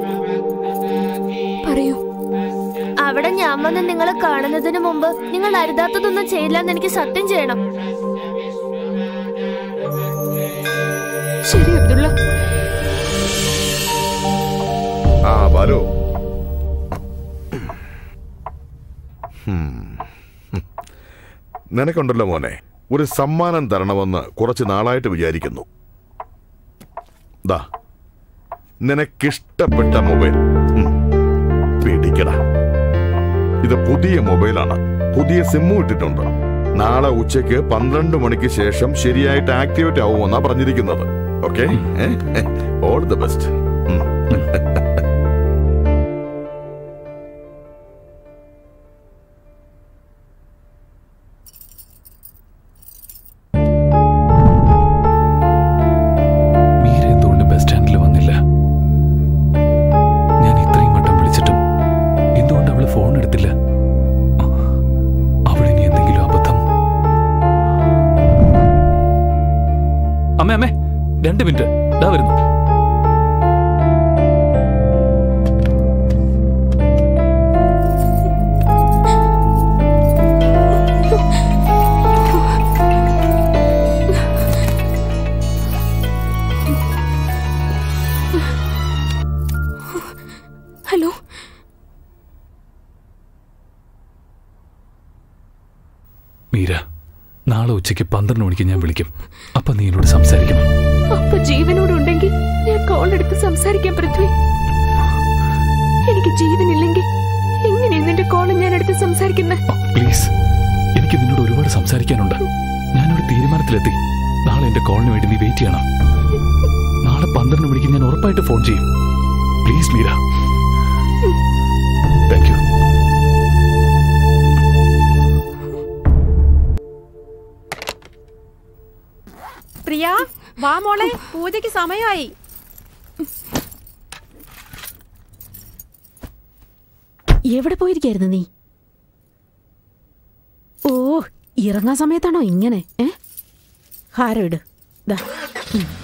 പറയൂ അവിടെ ഞാൻ വന്ന് നിങ്ങളെ കാണുന്നതിന് മുമ്പ് നിങ്ങൾ അരുതാത്തതൊന്നും ചെയ്യില്ല എന്ന് എനിക്ക് സത്യം ചെയ്യണം ശരി അബ്ദുള്ള ആ ബാലു ഹും. നിനക്കുണ്ടല്ലോ മോനെ ഒരു സമ്മാനം തരണമെന്ന് കുറച്ച് നാളായിട്ട് വിചാരിക്കുന്നു ദാ നിനക്കിഷ്ടപ്പെട്ട മൊബൈൽ ഉം. പിടിക്കടാ ഇത് പുതിയ മൊബൈലാണ് പുതിയ സിമ്മും ഇട്ടിട്ടുണ്ട് നാളെ ഉച്ചയ്ക്ക് പന്ത്രണ്ട് മണിക്ക് ശേഷം ശരിയായിട്ട് ആക്ടിവേറ്റ് ആവുമെന്നാ പറഞ്ഞിരിക്കുന്നത് okay all the best Meera എന്തുകൊണ്ട് ബസ് സ്റ്റാൻഡിൽ വന്നില്ല ഞാൻ ഇത്രയും വട്ടം വിളിച്ചിട്ടും എന്തുകൊണ്ട് അവള് ഫോൺ എടുത്തില്ല അവളിനി എന്തെങ്കിലും അബദ്ധം അമ്മേ അമ്മേ രണ്ട് മിനിറ്റ് ഇതാ വരുന്നു ഹലോ മീര നാളെ ഉച്ചയ്ക്ക് പന്ത്രണ്ട് മണിക്ക് ഞാൻ വിളിക്കും അപ്പൊ നീ എന്നോട് സംസാരിക്കണം അപ്പൊ ജീവനോടുണ്ടെങ്കിൽ ഞാൻ കോൾ എടുത്ത് സംസാരിക്കാൻ പൃഥ്വി എനിക്ക് ജീവനില്ലെങ്കിൽ എങ്ങനെയാണ് നിന്റെ കോൾ ഞാൻ എടുത്ത് സംസാരിക്കുന്നത് പ്ലീസ് എനിക്ക് നിന്നോട് ഒരുപാട് സംസാരിക്കാനുണ്ട് ഞാനൊരു തീരുമാനത്തിലെത്തി നാളെ എന്റെ കോളിന് വേണ്ടി നീ വെയിറ്റ് ചെയ്യണം നാളെ പന്ത്രണ്ട് മണിക്ക് ഞാൻ ഉറപ്പായിട്ട് ഫോൺ ചെയ്യും please Meera thank you Priya വാ മോളെ പൂജയ്ക്ക് സമയമായി എവിടെ പോയിരിക്കായിരുന്നു നീ ഓ ഇറങ്ങാൻ സമയത്താണോ ഇങ്ങനെ ഏ ഹാരം ഇട് ദാ ഉം.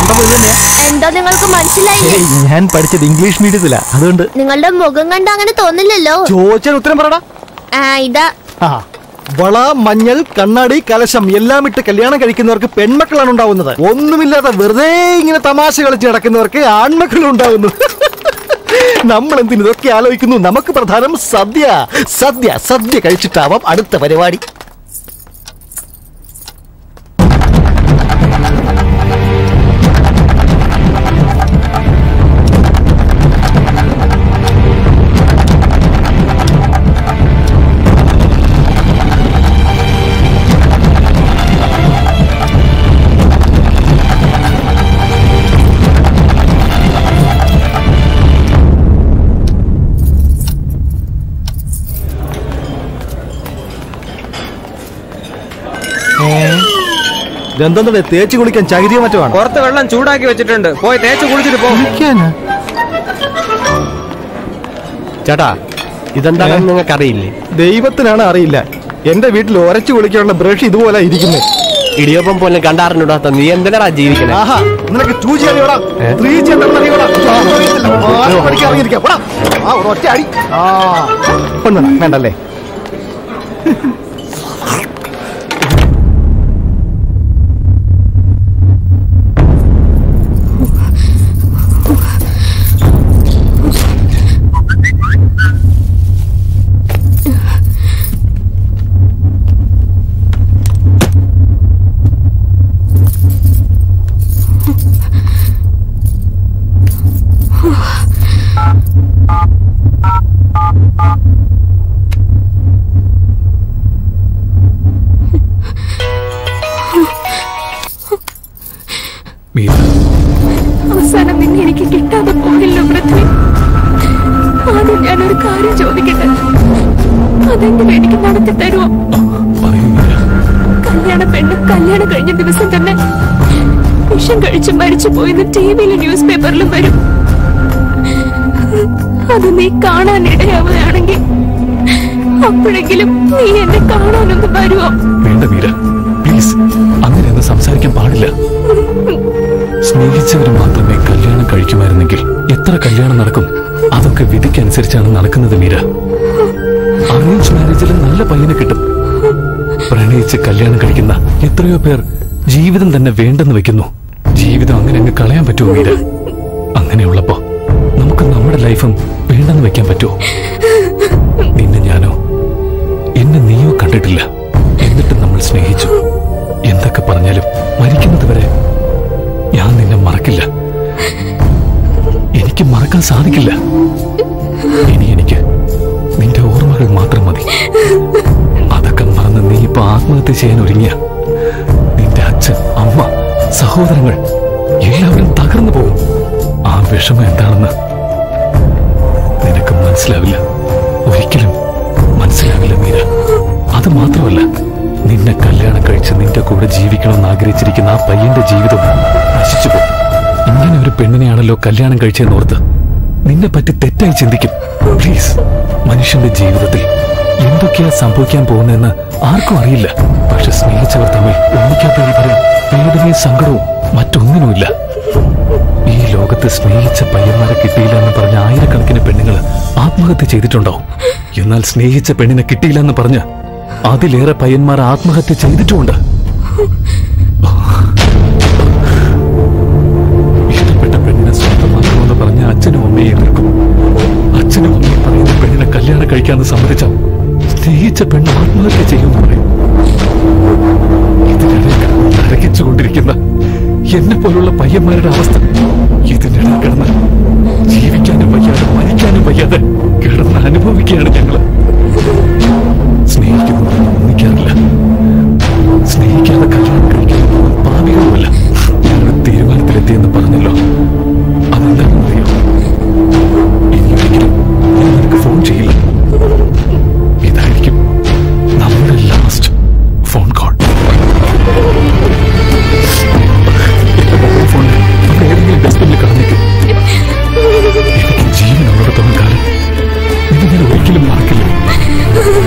കണ്ടപ്പോ ഇത് തന്നെയാ എന്തോ നിങ്ങൾക്ക് മനസ്സിലായില്ലേ ഏയ്, ഞാൻ പഠിച്ചത് ഇംഗ്ലീഷ് മീഡിയത്തിലാ അതുകൊണ്ട് നിങ്ങളുടെ മുഖം കണ്ട് അങ്ങനെ തോന്നില്ലല്ലോ ചോദിച്ചാൽ ഉത്തരം പറടാ ആ ഇതാ ആ വള മഞ്ഞൾ കണ്ണാടി കലശം എല്ലാം ഇട്ട് കല്യാണം കഴിക്കുന്നവർക്ക് പെൺമക്കളാണ് ഉണ്ടാവുന്നത് ഒന്നുമില്ലാതെ വെറുതെ ഇങ്ങനെ തമാശ കളിച്ച് നടക്കുന്നവർക്ക് ആൺമക്കൾ ഉണ്ടാവുന്നു നമ്മൾ എന്തിന് ഇതൊക്കെ ആലോചിക്കുന്നു നമുക്ക് പ്രധാനം സദ്യ സദ്യ സദ്യ കഴിച്ചിട്ടാവാം അടുത്ത പരിപാടി ഇതെന്താ തേച്ച് കുളിക്കാൻ ചകിരിയോ മറ്റോ ആണ് പുറത്ത് വെള്ളം ചൂടാക്കി വെച്ചിട്ടുണ്ട് പോയി തേച്ച് കുളിച്ചിട്ട് പോ ചേട്ടാ ഇതെന്താണെന്ന് നിങ്ങൾക്ക് അറിയില്ലേ ദൈവത്തിനാണ് അറിയില്ല എന്റെ വീട്ടിൽ ഒരച്ചു കുളിക്കാനുള്ള ബ്രഷ് ഇതുപോലെ ഇരിക്കുന്നത് ഇടിയപ്പം പോലെ കണ്ടാറിനൂടാത്ത നീ എന്തിനാ ജീവിക്കണേ ആഹാ നിനക്ക് ടൂ ജി അറിയോടാ ത്രീ ജി എന്താണെന്ന് അറിയോടാ ആ, അറിയത്തില്ല. ആറ് മണിക്ക് ഇറങ്ങിയിരിക്കാം പോടാ. ആ ഒരു ഒറ്റ അടി ആ ഒന്നും വേണ്ടല്ലേ മീര അവസാനം നിന്നെ എനിക്ക് കിട്ടാതെ പോയല്ലോ പൃഥ്വി ആദ്യം ഞാനൊരു കാര്യം ചോദിക്കട്ടെ അതെങ്കിലും എനിക്ക് നടത്തി തരുമോ കല്യാണ പെണ്ണ് കല്യാണം കഴിഞ്ഞ ദിവസം തന്നെ വിഷം കഴിച്ച് മരിച്ചു പോയെന്ന് ടി വിയിലും ന്യൂസ് പേപ്പറിലും വരും അത് നീ കാണാൻ ഇടയാവുകയാണെങ്കിൽ അപ്പോഴെങ്കിലും നീ എന്നെ കാണാനൊന്ന് വരുമോ വേണ്ട മീര പ്ലീസ് അങ്ങനെയൊന്നും സംസാരിക്കാൻ പാടില്ല സ്നേഹിച്ചവർ മാത്രമേ കല്യാണം കഴിക്കുമായിരുന്നെങ്കിൽ എത്ര കല്യാണം നടക്കും അതൊക്കെ വിധിക്കനുസരിച്ചാണ് നടക്കുന്നത് മീര അറേഞ്ച് മാരേജിൽ നല്ല പയ്യനെ കിട്ടും പ്രണയിച്ച് കല്യാണം കഴിക്കുന്ന എത്രയോ പേർ ജീവിതം തന്നെ വേണ്ടെന്ന് വെക്കുന്നു ജീവിതം അങ്ങനെ അങ്ങ് കളയാൻ പറ്റുമോ മീര അങ്ങനെയുള്ളപ്പോ നമുക്ക് നമ്മുടെ ലൈഫും വേണ്ടെന്ന് വെക്കാൻ പറ്റുമോ നിന്നെ ഞാനോ എന്നെ നീയോ കണ്ടിട്ടില്ല എന്നിട്ട് നമ്മൾ സ്നേഹിച്ചു എന്തൊക്കെ പറഞ്ഞാലും മരിക്കുന്നത് വരെ ഞാൻ നിന്നെ മറക്കില്ല എനിക്ക് മറക്കാൻ സാധിക്കില്ല ഇനി എനിക്ക് നിന്റെ ഓർമ്മകൾ മാത്രം മതി അതൊക്കെ മറന്ന് നീ ഇപ്പൊ ആത്മഹത്യ ചെയ്യാൻ ഒരുങ്ങിയ നിന്റെ അച്ഛൻ അമ്മ സഹോദരങ്ങൾ എല്ലാവരും തകർന്നു പോകും ആ വിഷമം എന്താണെന്ന് നിനക്ക് മനസ്സിലാവില്ല ഒരിക്കലും മനസ്സിലാവില്ല മീര അത് മാത്രമല്ല നിന്നെ കല്യാണം കഴിച്ച് നിന്റെ കൂടെ ജീവിക്കണമെന്ന് ആഗ്രഹിച്ചിരിക്കുന്ന ആ പയ്യന്റെ ജീവിതം നശിച്ചു പോകും ഇങ്ങനെ ഒരു പെണ്ണിനെയാണല്ലോ കല്യാണം കഴിച്ചെന്നോർത്ത് നിന്നെ പറ്റി തെറ്റായി ചിന്തിക്കും പ്ലീസ് മനുഷ്യന്റെ ജീവിതത്തിൽ എന്തൊക്കെയാ സംഭവിക്കാൻ പോകുന്നതെന്ന് ആർക്കും അറിയില്ല പക്ഷെ സ്നേഹിച്ചവർ തമ്മിൽ ഒന്നിക്കാത്തതിന് പകരം വേദനയും സങ്കടവും മറ്റൊന്നിനുമില്ല ഈ ലോകത്ത് സ്നേഹിച്ച പയ്യന്മാരെ കിട്ടിയില്ല എന്ന് പറഞ്ഞ ആയിരക്കണക്കിന് പെണ്ണുങ്ങൾ ആത്മഹത്യ ചെയ്തിട്ടുണ്ടാവും എന്നാൽ സ്നേഹിച്ച പെണ്ണിനെ കിട്ടിയില്ല എന്ന് പറഞ്ഞ് അതിലേറെ പയ്യന്മാർ ആത്മഹത്യ ചെയ്തിട്ടുമുണ്ട് ഇഷ്ടപ്പെട്ട പെണ്ണിനെ സ്വന്തമാക്കണമെന്ന് പറഞ്ഞ അച്ഛനും അമ്മയെ എതിർക്കും അച്ഛനും അമ്മയും പറയുന്ന പെണ്ണിനെ കല്യാണം കഴിക്കാന്ന് സമ്മതിച്ച സ്നേഹിച്ച പെണ്ണ് ആത്മഹത്യ ചെയ്യുമെന്ന് പറയും ഇതിനിടെ കിടന്ന് നരകിച്ചുകൊണ്ടിരിക്കുന്ന എന്നെ പോലുള്ള പയ്യന്മാരുടെ അവസ്ഥ ഇതിനിടെ കിടന്ന് ജീവിക്കാനും വയ്യാതെ മരിക്കാനും വയ്യാതെ കിടന്ന് അനുഭവിക്കുകയാണ് ഞങ്ങള് സ്നേഹിക്കുന്നവർ ഒന്നിക്കാറില്ല സ്നേഹിക്കാതെ കല്യാണം കഴിക്കുന്നവർ പാപികളുമല്ല ഞങ്ങൾ തീരുമാനത്തിലെത്തിയെന്ന് പറഞ്ഞല്ലോ അതെന്താണെന്ന് അറിയോ ഇനി ഒരിക്കലും ഞാൻ നിനക്ക് ഫോൺ ചെയ്യില്ല ഇതായിരിക്കും നമ്മുടെ ലാസ്റ്റ് ഫോൺ കോൾ എന്റെ മൊബൈൽ ഫോണിൽ അവിടെ ഏതെങ്കിലും ഡസ്റ്റ്ബിനിൽ കളഞ്ഞേക്കും എനിക്ക് ജീവനുള്ളിടത്തോളം കാലം ഇത് ഞാൻ ഒരിക്കലും മറക്കില്ല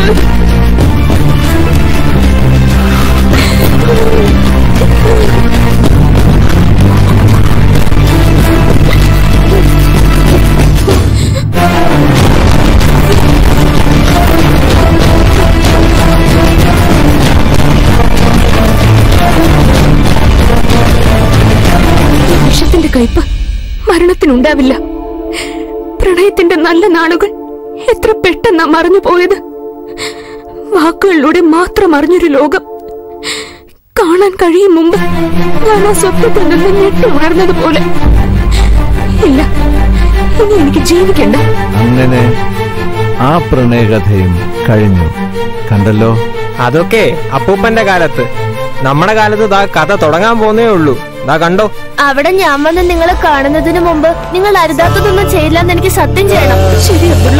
വിഷത്തിന്റെ കയ്പ് മരണത്തിനുണ്ടാവില്ല പ്രണയത്തിന്റെ നല്ല നാളുകൾ എത്ര പെട്ടെന്നാ മറഞ്ഞു പോയത് വാക്കുകളിലൂടെ മാത്രം അറിഞ്ഞൊരു ലോകം കാണാൻ കഴിയും മുമ്പ് ഞാൻ ആ സ്വപ്നത്തിൽ നിന്ന് ഞെട്ടി ഉണർന്നതുപോലെ ഇല്ല ഇനി എനിക്ക് ജീവിക്കണ്ട അങ്ങനെ ആ പ്രണയകഥയും കഴിഞ്ഞു കണ്ടല്ലോ അതൊക്കെ അപ്പൂപ്പന്റെ കാലത്ത് നമ്മുടെ കാലത്ത് ദാ കഥ തുടങ്ങാൻ പോന്നേ ഉള്ളൂ ദാ കണ്ടോ അവിടെ ഞാൻ വന്ന് നിങ്ങളെ കാണുന്നതിന് മുമ്പ് നിങ്ങൾ അരുതാത്തതൊന്നും ചെയ്യില്ലെന്ന് എനിക്ക് സത്യം ചെയ്യണം ശരി അബ്ദുള്ള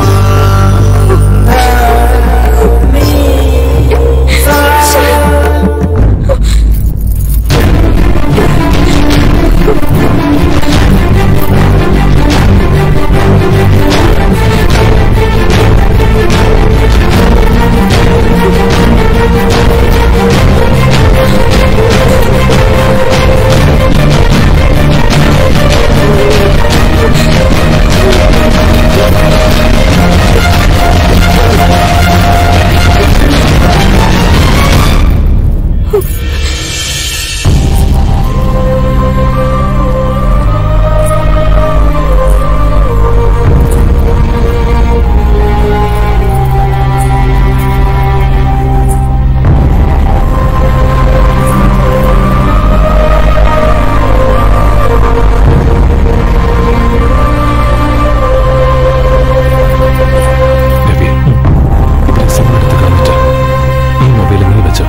ഈ മൊബൈൽ നീ വെച്ചോ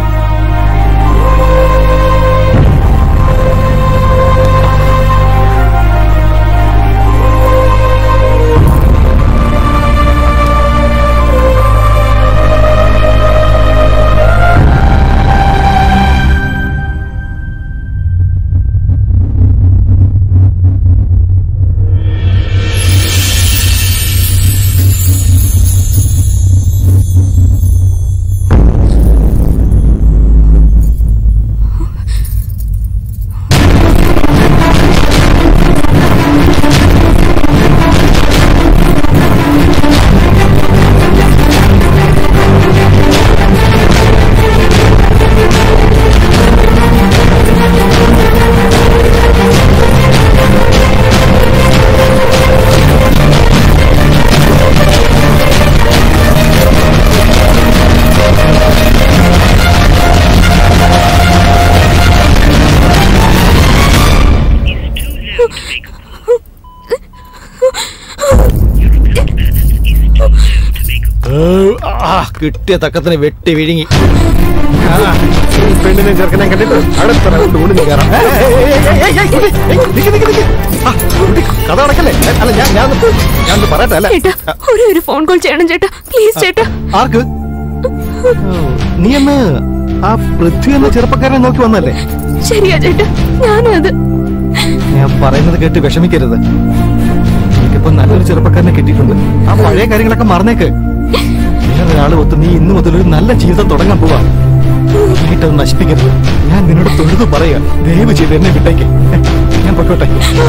ആ, കിട്ടിയ തക്കത്തിന് വെട്ടി വിഴുങ്ങി ആ, ഈ പെണ്ണിനെ ചെറുക്കനെ കണ്ടിട്ട് അടുത്ത റൗണ്ട് ഊണിന് കയറാം ഏയ്, ഏയ്, ഏയ്, ഏയ്, ഏയ്, ഏയ്, ഏയ്, നിക്ക്, നിക്ക്, നിക്ക്. ആ, കുട്ടി, കഥ അടക്കല്ലേ ഏ, അല്ല ഞാൻ ഞാൻ ഞാൻ പറയട്ടെ അല്ല ചേട്ടാ ഒരേ ഒരു ഫോൺ കോൾ ചെയ്യണം ചേട്ടാ പ്ലീസ് ചേട്ടാ ആർക്ക് നീ എന്ന് ആ പൃഥ്വി എന്ന ചെറുപ്പക്കാരനെ നോക്കി വന്നല്ലേ ശരിയാ ചേട്ടാ ഞാനും അത് ഞാൻ പറയുന്നത് കേട്ട് വിഷമിക്കരുത് എനിക്കിപ്പോ നല്ലൊരു ചെറുപ്പക്കാരനെ കിട്ടിയിട്ടുണ്ട് ആ പഴയ കാര്യങ്ങളൊക്കെ മറന്നേക്ക് വേറൊരാള് ഒത്ത് നീ ഇന്നു മുതൽ ഒരു നല്ല ജീവിതം തുടങ്ങാൻ പോവാ നീട്ടത് നശിപ്പിക്കരുത് ഞാൻ നിന്നോട് തൊഴുതു പറയാ ദയവ് ചെയ്ത് എന്നെ വിട്ടേക്ക് ഞാൻ പൊക്കോട്ടെ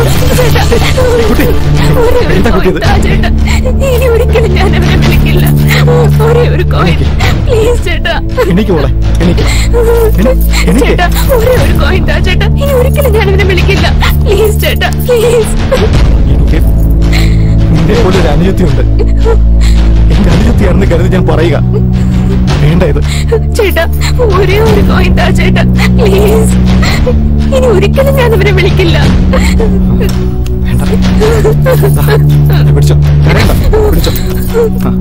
ഏയ് കുട്ടി എന്താ കുട്ടി ഇത് ആ ചേട്ടാ ഇനി ഒരിക്കലും ഞാൻ അവനെ വിളിക്കില്ല ഒരേ ഒരു കോയിൻ പ്ലീസ് ചേട്ടാ എനിക്ക് മോളെ എനിക്ക് എനിക്ക് ചേട്ടാ ഒരേ ഒരു കോയിൻ താ ചേട്ടാ ഇനി ഒരിക്കലും ഞാൻ അവനെ വിളിക്കില്ല പ്ലീസ് ചേട്ടാ പ്ലീസ് എനിക്ക് നിന്റെ പോലെ ഒരു അനുജത്തിയുണ്ട് എന്റെ അനുജത്തിയാണെന്ന് കരുതി ഞാൻ പറയുക വേണ്ട ഇത് ചേട്ടാ ഒരേ ഒരു കോയിൻ താ ചേട്ടാ പ്ലീസ് ഇനി ഒരിക്കലും ഞാൻ അവനെ വിളിക്കില്ല ഇത് പിടിച്ചോ കരയണ്ട പിടിച്ചോ ആ.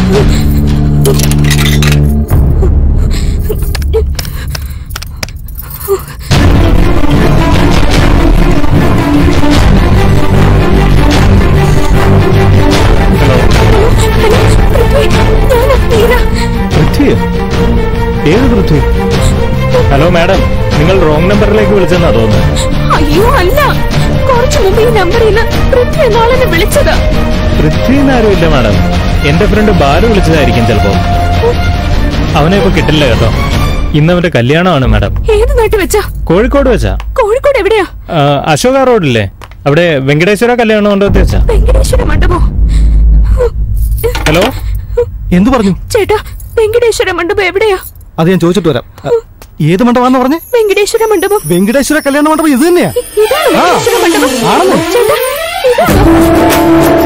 പൃഥ്വിയോ ഏത് പൃഥ്വി ഹലോ മാഡം നിങ്ങൾ റോങ് നമ്പറിലേക്ക് വിളിച്ചെന്നാ തോന്നുന്നത് അയ്യോ അല്ല കുറച്ചു മുമ്പ് ഈ നമ്പറിൽ നിന്ന് പൃഥ്വി എന്നാളെന്നെ വിളിച്ചതാ പൃഥ്വി എന്നാരും ഇല്ല മാഡം എന്റെ ഫ്രണ്ട് ബാലു വിളിച്ചതായിരിക്കും ചിലപ്പോ അവനെ ഇപ്പൊ കിട്ടില്ല കേട്ടോ ഇന്ന് അവന്റെ കല്യാണമാണ് മാഡം ഏത് നാട്ടിൽ വെച്ചാ കോഴിക്കോട് വെച്ചാ കോഴിക്കോട് എവിടെയാ ആ, അശോക റോഡില്ലേ അവിടെ വെങ്കടേശ്വര കല്യാണ മണ്ഡപത്തിൽ വെച്ചാ വെങ്കടേശ്വര മണ്ഡപം ഹലോ എന്തു പറഞ്ഞു ചേട്ടാ വെങ്കടേശ്വര മണ്ഡപം എവിടെയാ അത് ഞാൻ ചോദിച്ചിട്ട് വരാം അ, ഏത് മണ്ഡപമാണെന്ന് പറഞ്ഞേ വെങ്കടേശ്വര മണ്ഡപം വെങ്കടേശ്വര കല്യാണ മണ്ഡപം ഇത് തന്നെയാ ഇതാണ് ആ. വെങ്കടേശ്വര മണ്ഡപം ആണെന്നോ? ചേട്ടാ ഇതാണോ?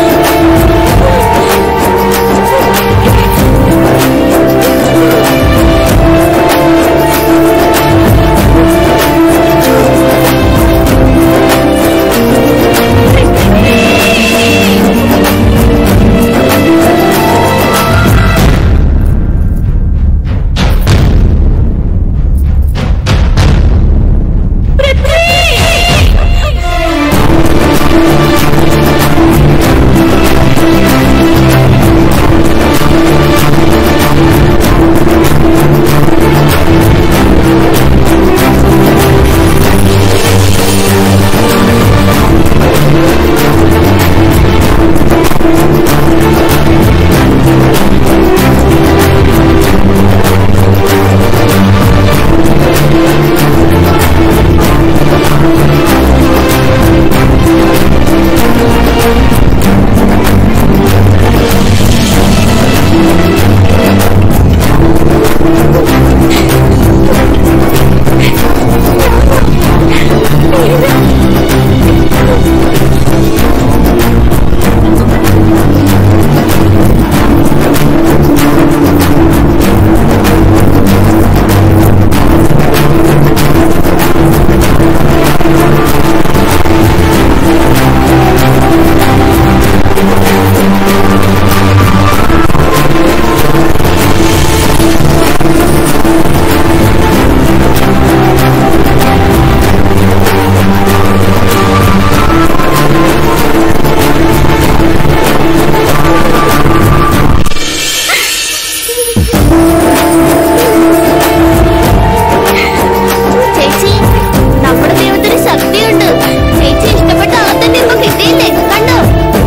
ചേച്ചി നമ്മുടെ ദൈവത്തിന് ശക്തിയുണ്ട് ചേച്ചി ഇഷ്ടപ്പെട്ട ആളെ തന്നെ ഇപ്പൊ കിട്ടിയില്ലേ കണ്ടോ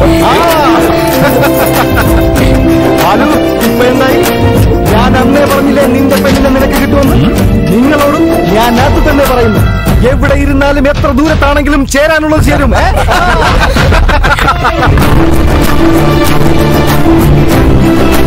ഹലോ ഇപ്പൊ എന്തായി ഞാൻ അന്നേ പറഞ്ഞില്ലേ നിന്റെ പെണ്ണിനെ നിനക്ക് കിട്ടുമെന്ന് നിങ്ങളോടും ഞാൻ അത് തന്നെ പറയുന്നു എവിടെ ഇരുന്നാലും എത്ര ദൂരത്താണെങ്കിലും ചേരാനുള്ളത് ചേരും ഏ? ആ